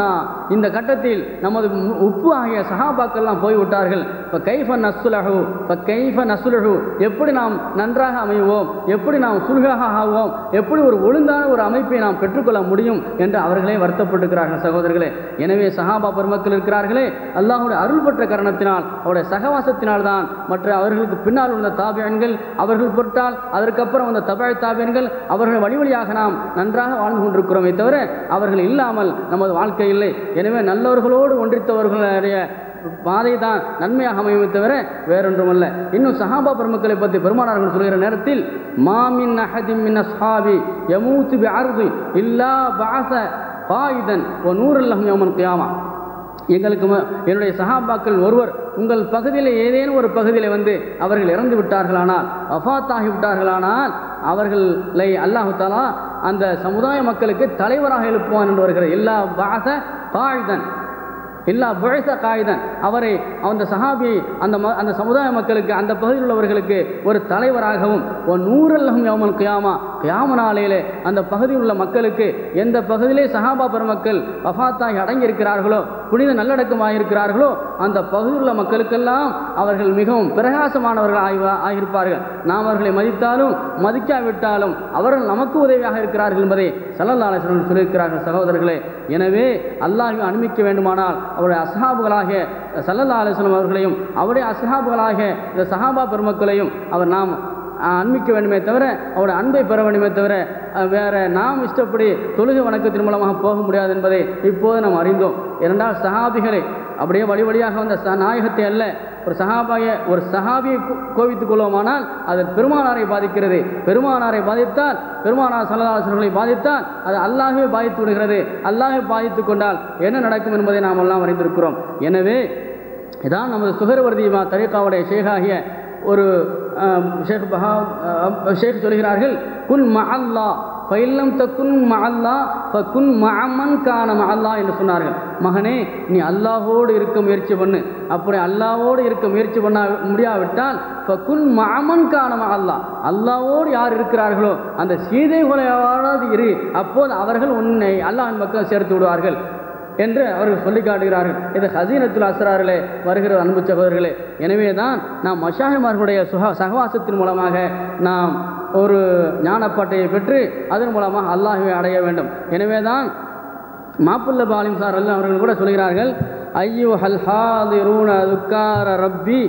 இந்த கட்டத்தில் நமது மு- உப்பு ஆகிய சஹாபாக்கள்லாம் போய்விட்டார்கள் இப்போ கைஃப நசுலஹு இப்போ கைஃப நசுலஹு எப்படி நாம் நன்றாக அமைவோம் எப்படி நாம் சுல்காக ஆவோம் எப்படி ஒரு ஒழுங்கான ஒரு அமைப்பை நாம் பெற்றுக்கொள்ள முடியும் என்று அவர்களே வருத்தப்பட்டிருக்கிறார்கள் சகோதரர்களே எனவே சஹாபா பெருமக்கள் இருக்கிறார்களே அல்லாஹுடைய அருள் பெற்ற காரணத்தினால் அவருடைய சகவாசத்தினால் தான் மற்ற அவர்களுக்கு பின்னால் உள்ள தாபியன்கள் அவர்கள் பொருட்டால் அதற்கப்புறம் வந்த தபாய் தாபியன்கள் அவர்கள் வழி வழியாக நாம் நன்றாக வாழ்ந்து கொண்டிருக்கிறோமே தவிர அவர்கள் இல்லாமல் நமது வாழ்க்கை இல்லை எனவே நல்லவர்களோடு ஒன்றித்தவர்களுடைய பாதை தான் நன்மையாக அமையுமே தவிர வேறொன்றுமல்ல இன்னும் சஹாபா பெருமக்களை பற்றி பெருமானார்கள் சொல்கிற நேரத்தில் மாமின் அஹதிம் மின் அஸ்ஹாபி யமூத்து பி அர்தி இல்லா பாச பாயிதன் ஓ நூறுல்லஹம் யோமன் கியாமா எங்களுக்கு ம- என்னுடைய சஹாபாக்கள் ஒருவர் உங்கள் பகுதியில் ஏதேனும் ஒரு பகுதியில் வந்து அவர்கள் இறந்து விட்டார்களானால் வஃபாத்தாகி விட்டார்களானால் அவர்களை அல்லாஹு தாலா அந்த சமுதாய மக்களுக்கு தலைவராக எழுப்புவான் என்று வருகிறது எல்லா பாச காய்தன் எல்லா புழைச காயுதன் அவரை அந்த சஹாபியை அந்த ம அந்த சமுதாய மக்களுக்கு அந்த பகுதியில் உள்ளவர்களுக்கு ஒரு தலைவராகவும் ஒரு நூறல்லகம் யவமன் கியாமா கியாம நாளையிலே அந்த பகுதியில் உள்ள மக்களுக்கு எந்த பகுதியிலே சஹாபா பெருமக்கள் வஃபாத்தாகி அடங்கியிருக்கிறார்களோ புனித நல்லடக்கமாக இருக்கிறார்களோ அந்த பகுதியில் உள்ள மக்களுக்கெல்லாம் அவர்கள் மிகவும் பிரகாசமானவர்கள் ஆகி ஆகியிருப்பார்கள் நாம் அவர்களை மதித்தாலும் மதிக்காவிட்டாலும் அவர்கள் நமக்கு உதவியாக இருக்கிறார்கள் என்பதை சல்லல்லாஹன் சொல்லியிருக்கிறார்கள் சகோதரர்களே எனவே அல்லாஹை அனுமதிக்க வேண்டுமானால் அவருடைய அசஹாபுகளாகிய சல்லல்லா அலிஸ்லாம் அவர்களையும் அவருடைய அசஹாபுகளாகிய இந்த சஹாபா பெருமக்களையும் அவர் நாம் அஹ், அன்பிக்க வேண்டுமே தவிர அவருடைய அன்பை பெற வேண்டுமே தவிர அஹ், வேற நாம் இஷ்டப்படி தொழுகை வணக்கத்தின் மூலமாக போக முடியாது என்பதை இப்போது நாம் அறிந்தோம் இரண்டால் சஹாபிகளை அப்படியே வழி வழியாக வந்த ச நாயகத்தை அல்ல ஒரு சஹாபாய ஒரு சஹாபியை கோ- கோபித்துக் கொள்வோமானால் அது பெருமானாரை பாதிக்கிறது பெருமானாரை பாதித்தால் பெருமானார் சல்லதாசர்களை பாதித்தால் அது அல்லாஹ்வே பாதித்து விடுகிறது அல்லாஹ்வே பாதித்து கொண்டால் என்ன நடக்கும் என்பதை நாம் எல்லாம் அறிந்திருக்கிறோம் எனவே இதான் நமது சுகரவர்தி மா தரீகாவுடைய ஷேகாகிய ஒரு அஹ், ஷேக் பஹா அஹ், ஷேக் சொல்கிறார்கள் குன் மஅல்லா ஃபைல்லம் தக்குன் மஅல்லா ஃபகுன் மஅமன் கான மஅல்லா என்று சொன்னார்கள் மகனே நீ அல்லாஹோடு இருக்க முயற்சி பண்ணு அப்படி அல்லாஹ்வோடு இருக்க முயற்சி பண்ண முடியாவிட்டால் ஃபகுன் மஅமன் கான மஅல்லா அல்லாஹ்வோடு யார் இருக்கிறார்களோ அந்த சீதை கொலையாவது இரு அப்போது அவர்கள் உன்னை அல்லாஹ்வின் பக்கம் சேர்த்து விடுவார்கள் என்று அவர்கள் சொல்லி காட்டுகிறார்கள் இது ஹசீனத்துல் அஸ்ராரிலே வருகிற அன்பு சகோதரர்களே எனவே தான் நாம் மஷாஹிமார்களுடைய சுக சகவாசத்தின் மூலமாக நாம் ஒரு ஞானப்பாட்டையை பெற்று அதன் மூலமாக அல்லாஹுவை அடைய வேண்டும் எனவே தான் மாப்புல்ல பாலிம் சார் எல்லாம் அவர்கள் கூட சொல்கிறார்கள் ஐயோ ஹல் ஹாதிரூன துக்கார ரப்பி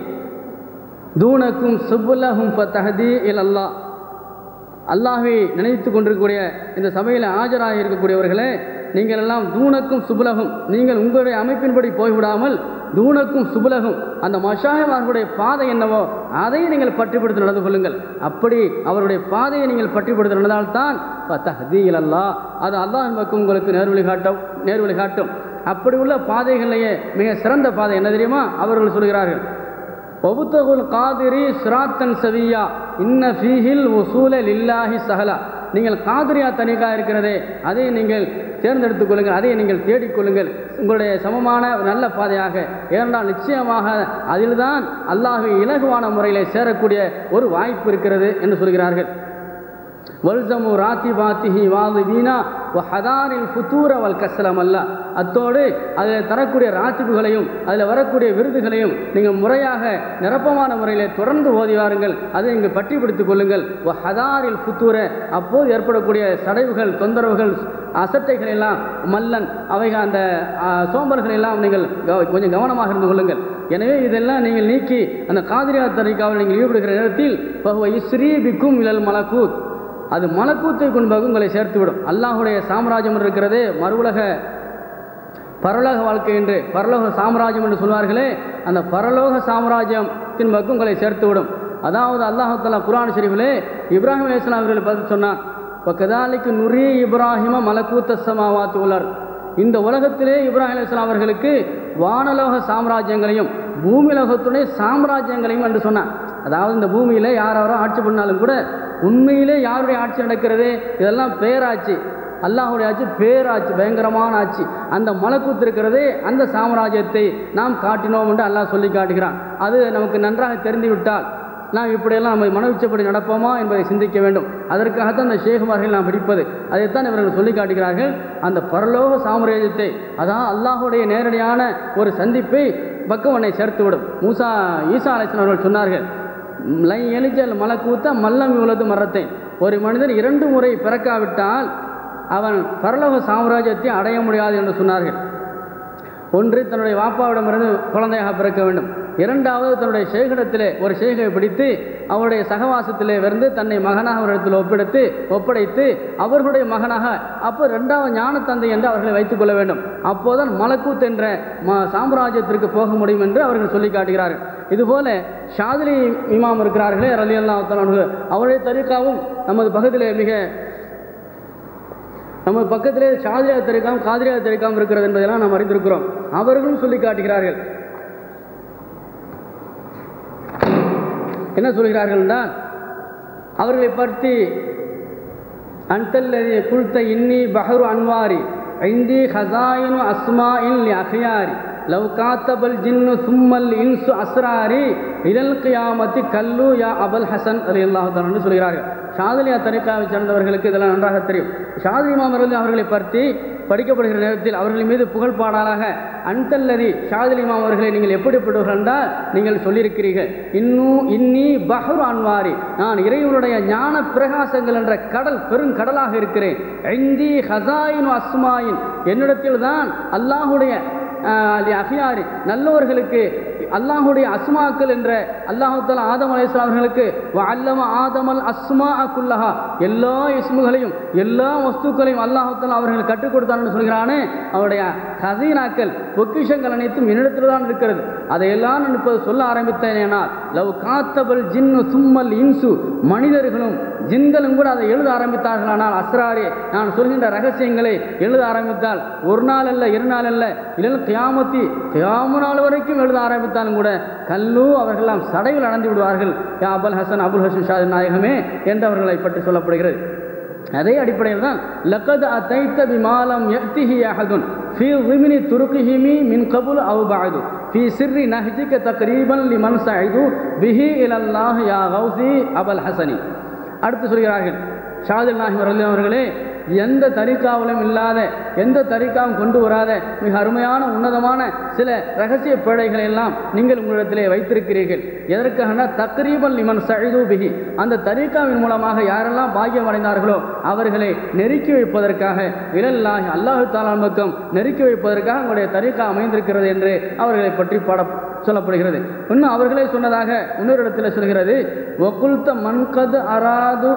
தூனக்கும் சுப்புல்லஹும் ஃபத்தஹதி இல் அல்லாஹ் அல்லாஹ்வை நினைத்து கொண்டிருக்கக்கூடிய இந்த சபையில் ஆஜராக இருக்கக்கூடியவர்களே நீங்கள் எல்லாம் தூணக்கும் சுபுலகும் நீங்கள் உங்களுடைய அமைப்பின்படி போய்விடாமல் தூணக்கும் சுபுலகும் அந்த மஷாயமார்களுடைய பாதை என்னவோ அதை நீங்கள் பற்றிப்படுத்தி நடந்து கொள்ளுங்கள் அப்படி அவருடைய பாதையை நீங்கள் பற்றிப்படுத்தி நடந்தால்தான் தஹதீல் அல்லாஹ் அது அல்லாஹ் பக்கம் உங்களுக்கு நேர்வழி காட்டும் நேர்வழி காட்டும் அப்படி உள்ள பாதைகளிலேயே மிக சிறந்த பாதை என்ன தெரியுமா அவர்கள் சொல்கிறார்கள் ஒபுத்தகுல் காதிரி சிராத்தன் சவியா இன்ன ஃபீஹில் உசூல லில்லாஹி சஹலா நீங்கள் காதிரியா தனிகா இருக்கிறதே அதை நீங்கள் தேர்ந்தெடுத்துக் கொள்ளுங்கள் அதை நீங்கள் தேடிக்கொள்ளுங்கள் உங்களுடைய சமமான ஒரு நல்ல பாதையாக ஏனென்றால் நிச்சயமாக அதில்தான் அல்லாஹ்வை இலகுவான முறையில் சேரக்கூடிய ஒரு வாய்ப்பு இருக்கிறது என்று சொல்கிறார்கள் வல்சமு ராத்தி பாத்திஹி வாது வீணா ஹதாரில் ஃபுத்தூர வல் கசலம் அல்ல அத்தோடு அதில் தரக்கூடிய ராத்திபுகளையும் அதில் வரக்கூடிய விருதுகளையும் நீங்கள் முறையாக நிரப்பமான முறையில் தொடர்ந்து ஓதி வாருங்கள் அதை நீங்கள் பட்டிப்படுத்திக் கொள்ளுங்கள் வ ஹதாரில் ஃபுத்தூர அப்போது ஏற்படக்கூடிய சடைவுகள் தொந்தரவுகள் அசட்டைகள் எல்லாம் மல்லன் அவைகள் அந்த ஆ, சோம்பல்கள் எல்லாம் நீங்கள் கவ- கொஞ்சம் கவனமாக இருந்து கொள்ளுங்கள் எனவே இதெல்லாம் நீங்கள் நீக்கி அந்த காதிரியா தரிகாவில் நீங்கள் ஈடுபடுகிற நேரத்தில் பகுவ இஸ்ரீ பிக்கும் இழல் மலக்கூத் அது மலக்கூத்தை கொண்டு உங்களை சேர்த்துவிடும் அல்லாஹுடைய சாம்ராஜ்யம் இருக்கிறதே மறுவுலக பரலோக வாழ்க்கை என்று பரலோக சாம்ராஜ்யம் என்று சொல்வார்களே அந்த பரலோக சாம்ராஜ்யத்தின் பக்கம் உங்களை சேர்த்துவிடும் அதாவது அல்லாஹு தஆலா குர்ஆன் ஷரீஃபிலே இப்ராஹிம் அலைஹிஸ்ஸலாம் அவர்களை பார்த்து சொன்னான் இப்போ கதாலிக்கு நுரி இப்ராஹிம மலக்கூத்த சமாவாத்து உலர் இந்த உலகத்திலே இப்ராஹிம் அலைஹிஸ்ஸலாம் அவர்களுக்கு வானலோக சாம்ராஜ்யங்களையும் பூமிலோகத்துடைய சாம்ராஜ்யங்களையும் என்று சொன்னான் அதாவது இந்த பூமியில் யார் யாரோ ஆட்சி பண்ணாலும் கூட உண்மையிலே யாருடைய ஆட்சி நடக்கிறது இதெல்லாம் பேராட்சி அல்லாஹுடைய ஆட்சி பேராட்சி பயங்கரமான ஆட்சி அந்த மலக்கூத்து இருக்கிறதே அந்த சாம்ராஜ்யத்தை நாம் காட்டினோம் என்று அல்லாஹ் சொல்லி காட்டுகிறான் அது நமக்கு நன்றாக தெரிந்து விட்டால் நாம் இப்படியெல்லாம் நம்ம மனவிச்சப்படி நடப்போமா என்பதை சிந்திக்க வேண்டும் அதற்காகத்தான் அந்த ஷேகுமார்கள் நாம் படிப்பது அதைத்தான் இவர்கள் சொல்லி காட்டுகிறார்கள் அந்த பரலோக சாம்ராஜ்யத்தை அதான் அல்லாஹுடைய நேரடியான ஒரு சந்திப்பை பக்கவனை சேர்த்துவிடும் மூசா ஈசா அலைசன் அவர்கள் சொன்னார்கள் லை எலிஜல் மலக்கூத்த மல்லம் இவ்வளவு மரத்தை ஒரு மனிதன் இரண்டு முறை பிறக்காவிட்டால் அவன் பரலோக சாம்ராஜ்யத்தை அடைய முடியாது என்று சொன்னார்கள் ஒன்று தன்னுடைய வாப்பாவிடமிருந்து குழந்தையாக பிறக்க வேண்டும் இரண்டாவது தன்னுடைய சேகடத்திலே ஒரு சேகை பிடித்து அவருடைய சகவாசத்திலே வந்து தன்னை மகனாக அவரிடத்தில் ஒப்படைத்து ஒப்படைத்து அவர்களுடைய மகனாக அப்போ ரெண்டாவது ஞான தந்தை என்று அவர்களை வைத்துக் கொள்ள வேண்டும் அப்போதான் மலக்கூத் என்ற ம சாம்ராஜ்யத்திற்கு போக முடியும் என்று அவர்கள் சொல்லி காட்டுகிறார்கள் இதுபோல ஷாதிலி இமாம் இருக்கிறார்களே ரலி அல்லா அவருடைய தரிக்காவும் நமது பகுதியிலே மிக நம்ம பக்கத்திலே ஷாதிரியா தரிக்காம் காதிரியா தரிக்காம் இருக்கிறது என்பதெல்லாம் நாம் அறிந்திருக்கிறோம் அவர்களும் சொல்லி காட்டுகிறார்கள் என்ன சொல்கிறார்கள் என்றால் அவர்களை பற்றி அன்தல்லதி குல்த இன்னி பஹரு அன்வாரி ஐந்தி ஹசாயினு அஸ்மா இன் அஹியாரி லவ் காத்தபல் ஜின்னு சும்மல் இன்சு அஸ்ராரி இதல் கியாமத்தி கல்லு யா அபல் ஹசன் அலி அல்லாஹான் என்று சொல்கிறார்கள் ஷாதிலியா தரிகாவை சேர்ந்தவர்களுக்கு இதெல்லாம் நன்றாக தெரியும் ஷாதி இமாம் அவர்களை பற்றி படிக்கப்படுகிற நேரத்தில் அவர்கள் மீது புகழ் பாடலாக அன்தல்லதி ஷாதில் இமாம் அவர்களை நீங்கள் எப்படிப்பட்டவர்கள் என்றால் நீங்கள் சொல்லியிருக்கிறீர்கள் இன்னும் இன்னி பஹர் அன்வாரி நான் இறைவனுடைய ஞான பிரகாசங்கள் என்ற கடல் பெருங்கடலாக இருக்கிறேன் ஐந்தி ஹசாயின் அஸ்மாயின் என்னிடத்தில் தான் அல்லாஹுடைய அஹியாரி நல்லவர்களுக்கு அல்லாஹுடைய அஸ்மாக்கள் என்ற அல்லாஹால ஆதம் அலையாம் அவர்களுக்கு அல்லம ஆதமல் அஸ்மா அக்குல்லஹா எல்லா இஸ்முகளையும் எல்லா வஸ்துக்களையும் அல்லாஹால அவர்கள் கற்றுக் கொடுத்தான்னு சொல்கிறானே அவருடைய ஹசீனாக்கள் பொக்கிஷங்கள் அனைத்தும் என்னிடத்தில் தான் இருக்கிறது அதையெல்லாம் நான் இப்போது சொல்ல ஆரம்பித்தேனால் லவ் காத்தபல் ஜின்னு சும்மல் இன்சு மனிதர்களும் ஜின்களும் கூட அதை எழுத ஆரம்பித்தார்களானால் அஸ்ராரே நான் சொல்கின்ற ரகசியங்களை எழுத ஆரம்பித்தால் ஒரு நாள் அல்ல இரு நாள் அல்ல இல்லை கியாமத்தி கியாம நாள் வரைக்கும் எழுத ஆரம்பித்தாலும் கூட கல்லு அவர்களெல்லாம் சடைவில் அடைந்து விடுவார்கள் யா அபுல் ஹசன் அபுல் ஹசன் ஷாதி நாயகமே என்று அவர்களை பற்றி சொல்லப்படுகிறது அதே அடிப்படையில் தான் லக்கது அத்தைத்த விமாலம் எத்திஹி அஹதுன் ஃபி விமினி துருக்கிஹிமி மின் கபுல் அவு பாது ஃபி சிர்ரி நஹ்ஜிக்க தக்ரீபன் லிமன் சைது பிஹி இலல்லாஹ் யா கௌசி அபல் ஹசனி அடுத்து சொல்கிறார்கள் ஷாதில் நாஹிம் ரலி அவர்களே எந்த தரிக்காவிலும் இல்லாத எந்த தரிக்காவும் கொண்டு வராத மிக அருமையான உன்னதமான சில ரகசிய பிழைகளை எல்லாம் நீங்கள் உங்களிடத்திலே வைத்திருக்கிறீர்கள் எதற்காக தக்ரீபன் லிமன் சழிது பிகி அந்த தரிக்காவின் மூலமாக யாரெல்லாம் பாக்கியம் அடைந்தார்களோ அவர்களை நெருக்கி வைப்பதற்காக இழல்லாகி அல்லாஹு தாலான் பக்கம் நெருக்கி வைப்பதற்காக உங்களுடைய தரிக்கா அமைந்திருக்கிறது என்று அவர்களை பற்றி பாட சொல்லப்படுகிறது இன்னும் அவர்களே சொன்னதாக இன்னொரு இடத்துல சொல்கிறது ஒக்குல்த மண்கது அராது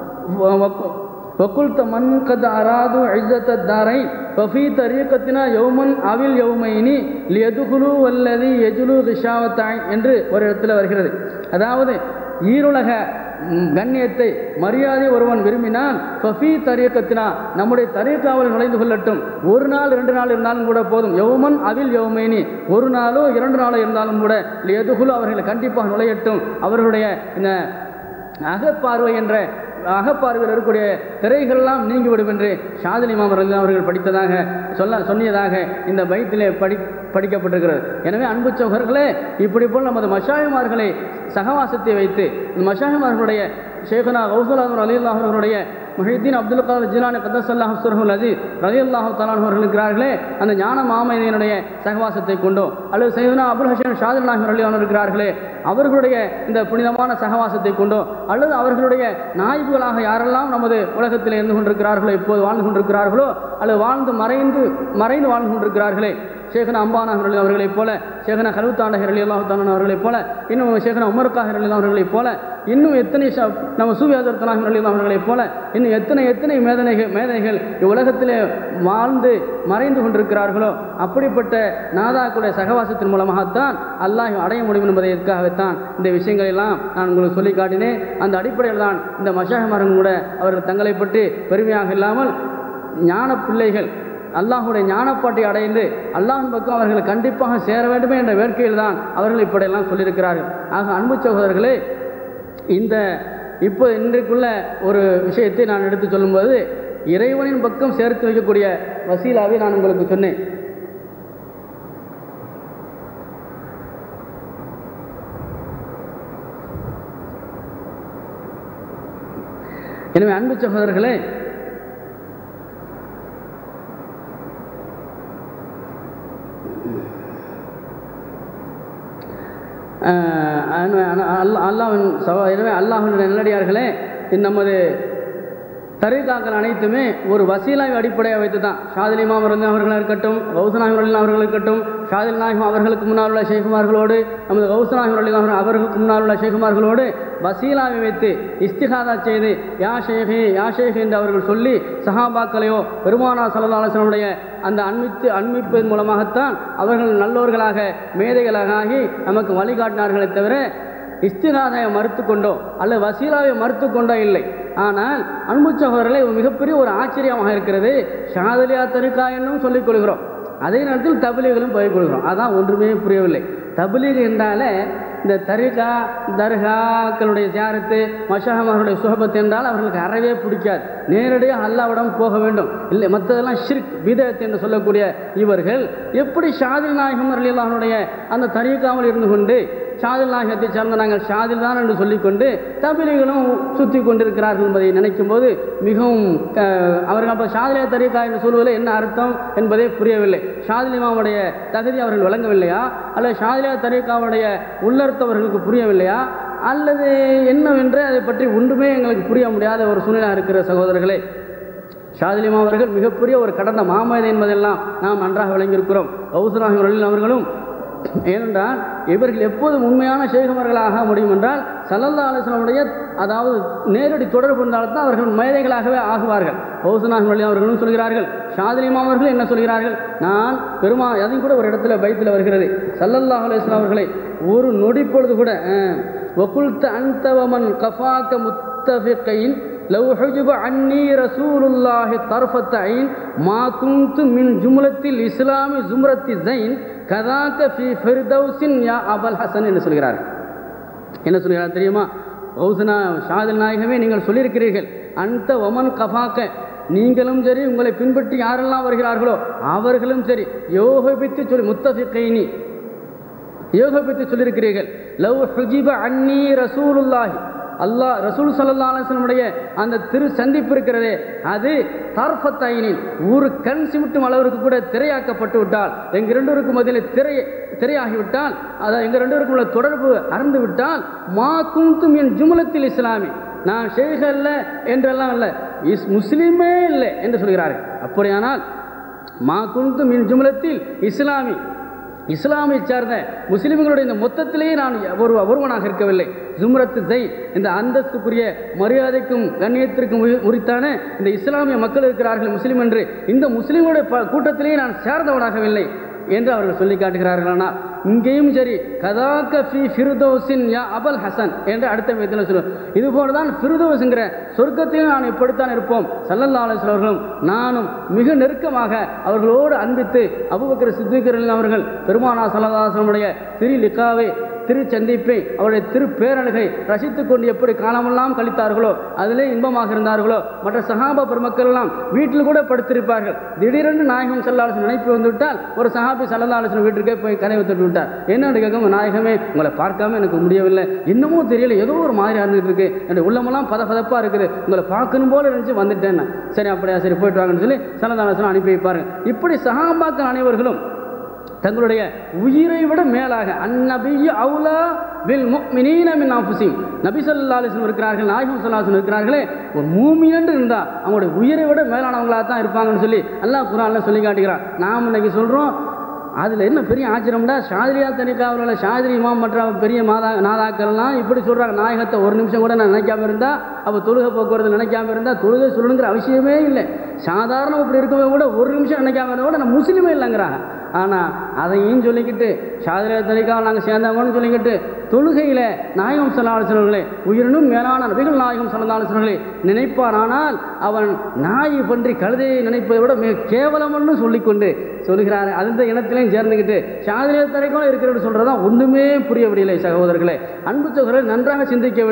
وقلت من قد أرادوا عزة الدارين ففي طريقتنا يوما அவில் யௌமைனி லியதுகுலு வல்லதி எஜுலு கிஷாவத்தாய் என்று ஒரு இடத்துல வருகிறது அதாவது ஈருலக கண்ணியத்தை மரியாதை ஒருவன் விரும்பினால் ஃபஃபி தரியக்கத்தினா நம்முடைய தரியக்காவல் நுழைந்து கொள்ளட்டும் ஒரு நாள் இரண்டு நாள் இருந்தாலும் கூட போதும் யௌமன் அவில் யௌமைனி ஒரு நாளோ இரண்டு நாளோ இருந்தாலும் கூட எதுகுலு அவர்கள் கண்டிப்பாக நுழையட்டும் அவர்களுடைய இந்த அகப்பார்வை என்ற அகப்பார்வையில் இருக்கக்கூடிய திரைகள்லாம் நீங்கிவிடும் என்று ஷாதினி மாமர் அவர்கள் படித்ததாக சொல்ல சொன்னியதாக இந்த பைத்திலே படி படிக்கப்பட்டிருக்கிறது எனவே அன்பு சோகர்களே இப்படி போல் நமது மஷாயமார்களை சகவாசத்தை வைத்து இந்த மஷாயமார்களுடைய ஷேகுனா கௌசல் அலி அவர்களுடைய முஹிதீன் அப்துல் காதர் ஜிலானி கதசல்லாஹ் சுரஹுல் அஜீஸ் ரலி அல்லாஹு தலான் அவர்கள் இருக்கிறார்களே அந்த ஞான மாமனிதனுடைய சகவாசத்தை கொண்டோ அல்லது சைதுனா அபுல் ஹசன் ஷாதில் நாஹிம் அலி இருக்கிறார்களே அவர்களுடைய இந்த புனிதமான சகவாசத்தை கொண்டோ அல்லது அவர்களுடைய நாய்வுகளாக யாரெல்லாம் நமது உலகத்தில் இருந்து கொண்டிருக்கிறார்களோ இப்போது வாழ்ந்து கொண்டிருக்கிறார்களோ அல்லது வாழ்ந்து மறைந்து மறைந்து வாழ்ந்து கொண்டிருக்கிறார்களே ஷேகனா அம்பானா ஹரலி அவர்களைப் போல ஷேகனா கருத்தாண்ட ஹரலி அல்லாஹான் அவர்களைப் போல இன்னும் ஷேகனா உமர்கா ஹரலி அவர்களைப் போல இன்னும் எத்தனை நம்ம சூவியாதர்த்தனாக ஹரலி அவர்களைப் போல இன்னும் எத்தனை எத்தனை மேதனைகள் மேதனைகள் இவ்வுலகத்திலே வாழ்ந்து மறைந்து கொண்டிருக்கிறார்களோ அப்படிப்பட்ட நாதாக்களுடைய சகவாசத்தின் மூலமாகத்தான் அல்லாஹ் அடைய முடியும் என்பதற்காகத்தான் இந்த விஷயங்களை எல்லாம் நான் உங்களுக்கு சொல்லி காட்டினேன் அந்த அடிப்படையில் தான் இந்த மஷாகமரன் கூட அவர்கள் தங்களை பற்றி பெருமையாக இல்லாமல் ஞான பிள்ளைகள் அல்லாஹுடைய ஞானப்பாட்டை அடைந்து அல்லாஹின் பக்கம் அவர்கள் கண்டிப்பாக சேர வேண்டுமே என்ற வேட்கையில் தான் அவர்கள் இப்படியெல்லாம் சொல்லியிருக்கிறார்கள் ஆக அன்பு சகோதரர்களே இந்த இப்போ இன்றைக்குள்ள ஒரு விஷயத்தை நான் எடுத்து சொல்லும்போது இறைவனின் பக்கம் சேர்த்து வைக்கக்கூடிய வசீலாவை நான் உங்களுக்கு சொன்னேன் எனவே அன்பு சகோதரர்களே அல்லாஹின் சவ எனவே அல்லாஹின் நல்லடியார்களே நமது தரிகாக்கள் அனைத்துமே ஒரு வசீலாவை அடிப்படையாக வைத்து தான் ஷாதில் இமாம் அவர்களாக இருக்கட்டும் கௌசநாயகம் அவர்கள் இருக்கட்டும் ஷாதில் நாயகம் அவர்களுக்கு முன்னால் உள்ள ஷேகுமார்களோடு நமது கௌசநாயகம் அவர்களுக்கு முன்னால் உள்ள ஷேகுமார்களோடு வசீலாவை வைத்து இஸ்திகாதா செய்து யா ஷேகே யா ஷேக் என்று அவர்கள் சொல்லி சஹாபாக்களையோ பெருமானா சல்லாசனுடைய அந்த அன்மித்து அன்மிப்பதன் மூலமாகத்தான் அவர்கள் நல்லோர்களாக மேதைகளாக ஆகி நமக்கு வழிகாட்டினார்களே தவிர இஸ்திகாதையை மறுத்து கொண்டோ அல்லது வசீலாவை மறுத்து கொண்டோ இல்லை ஆனால் அன்பு சகோதரர்களை மிகப்பெரிய ஒரு ஆச்சரியமாக இருக்கிறது ஷாதலியா தரிகா என்னும் சொல்லிக் கொள்கிறோம் அதே நேரத்தில் தபிலீகளும் போய் கொள்கிறோம் அதான் ஒன்றுமே புரியவில்லை தபிலீக் என்றாலே இந்த தரிகா தர்காக்களுடைய தியாரத்து மஷாமர்களுடைய சுகபத் என்றால் அவர்களுக்கு அறவே பிடிக்காது நேரடியாக அல்லாவிடம் போக வேண்டும் இல்லை மற்றதெல்லாம் ஷிர்க் விதத் என்று சொல்லக்கூடிய இவர்கள் எப்படி ஷாதில் நாயகம் அலிலானுடைய அந்த தரிகாமல் இருந்து கொண்டு ஷாதில் நாயகத்தை சார்ந்த நாங்கள் ஷாதில் தான் என்று சொல்லிக்கொண்டு தபிலிகளும் சுற்றி கொண்டிருக்கிறார்கள் என்பதை நினைக்கும் போது மிகவும் அவர்கள் அப்போ ஷாதிலே தரீகா என்று சொல்வதில் என்ன அர்த்தம் என்பதே புரியவில்லை ஷாதில் இமாமுடைய தகுதி அவர்கள் வழங்கவில்லையா அல்லது ஷாதிலே தரீகாவுடைய உள்ளர்த்தவர்களுக்கு புரியவில்லையா அல்லது என்னவென்று அதை பற்றி ஒன்றுமே எங்களுக்கு புரிய முடியாத ஒரு சூழ்நிலை இருக்கிற சகோதரர்களே ஷாதிலிமா அவர்கள் மிகப்பெரிய ஒரு கடந்த மாமேதை என்பதெல்லாம் நாம் நன்றாக விளங்கியிருக்கிறோம் கௌசராக அவர்களும் ஏனென்றால் இவர்கள் எப்போதும் உண்மையான சேகுமர்களாக முடியும் என்றால் சல்லல்லா அலிஸ்லாமுடைய அதாவது நேரடி தொடர்பு இருந்தால்தான் அவர்கள் மேதைகளாகவே ஆகுவார்கள் ஹவுசனாக வழி அவர்களும் சொல்கிறார்கள் ஷாதிலிமா அவர்கள் என்ன சொல்கிறார்கள் நான் பெருமா அதையும் கூட ஒரு இடத்துல பைத்தில் வருகிறது சல்லல்லாஹ் அலிஸ்லாம் அவர்களை ஒரு நொடி பொழுது கூட வகுல்த அந்தவமன் கஃபாக்க முத்தஃபிகைன் லவ் ஹுஜிப அன்னி ரசூலுல்லாஹி தர்ஃபத் ஐன் மா குந்து மின் ஜும்லத்தில் இஸ்லாமி ஜும்ரத்தி ஜைன் கதாக்க ஃபி ஃபிர்தௌசின் யா அபல் ஹசன் என்று சொல்கிறார் என்ன சொல்கிறார் தெரியுமா ஹவுசனா ஷாதில் நாயகமே நீங்கள் சொல்லியிருக்கிறீர்கள் அந்த ஒமன் கஃபாக்க நீங்களும் சரி உங்களை பின்பற்றி யாரெல்லாம் வருகிறார்களோ அவர்களும் சரி யோகபித்து சொல்லி முத்தஃபிகைனி யோகபித்து சொல்லியிருக்கிறீர்கள் லவ் ஹுஜிப அன்னி ரசூலுல்லாஹி அல்லாஹ் ரசூல் சல்லா அலுவலமுடைய அந்த திரு சந்திப்பு இருக்கிறதே அது தார்ஃபத்தாயினின் ஒரு கண் சிமிட்டும் அளவிற்கு கூட திரையாக்கப்பட்டு விட்டால் எங்கள் ரெண்டோருக்கு மத்தியில் திரை திரையாகிவிட்டால் அதாவது எங்கள் ரெண்டோருக்கும் உள்ள தொடர்பு அறந்து விட்டால் மா குந்தும் என் ஜுமலத்தில் இஸ்லாமி நான் ஷேக் அல்ல என்றெல்லாம் இல்லை இஸ் முஸ்லீமே இல்லை என்று சொல்கிறார்கள் அப்படியானால் மா குந்தும் என் ஜுமலத்தில் இஸ்லாமி இஸ்லாமை சார்ந்த முஸ்லிம்களுடைய இந்த மொத்தத்திலேயே நான் ஒரு ஒருவனாக இருக்கவில்லை ஜும்ரத்து ஜை இந்த அந்தஸ்துக்குரிய மரியாதைக்கும் கண்ணியத்திற்கும் உரித்தான இந்த இஸ்லாமிய மக்கள் இருக்கிறார்கள் முஸ்லீம் என்று இந்த முஸ்லீம்களுடைய கூட்டத்திலேயே நான் சேர்ந்தவனாகவில்லை என்று அவர்கள் சொல்லி காட்டுகிறார்களானால் இங்கேயும் சரி கதாக்க ஃபி ஃபிருதோசின் யா அபல் ஹசன் என்று அடுத்த விதத்தில் சொல்லுவோம் இது போல தான் ஃபிருதோஸுங்கிற சொர்க்கத்திலும் நான் இப்படித்தான் இருப்போம் சல்லல்லா அலுவலம் அவர்களும் நானும் மிக நெருக்கமாக அவர்களோடு அன்பித்து அபுபக்கர் சித்திகரின் அவர்கள் பெருமானா சல்லதாசனுடைய திரு லிக்காவை திரு சந்திப்பை அவருடைய திரு பேரழகை ரசித்து கொண்டு எப்படி காலமெல்லாம் கழித்தார்களோ அதிலே இன்பமாக இருந்தார்களோ மற்ற சஹாபா பெருமக்கள் எல்லாம் வீட்டில் கூட படுத்திருப்பார்கள் திடீரென்று நாயகம் சல்லாலசன் நினைப்பு வந்துவிட்டால் ஒரு சஹாபி சல்லல்லாலசன் வீட்டிற்கே போய் கதை விட்டுட்டு விட்டார் என்னன்னு கேட்கும் நாயகமே உங்களை பார்க்காம எனக்கு முடியவில்லை என்னமோ தெரியல ஏதோ ஒரு மாதிரி இருந்துகிட்டு இருக்கு என்னுடைய உள்ளமெல்லாம் பத பதப்பாக இருக்குது உங்களை பார்க்கணும் போல இருந்துச்சு வந்துட்டேன் சரி அப்படியா சரி போயிட்டு வாங்கன்னு சொல்லி சல்லல்லாலசன் அனுப்பி வைப்பாருங்க இப்படி சஹாபாக்கள் அனைவர்களும் தங்களுடைய உயிரை விட மேலாக அந்நபிய அவுலா வில் முக்மினீன மின் ஆஃபுசிம் நபி சொல்லா அலிஸ்லம் இருக்கிறார்கள் நாயகம் சொல்லாசன் இருக்கிறார்களே ஒரு மூமி என்று இருந்தால் அவங்களுடைய உயிரை விட மேலானவங்களாக தான் இருப்பாங்கன்னு சொல்லி அல்லாஹ் குரான்ல சொல்லி காட்டுகிறான் நாம் இன்னைக்கு சொல்கிறோம் அதில் என்ன பெரிய ஆச்சரியம்டா ஷாதிரியா தனிக்காவில் ஷாதிரி இமாம் மற்ற பெரிய மாதா நாதாக்கள்லாம் இப்படி சொல்கிறாங்க நாயகத்தை ஒரு நிமிஷம் கூட நான் நினைக்காம இருந்தால் அப்போ தொழுகை போக்குவரத்து நினைக்காம இருந்தால் தொழுகை சொல்லணுங்கிற அவசியமே இல்லை சாதாரண இப்படி இருக்கவே கூட ஒரு நிமிஷம் நினைக்காம இருந்தால் கூட நான் முஸ்லீமே இல்லைங்கிறாங்க ஆனால் அதையும் சொல்லிக்கிட்டு ஷாதிரியா தனிக்காவில் நாங்கள் சேர்ந்தவங்கன்னு சொல்லிக்கிட்டு தொழுகையில் நாயகம் சல்லாசனர்களே உயிரினும் மேலான நபிகள் நாயகம் சல்லாசனர்களே நினைப்பானானால் அவன் நாய் பன்றி கழுதையை நினைப்பதை விட மிக கேவலம்னு சொல்லிக்கொண்டு சொல்கிறார் அந்த இனத்திலையும் சேர்ந்துக்கிட்டு ஷாதிரியா தரைக்கும் இருக்கிறது சொல்கிறதா ஒன்றுமே புரியவில்லை சகோதரர்களே அன்பு சகோதரர் நன்றாக சிந்திக்க வேண்டும்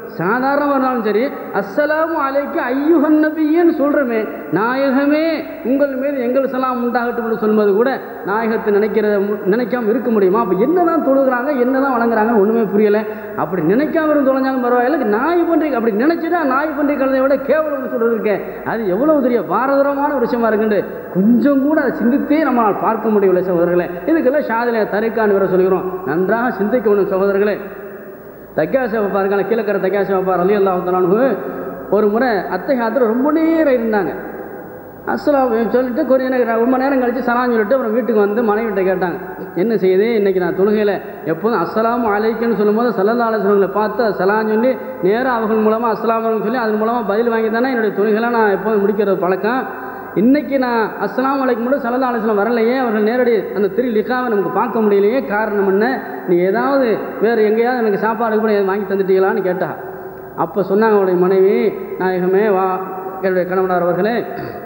சாதாரணமாக இருந்தாலும் சரி அஸ்ஸலாமு அலைக்கு ஐயுகன் நபியன்னு சொல்கிறோமே நாயகமே உங்கள் மீது எங்கள் சலாம் உண்டாகட்டும் சொல்வது கூட நாயகத்தை நினைக்கிறத மு- நினைக்காம இருக்க முடியுமா அப்போ என்ன தான் தொழுகிறாங்க என்ன தான் வணங்குறாங்கன்னு ஒன்றுமே புரியலை அப்படி நினைக்காம இருந்து தொலைஞ்சாலும் பரவாயில்ல நாய் பன்றி அப்படி நினைச்சுட்டா நாய் பன்றி கலதை விட கேவலம்னு சொல்றது இருக்கே அது எவ்வளவு பெரிய பாரதூரமான ஒரு விஷயமா இருக்குன்னு கொஞ்சம் கூட அதை சிந்தித்தே நம்மளால் பார்க்க முடியவில்லை சகோதரர்களே இதுக்கெல்லாம் ஷாதிலே தரிக்கான்னு வேற சொல்கிறோம் நன்றாக சிந்திக்கணும் சகோதரர்களே தக்காசேவை பாருங்களேன் கீழக்கரை தக்காசேவை பார் அலி அல்லாஹு ஒரு முறை அத்தைகாத்துல ரொம்ப நேரம் இருந்தாங்க அஸ்லாம் சொல்லிட்டு கொஞ்ச நேரம் ரொம்ப நேரம் கழிச்சு சலாம் சொல்லிட்டு அப்புறம் வீட்டுக்கு வந்து மனைவிட்ட கேட்டாங்க என்ன செய்யுது இன்னைக்கு நான் தொழுகையில் எப்போதும் அஸ்ஸலாமு அலைக்குன்னு சொல்லும்போது சல்லல்லா அலுவலங்களை பார்த்து சலாம் சொல்லி நேராக அவர்கள் மூலமாக அஸ்லாம் சொல்லி அதன் மூலமாக பதில் வாங்கி தானே என்னுடைய தொழுகைலாம் நான் எப்போதும் முடிக்கிறது பழக்கம் இன்னைக்கு நான் அஸ்ஸலாமு அலைக்கும் மட்டும் சல்லல்லா அலுவலம் வரலையே அவர்கள் நேரடி அந்த திரு லிகாவை நமக்கு பார்க்க முடியலையே காரணம் என்ன நீ ஏதாவது வேறு எங்கேயாவது எனக்கு சாப்பாடு கூட எதுவும் வாங்கி தந்துட்டீங்களான்னு கேட்டா அப்போ சொன்னாங்க அவருடைய மனைவி நாயகமே வா என்னுடைய கணவனார் அவர்களே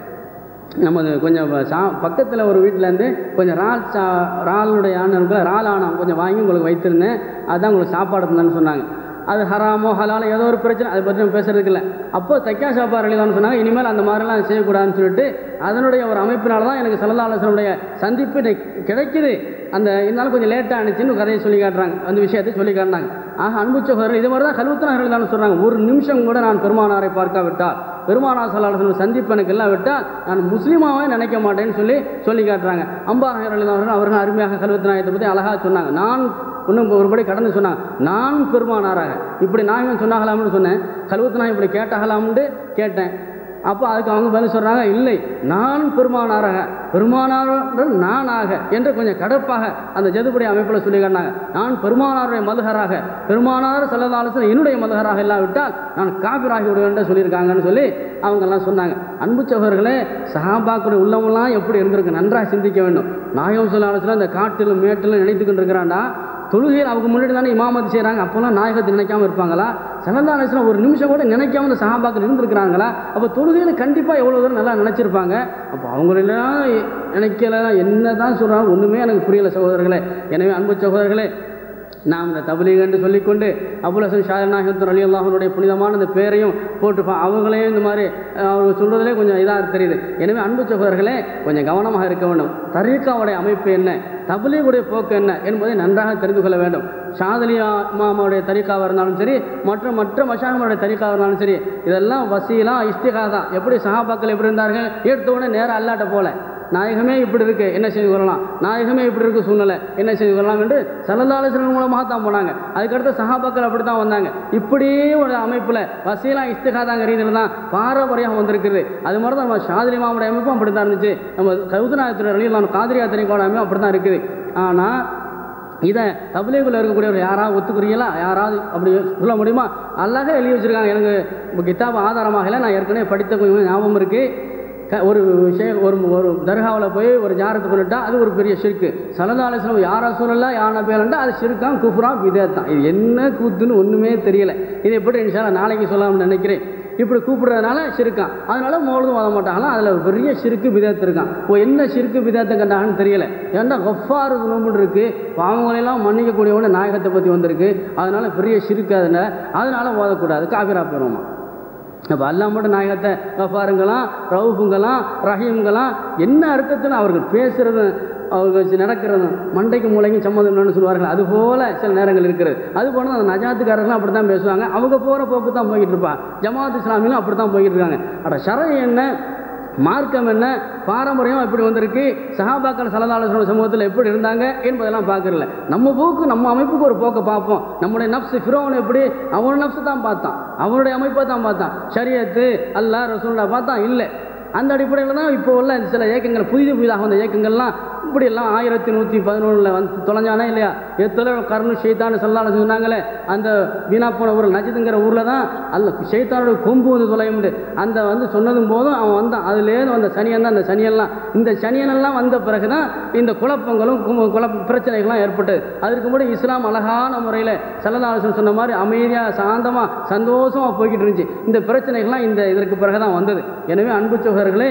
நமது கொஞ்சம் சா பக்கத்தில் ஒரு வீட்டிலேருந்து கொஞ்சம் ரால் சா ராலுடைய ஆணம் இருக்குல்ல ரால் ஆணம் கொஞ்சம் வாங்கி உங்களுக்கு வைத்திருந்தேன் அதான் உங்களுக்கு சாப்பாடு தந்தேன்னு சொன்னாங்க அது ஹராமோ ஹலாலோ ஏதோ ஒரு பிரச்சனை அதை பற்றி நம்ம பேசுறதுக்கு இல்லை அப்போ தைக்கா சாப்பாடு எழுதான்னு சொன்னாங்க இனிமேல் அந்த மாதிரிலாம் செய்யக்கூடாதுன்னு சொல்லிட்டு அதனுடைய ஒரு அமைப்பினால தான் எனக்கு சல்லல்லாசனுடைய சந்திப்பு இன்னைக்கு கிடைக்குது அந்த இருந்தாலும் கொஞ்சம் லேட்டாக ஆனிச்சுன்னு கதையை சொல்லி காட்டுறாங்க அந்த விஷயத்தை சொல்லி காட்டினாங்க ஆக அன்பு சகோதரர் இது மாதிரி தான் கல்வத்தனர்கள் தான் சொல்கிறாங்க ஒரு நிமிஷம் கூட நான் பெருமானாரை பார்க்காவிட்டால் பெருமானா சல்லாஹன் சந்திப்பு எனக்கு எல்லாம் விட்டால் நான் முஸ்லீமாவே நினைக்க மாட்டேன்னு சொல்லி சொல்லி காட்டுறாங்க அம்பாஹர் அவர்கள் அவர்கள் அருமையாக கல்வத்து நாயகத்தை பற்றி அழகாக சொன்னாங்க நான் இன்னும் ஒருபடி கடந்து சொன்னாங்க நான் பெருமானாராக இப்படி நாயகன் சொன்னாகலாம்னு சொன்னேன் கல்வத்து நாயகம் இப்படி கேட்டாகலாம்னு கேட்டேன் அப்போ அதுக்கு அவங்க பதில் சொல்கிறாங்க இல்லை நான் பெருமானாராக பெருமானாருடன் நானாக என்று கொஞ்சம் கடப்பாக அந்த ஜதுபடி அமைப்பில் சொல்லி காட்டினாங்க நான் பெருமானாருடைய மதுகராக பெருமானார் செல்லதாலசன் என்னுடைய மதுகராக இல்லாவிட்டால் நான் காபிராகி விடுவேன் சொல்லியிருக்காங்கன்னு சொல்லி அவங்கெல்லாம் சொன்னாங்க அன்பு சகோதரர்களே சஹாபாக்குடைய உள்ளமெல்லாம் எப்படி இருந்திருக்கு நன்றாக சிந்திக்க வேண்டும் நாயகம் சொல்லாலத்தில் இந்த காட்டிலும் மேட்டிலும் நினைத்து கொண்டு இருக்கிறான்டா தொழுகையில் அவங்க முன்னாடி தானே இமாமத்து செய்கிறாங்க அப்போல்லாம் நாயகத்தை நினைக்காம இருப்பாங்களா சனந்தாலேஸ்லாம் ஒரு நிமிஷம் கூட நினைக்காம இந்த சஹாபாக்கள் இருந்திருக்கிறாங்களா அப்போ தொழுகையில் கண்டிப்பாக எவ்வளோ தூரம் நல்லா நினச்சிருப்பாங்க அப்போ அவங்களெல்லாம் நினைக்கல என்ன தான் சொல்கிறாங்க ஒன்றுமே எனக்கு புரியல சகோதரர்களே எனவே அன்பு சகோதரர்களே நாம் இந்த தபலீக் என்று சொல்லிக்கொண்டு அபுலசன் ஷாஜநாயகத்தன் அலி அல்லாஹனுடைய புனிதமான இந்த பேரையும் போட்டுப்போம் அவங்களையும் இந்த மாதிரி அஹ், அவங்க சொல்கிறதுலே கொஞ்சம் இதாக தெரியுது எனவே அன்பு சகோதரர்களே கொஞ்சம் கவனமாக இருக்க வேண்டும் தரீக்காவுடைய அமைப்பு என்ன தபலீகுடைய போக்கு என்ன என்பதை நன்றாக தெரிந்து கொள்ள வேண்டும் ஷாதலியா இமாமுடைய தரிக்காவாக இருந்தாலும் சரி மற்ற மற்ற மஷாகமுடைய தரிக்காவாக இருந்தாலும் சரி இதெல்லாம் வசீலா இஸ்திகாதா எப்படி சஹாபாக்கள் எப்படி இருந்தார்கள் எடுத்த உடனே நேரம் அல்லாட்ட போல நாயகமே இப்படி இருக்கு என்ன செய்து கொள்ளலாம் நாயகமே இப்படி இருக்கு சூழ்நிலை என்ன செய்து கொள்ளலாம் என்று சலந்தாலோசனை மூலமாக தான் போனாங்க அதுக்கடுத்து சஹாபாக்கள் அப்படி தான் வந்தாங்க இப்படியே ஒரு அமைப்பில் வசீலா இஸ்திகாதாங்க ரீதியில் தான் பாரம்பரியம் வந்திருக்குது அது மாதிரி தான் நம்ம ஷாதிலி மாமுடைய அமைப்பும் அப்படி தான் இருந்துச்சு நம்ம கவுதநாயகத்துடைய வழியில் காதிரியா தனிக்கோட அமைப்பும் அப்படி தான் இருக்குது ஆனால் இதை தபிலேகுல இருக்கக்கூடியவர் யாராவது ஒத்துக்கிறீங்களா யாராவது அப்படி சொல்ல முடியுமா அல்லாஹே எழுதி வச்சிருக்காங்க எனக்கு இப்போ கிதாப் ஆதாரமாக இல்லை நான் ஏற்கனவே படித்த கொஞ்சம் ஞாபகம் இருக்குது க ஒரு விஷயம் ஒரு ஒரு தர்காவில் போய் ஒரு ஜாரத்து பண்ணிட்டா அது ஒரு பெரிய ஷிர்க்கு சலதாலேஸ்வரம் யாரா சொல்லல யானை பேரண்டா அது ஷிர்கான் குஃப்ரா விதத்தான் இது என்ன கூத்துன்னு ஒன்றுமே தெரியல இது எப்படி இன்ஷால்லா நாளைக்கு சொல்லலாம்னு நினைக்கிறேன் இப்படி கூப்பிடுறதுனால சிறுக்கான் அதனால மோழுதும் வர மாட்டாங்களாம் அதில் ஒரு பெரிய சிறுக்கு விதத்து இருக்கான் ஓ என்ன சிறுக்கு விதத்தை கண்டாங்கன்னு தெரியல ஏன்னா கஃபாரு நோம்புன்னு இருக்கு பாவங்களெல்லாம் மன்னிக்கக்கூடியவன நாயகத்தை பற்றி வந்திருக்கு அதனால பெரிய சிறுக்கு அதில் அதனால ஓதக்கூடாது காபிரா பெறுவோமா அப்போ அல்லாஹ் மட்டும் நாயகத்தை கஃபாருங்களாம் ரவுஃபுங்களாம் ரஹீம்களாம் என்ன அர்த்தத்தில் அவர்கள் பேசுறது அவங்க வச்சு நடக்கிறதும் மண்டைக்கு மூளைக்கும் சம்மந்தம் இல்லைன்னு சொல்லுவார்கள் அது போல சில நேரங்கள் இருக்கிறது அது போல அந்த நஜாத்துக்காரர்களும் அப்படி தான் பேசுவாங்க அவங்க போகிற போக்கு தான் போய்கிட்டு இருப்பா ஜமாத் இஸ்லாமிலும் அப்படி தான் போய்கிட்டு இருக்காங்க அட ஷரை என்ன மார்க்கம் என்ன பாரம்பரியம் எப்படி வந்திருக்கு சஹாபாக்கள் சலதாலோசன சமூகத்தில் எப்படி இருந்தாங்க என்பதெல்லாம் பார்க்கறல நம்ம போக்கு நம்ம அமைப்புக்கு ஒரு போக்கை பார்ப்போம் நம்முடைய நப்சு ஃபிரோன் எப்படி அவனோட நப்சு தான் பார்த்தான் அவனுடைய அமைப்பை தான் பார்த்தான் ஷரியத்து அல்லாஹ் ரசூல்லா பார்த்தான் இல்லை அந்த அடிப்படையில் தான் இப்போ உள்ள சில இயக்கங்கள் புதிது புதிதாக வந்த இயக்கங்கள்லாம் இப்படியெல்லாம் ஆயிரத்தி நூற்றி பதினொன்றில் வந்து தொலைஞ்சானே இல்லையா எத்தனை கர்ணு ஷெய்தான்னு சொல்லான்னு சொன்னாங்களே அந்த வீணா போன ஊரில் நஜிதுங்கிற ஊரில் தான் அந்த ஷெய்தானோட கொம்பு வந்து தொலையும்ண்டு அந்த வந்து சொன்னதும் போதும் அவன் வந்தான் அதுலேருந்து வந்த சனியன் தான் அந்த சனியெல்லாம் இந்த சனியனெல்லாம் வந்த பிறகு தான் இந்த குழப்பங்களும் கு- குழப்ப பிரச்சனைகள்லாம் ஏற்பட்டது அதற்கு முன்னாடி இஸ்லாம் அழகான முறையில் சல்லதாசன் சொன்ன மாதிரி அமைதியாக சாந்தமாக சந்தோஷமாக போய்கிட்டு இருந்துச்சு இந்த பிரச்சனைகள்லாம் இந்த இதற்கு பிறகு தான் வந்தது எனவே அன்பு சோதர்களே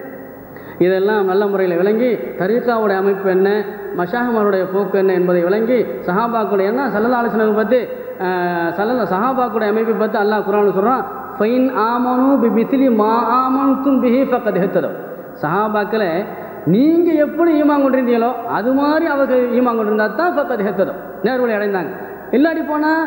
இதெல்லாம் நல்ல முறையில் விளங்கி தரீக்காவுடைய அமைப்பு என்ன மஷாஹமாருடைய போக்கு என்ன என்பதை விளங்கி சஹாபாக்களுடைய என்ன சல்லதாலோசனை பற்றி சல சஹாபாக்குடைய அமைப்பை பார்த்து அல்லாஹ் குரான் சொல்கிறான் ஃபைன் ஆமனு பி மிசிலி மா ஆமனுத்தும் பிஹி ஃபக்கத் ஹெத்ததோ சஹாபாக்களை நீங்கள் எப்படி ஈமான் கொண்டிருந்தீங்களோ அது மாதிரி அவர்கள் ஈமான் கொண்டிருந்தா தான் ஃபக்கத் ஹெத்ததோ நேர்வழி அடைந்தாங்க இல்லாடி போனால்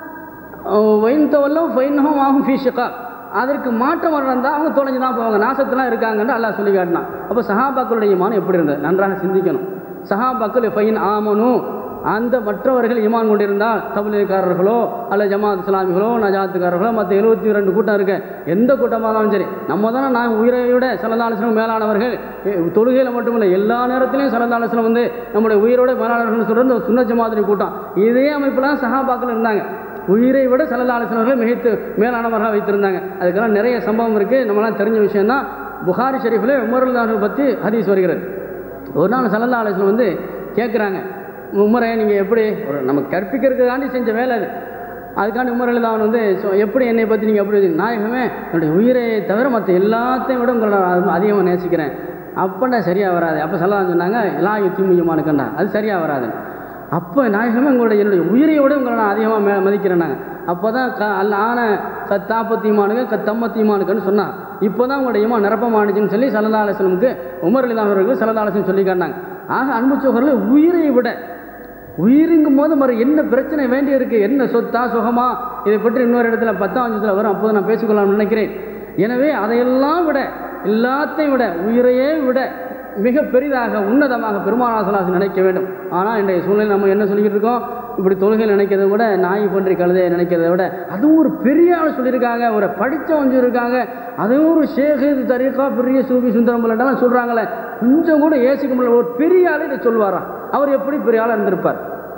வைன் தவல்லும் ஃபைன்ஹும் ஆகும் ஃபீஷிகா அதற்கு மாற்றம் இருந்தால் அவங்க தொலைஞ்சு தான் போவாங்க நாசத்துலாம் இருக்காங்கன்னு அல்லாஹ் சொல்லி காட்டினான் அப்போ சஹாபாக்களுடைய ஈமான் எப்படி இருந்தது நன்றாக சிந்திக்கணும் சஹாபாக்கள் ஃபைன் ஆமனு அந்த மற்றவர்கள் ஈமான் கொண்டிருந்தால் தபிலீக்காரர்களோ அல்ல ஜமாத் இஸ்லாமிகளோ நஜாத்துக்காரர்களோ மற்ற எழுபத்தி ரெண்டு கூட்டம் இருக்கு எந்த கூட்டமாக இருந்தாலும் சரி நம்ம தானே நான் உயிரை விட சலதாலசனம் மேலானவர்கள் தொழுகையில் மட்டுமில்லை எல்லா நேரத்திலையும் சலதாலசனம் வந்து நம்முடைய உயிரோட மேலானவர்கள் சொல்கிற இந்த சுன்ன ஜமாத்திரி கூட்டம் இதே அமைப்பில் சஹாபாக்கள் இருந்தாங்க உயிரை விட சல்லல்லாசனர்கள் மிகைத்து மேலானவர்களாக வைத்திருந்தாங்க அதுக்கெல்லாம் நிறைய சம்பவம் இருக்குது நம்மளாம் தெரிஞ்ச விஷயம்தான் புகாரி ஷெரீஃபில் உமருல்லாஹர்கள் பற்றி ஹதீஸ் வருகிறது ஒரு நாள் சல்லல்லா அலிஸ்லம் வந்து கேட்குறாங்க உமரை நீங்கள் எப்படி ஒரு நமக்கு கற்பிக்கிறதுக்காண்டி செஞ்ச வேலை அது அதுக்காண்டி உமரில் அவன் வந்து சொ- எப்படி என்னை பற்றி நீங்கள் எப்படி நாயகமே என்னுடைய உயிரை தவிர மற்ற எல்லாத்தையும் விட உங்களை நான் அதிகமாக நேசிக்கிறேன் அப்பண்டா சரியாக வராது அப்போ சொல்லலாம் சொன்னாங்க எல்லா யுத்திமுயமானுக்கண்டா அது சரியாக வராது அப்போ நாயகமே உங்களுடைய என்னுடைய உயிரை விட உங்களை நான் அதிகமாக மே மதிக்கிறேன்னாங்க அப்போ தான் க அல்ல ஆன கத்தாப்பத்தீமானுங்க கத்தம்மத்தீமானுக்குன்னு சொன்னான் இப்போ தான் உங்களுடைய இமா நிரப்பமானுச்சுன்னு சொல்லி சல்லா அலிஸ்லமுக்கு உமர் அலிதான் அவர்களுக்கு சல்லா அலிஸ்லம் சொல்லி காட்டினாங்க ஆக அன்பு சோகரில் உயிரை விட உயிருங்கும் போது மறு என்ன பிரச்சனை வேண்டி இருக்கு என்ன சொத்தா சுகமா இதை பற்றி இன்னொரு இடத்துல பத்தாம் அஞ்சத்தில் வரும் அப்போது நான் பேசிக்கொள்ளலாம்னு நினைக்கிறேன் எனவே அதையெல்லாம் விட எல்லாத்தையும் விட உயிரையே விட மிக பெரிதாக உன்னதமாக பெருமானாசலாசன் நினைக்க வேண்டும் ஆனால் இன்றைய சூழ்நிலை நம்ம என்ன சொல்லிக்கிட்டு இருக்கோம் இப்படி தொழுகையில் நினைக்கிறத விட நாய் பன்றி கழுதையை நினைக்கிறத விட அதுவும் ஒரு பெரிய ஆள் சொல்லியிருக்காங்க ஒரு படித்தவன் சொல்லியிருக்காங்க அதுவும் ஒரு ஷேகு தரீக்கா பெரிய சூபி சுந்தரம் பிள்ளைலாம் சொல்கிறாங்களே கொஞ்சம் கூட ஏசிக்க முடியல ஒரு பெரிய ஆள் இதை சொல்வாராம் அவர் எப்படி பெரிய ஆளாக இருந்திருப்பார்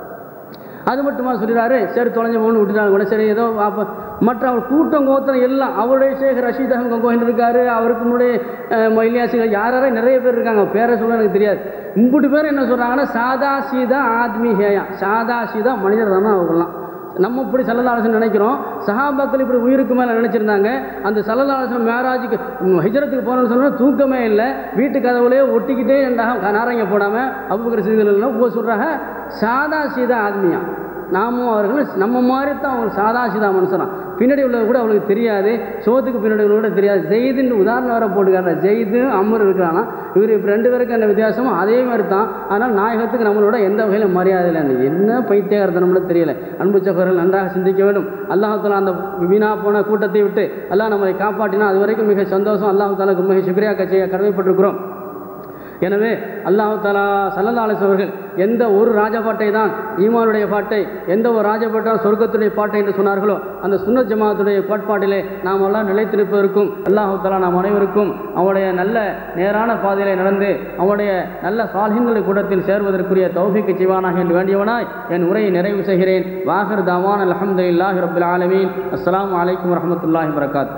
அது மட்டுமா சொல்லிடுறாரு சரி தொலைஞ்ச போகணும் விட்டுட்டாங்க கூட சரி ஏதோ அப்போ மற்ற அவர் கூட்டம் கோத்திரம் எல்லாம் அவருடைய ஷேக் ரஷீத் அஹமத் கோஹின் இருக்காரு அவருக்கு முன்னாடி மொய்லியாசிகள் யார் யாரோ நிறைய பேர் இருக்காங்க பேரை சொல்ல எனக்கு தெரியாது இம்புட்டு பேர் என்ன சொல்கிறாங்கன்னா சாதா சீதா ஆத்மி ஹேயா சாதா சீதா மனிதர் தானே அவங்கெல்லாம் நம்ம இப்படி சல்லதாலசன் நினைக்கிறோம் சஹாபாக்கள் இப்படி உயிருக்கு மேலே நினச்சிருந்தாங்க அந்த சல்லதாலசன் மேராஜுக்கு ம், ஹிஜ்ரத்துக்கு போனோம்னு சொன்னால் தூக்கமே இல்லை வீட்டு கதவுலேயே ஒட்டிக்கிட்டே ரெண்டாக நாரங்க போடாமல் அபுபக்கர் செய்திகள் இப்போ சொல்கிறாங்க சாதா சீதா ஆத்மியா நாமும் அவர்கள் நம்ம மாதிரி தான் அவங்க சாதா சீதா மனுஷனா பின்னாடி உள்ளது கூட அவளுக்கு தெரியாது சோத்துக்கு பின்னாடி உள்ளது கூட தெரியாது ஜெயிதுன்னு உதாரணம் வர போட்டுக்கார ஜெயிது அமர் இருக்கிறானா இவர் இப்போ ரெண்டு பேருக்கு என்ன வித்தியாசமும் அதே மாதிரி தான் ஆனால் நாயகத்துக்கு நம்மளோட எந்த வகையிலும் மரியாதை இல்லை என்ன பைத்தியகாரத்தனம்னு தெரியல அன்பு சகோதரர்கள் நன்றாக சிந்திக்க வேண்டும் அல்லாஹால அந்த வீணா போன கூட்டத்தை விட்டு அல்லாஹ் நம்மளை காப்பாற்றினா அது வரைக்கும் மிக சந்தோஷம் அல்லாஹாலுக்கு மிக சுக்ரியா கட்சியை கடமைப்பட்டிருக்கிறோம் எனவே அல்லாஹு தாலா சல்லல்லா அலிஸ் அவர்கள் எந்த ஒரு ராஜபாட்டை தான் ஈமானுடைய பாட்டை எந்த ஒரு ராஜபாட்டை சொர்க்கத்துடைய பாட்டை என்று சொன்னார்களோ அந்த சுன்னத் ஜமாத்துடைய கோட்பாட்டிலே நாம் எல்லாம் நிலைத்திருப்பதற்கும் அல்லாஹு தாலா நாம் அனைவருக்கும் அவனுடைய நல்ல நேரான பாதையிலே நடந்து அவனுடைய நல்ல சால்ஹின்களை கூடத்தில் சேர்வதற்குரிய தௌஃபிக்கு செய்வானாக என்று வேண்டியவனாய் என் உரையை நிறைவு செய்கிறேன் வாகர் தாவான் அலமதுல்லாஹி ரபில் ஆலமீன் அஸ்ஸலாமு அலைக்கும் வரஹ்மத்துல்லாஹி வரகாத்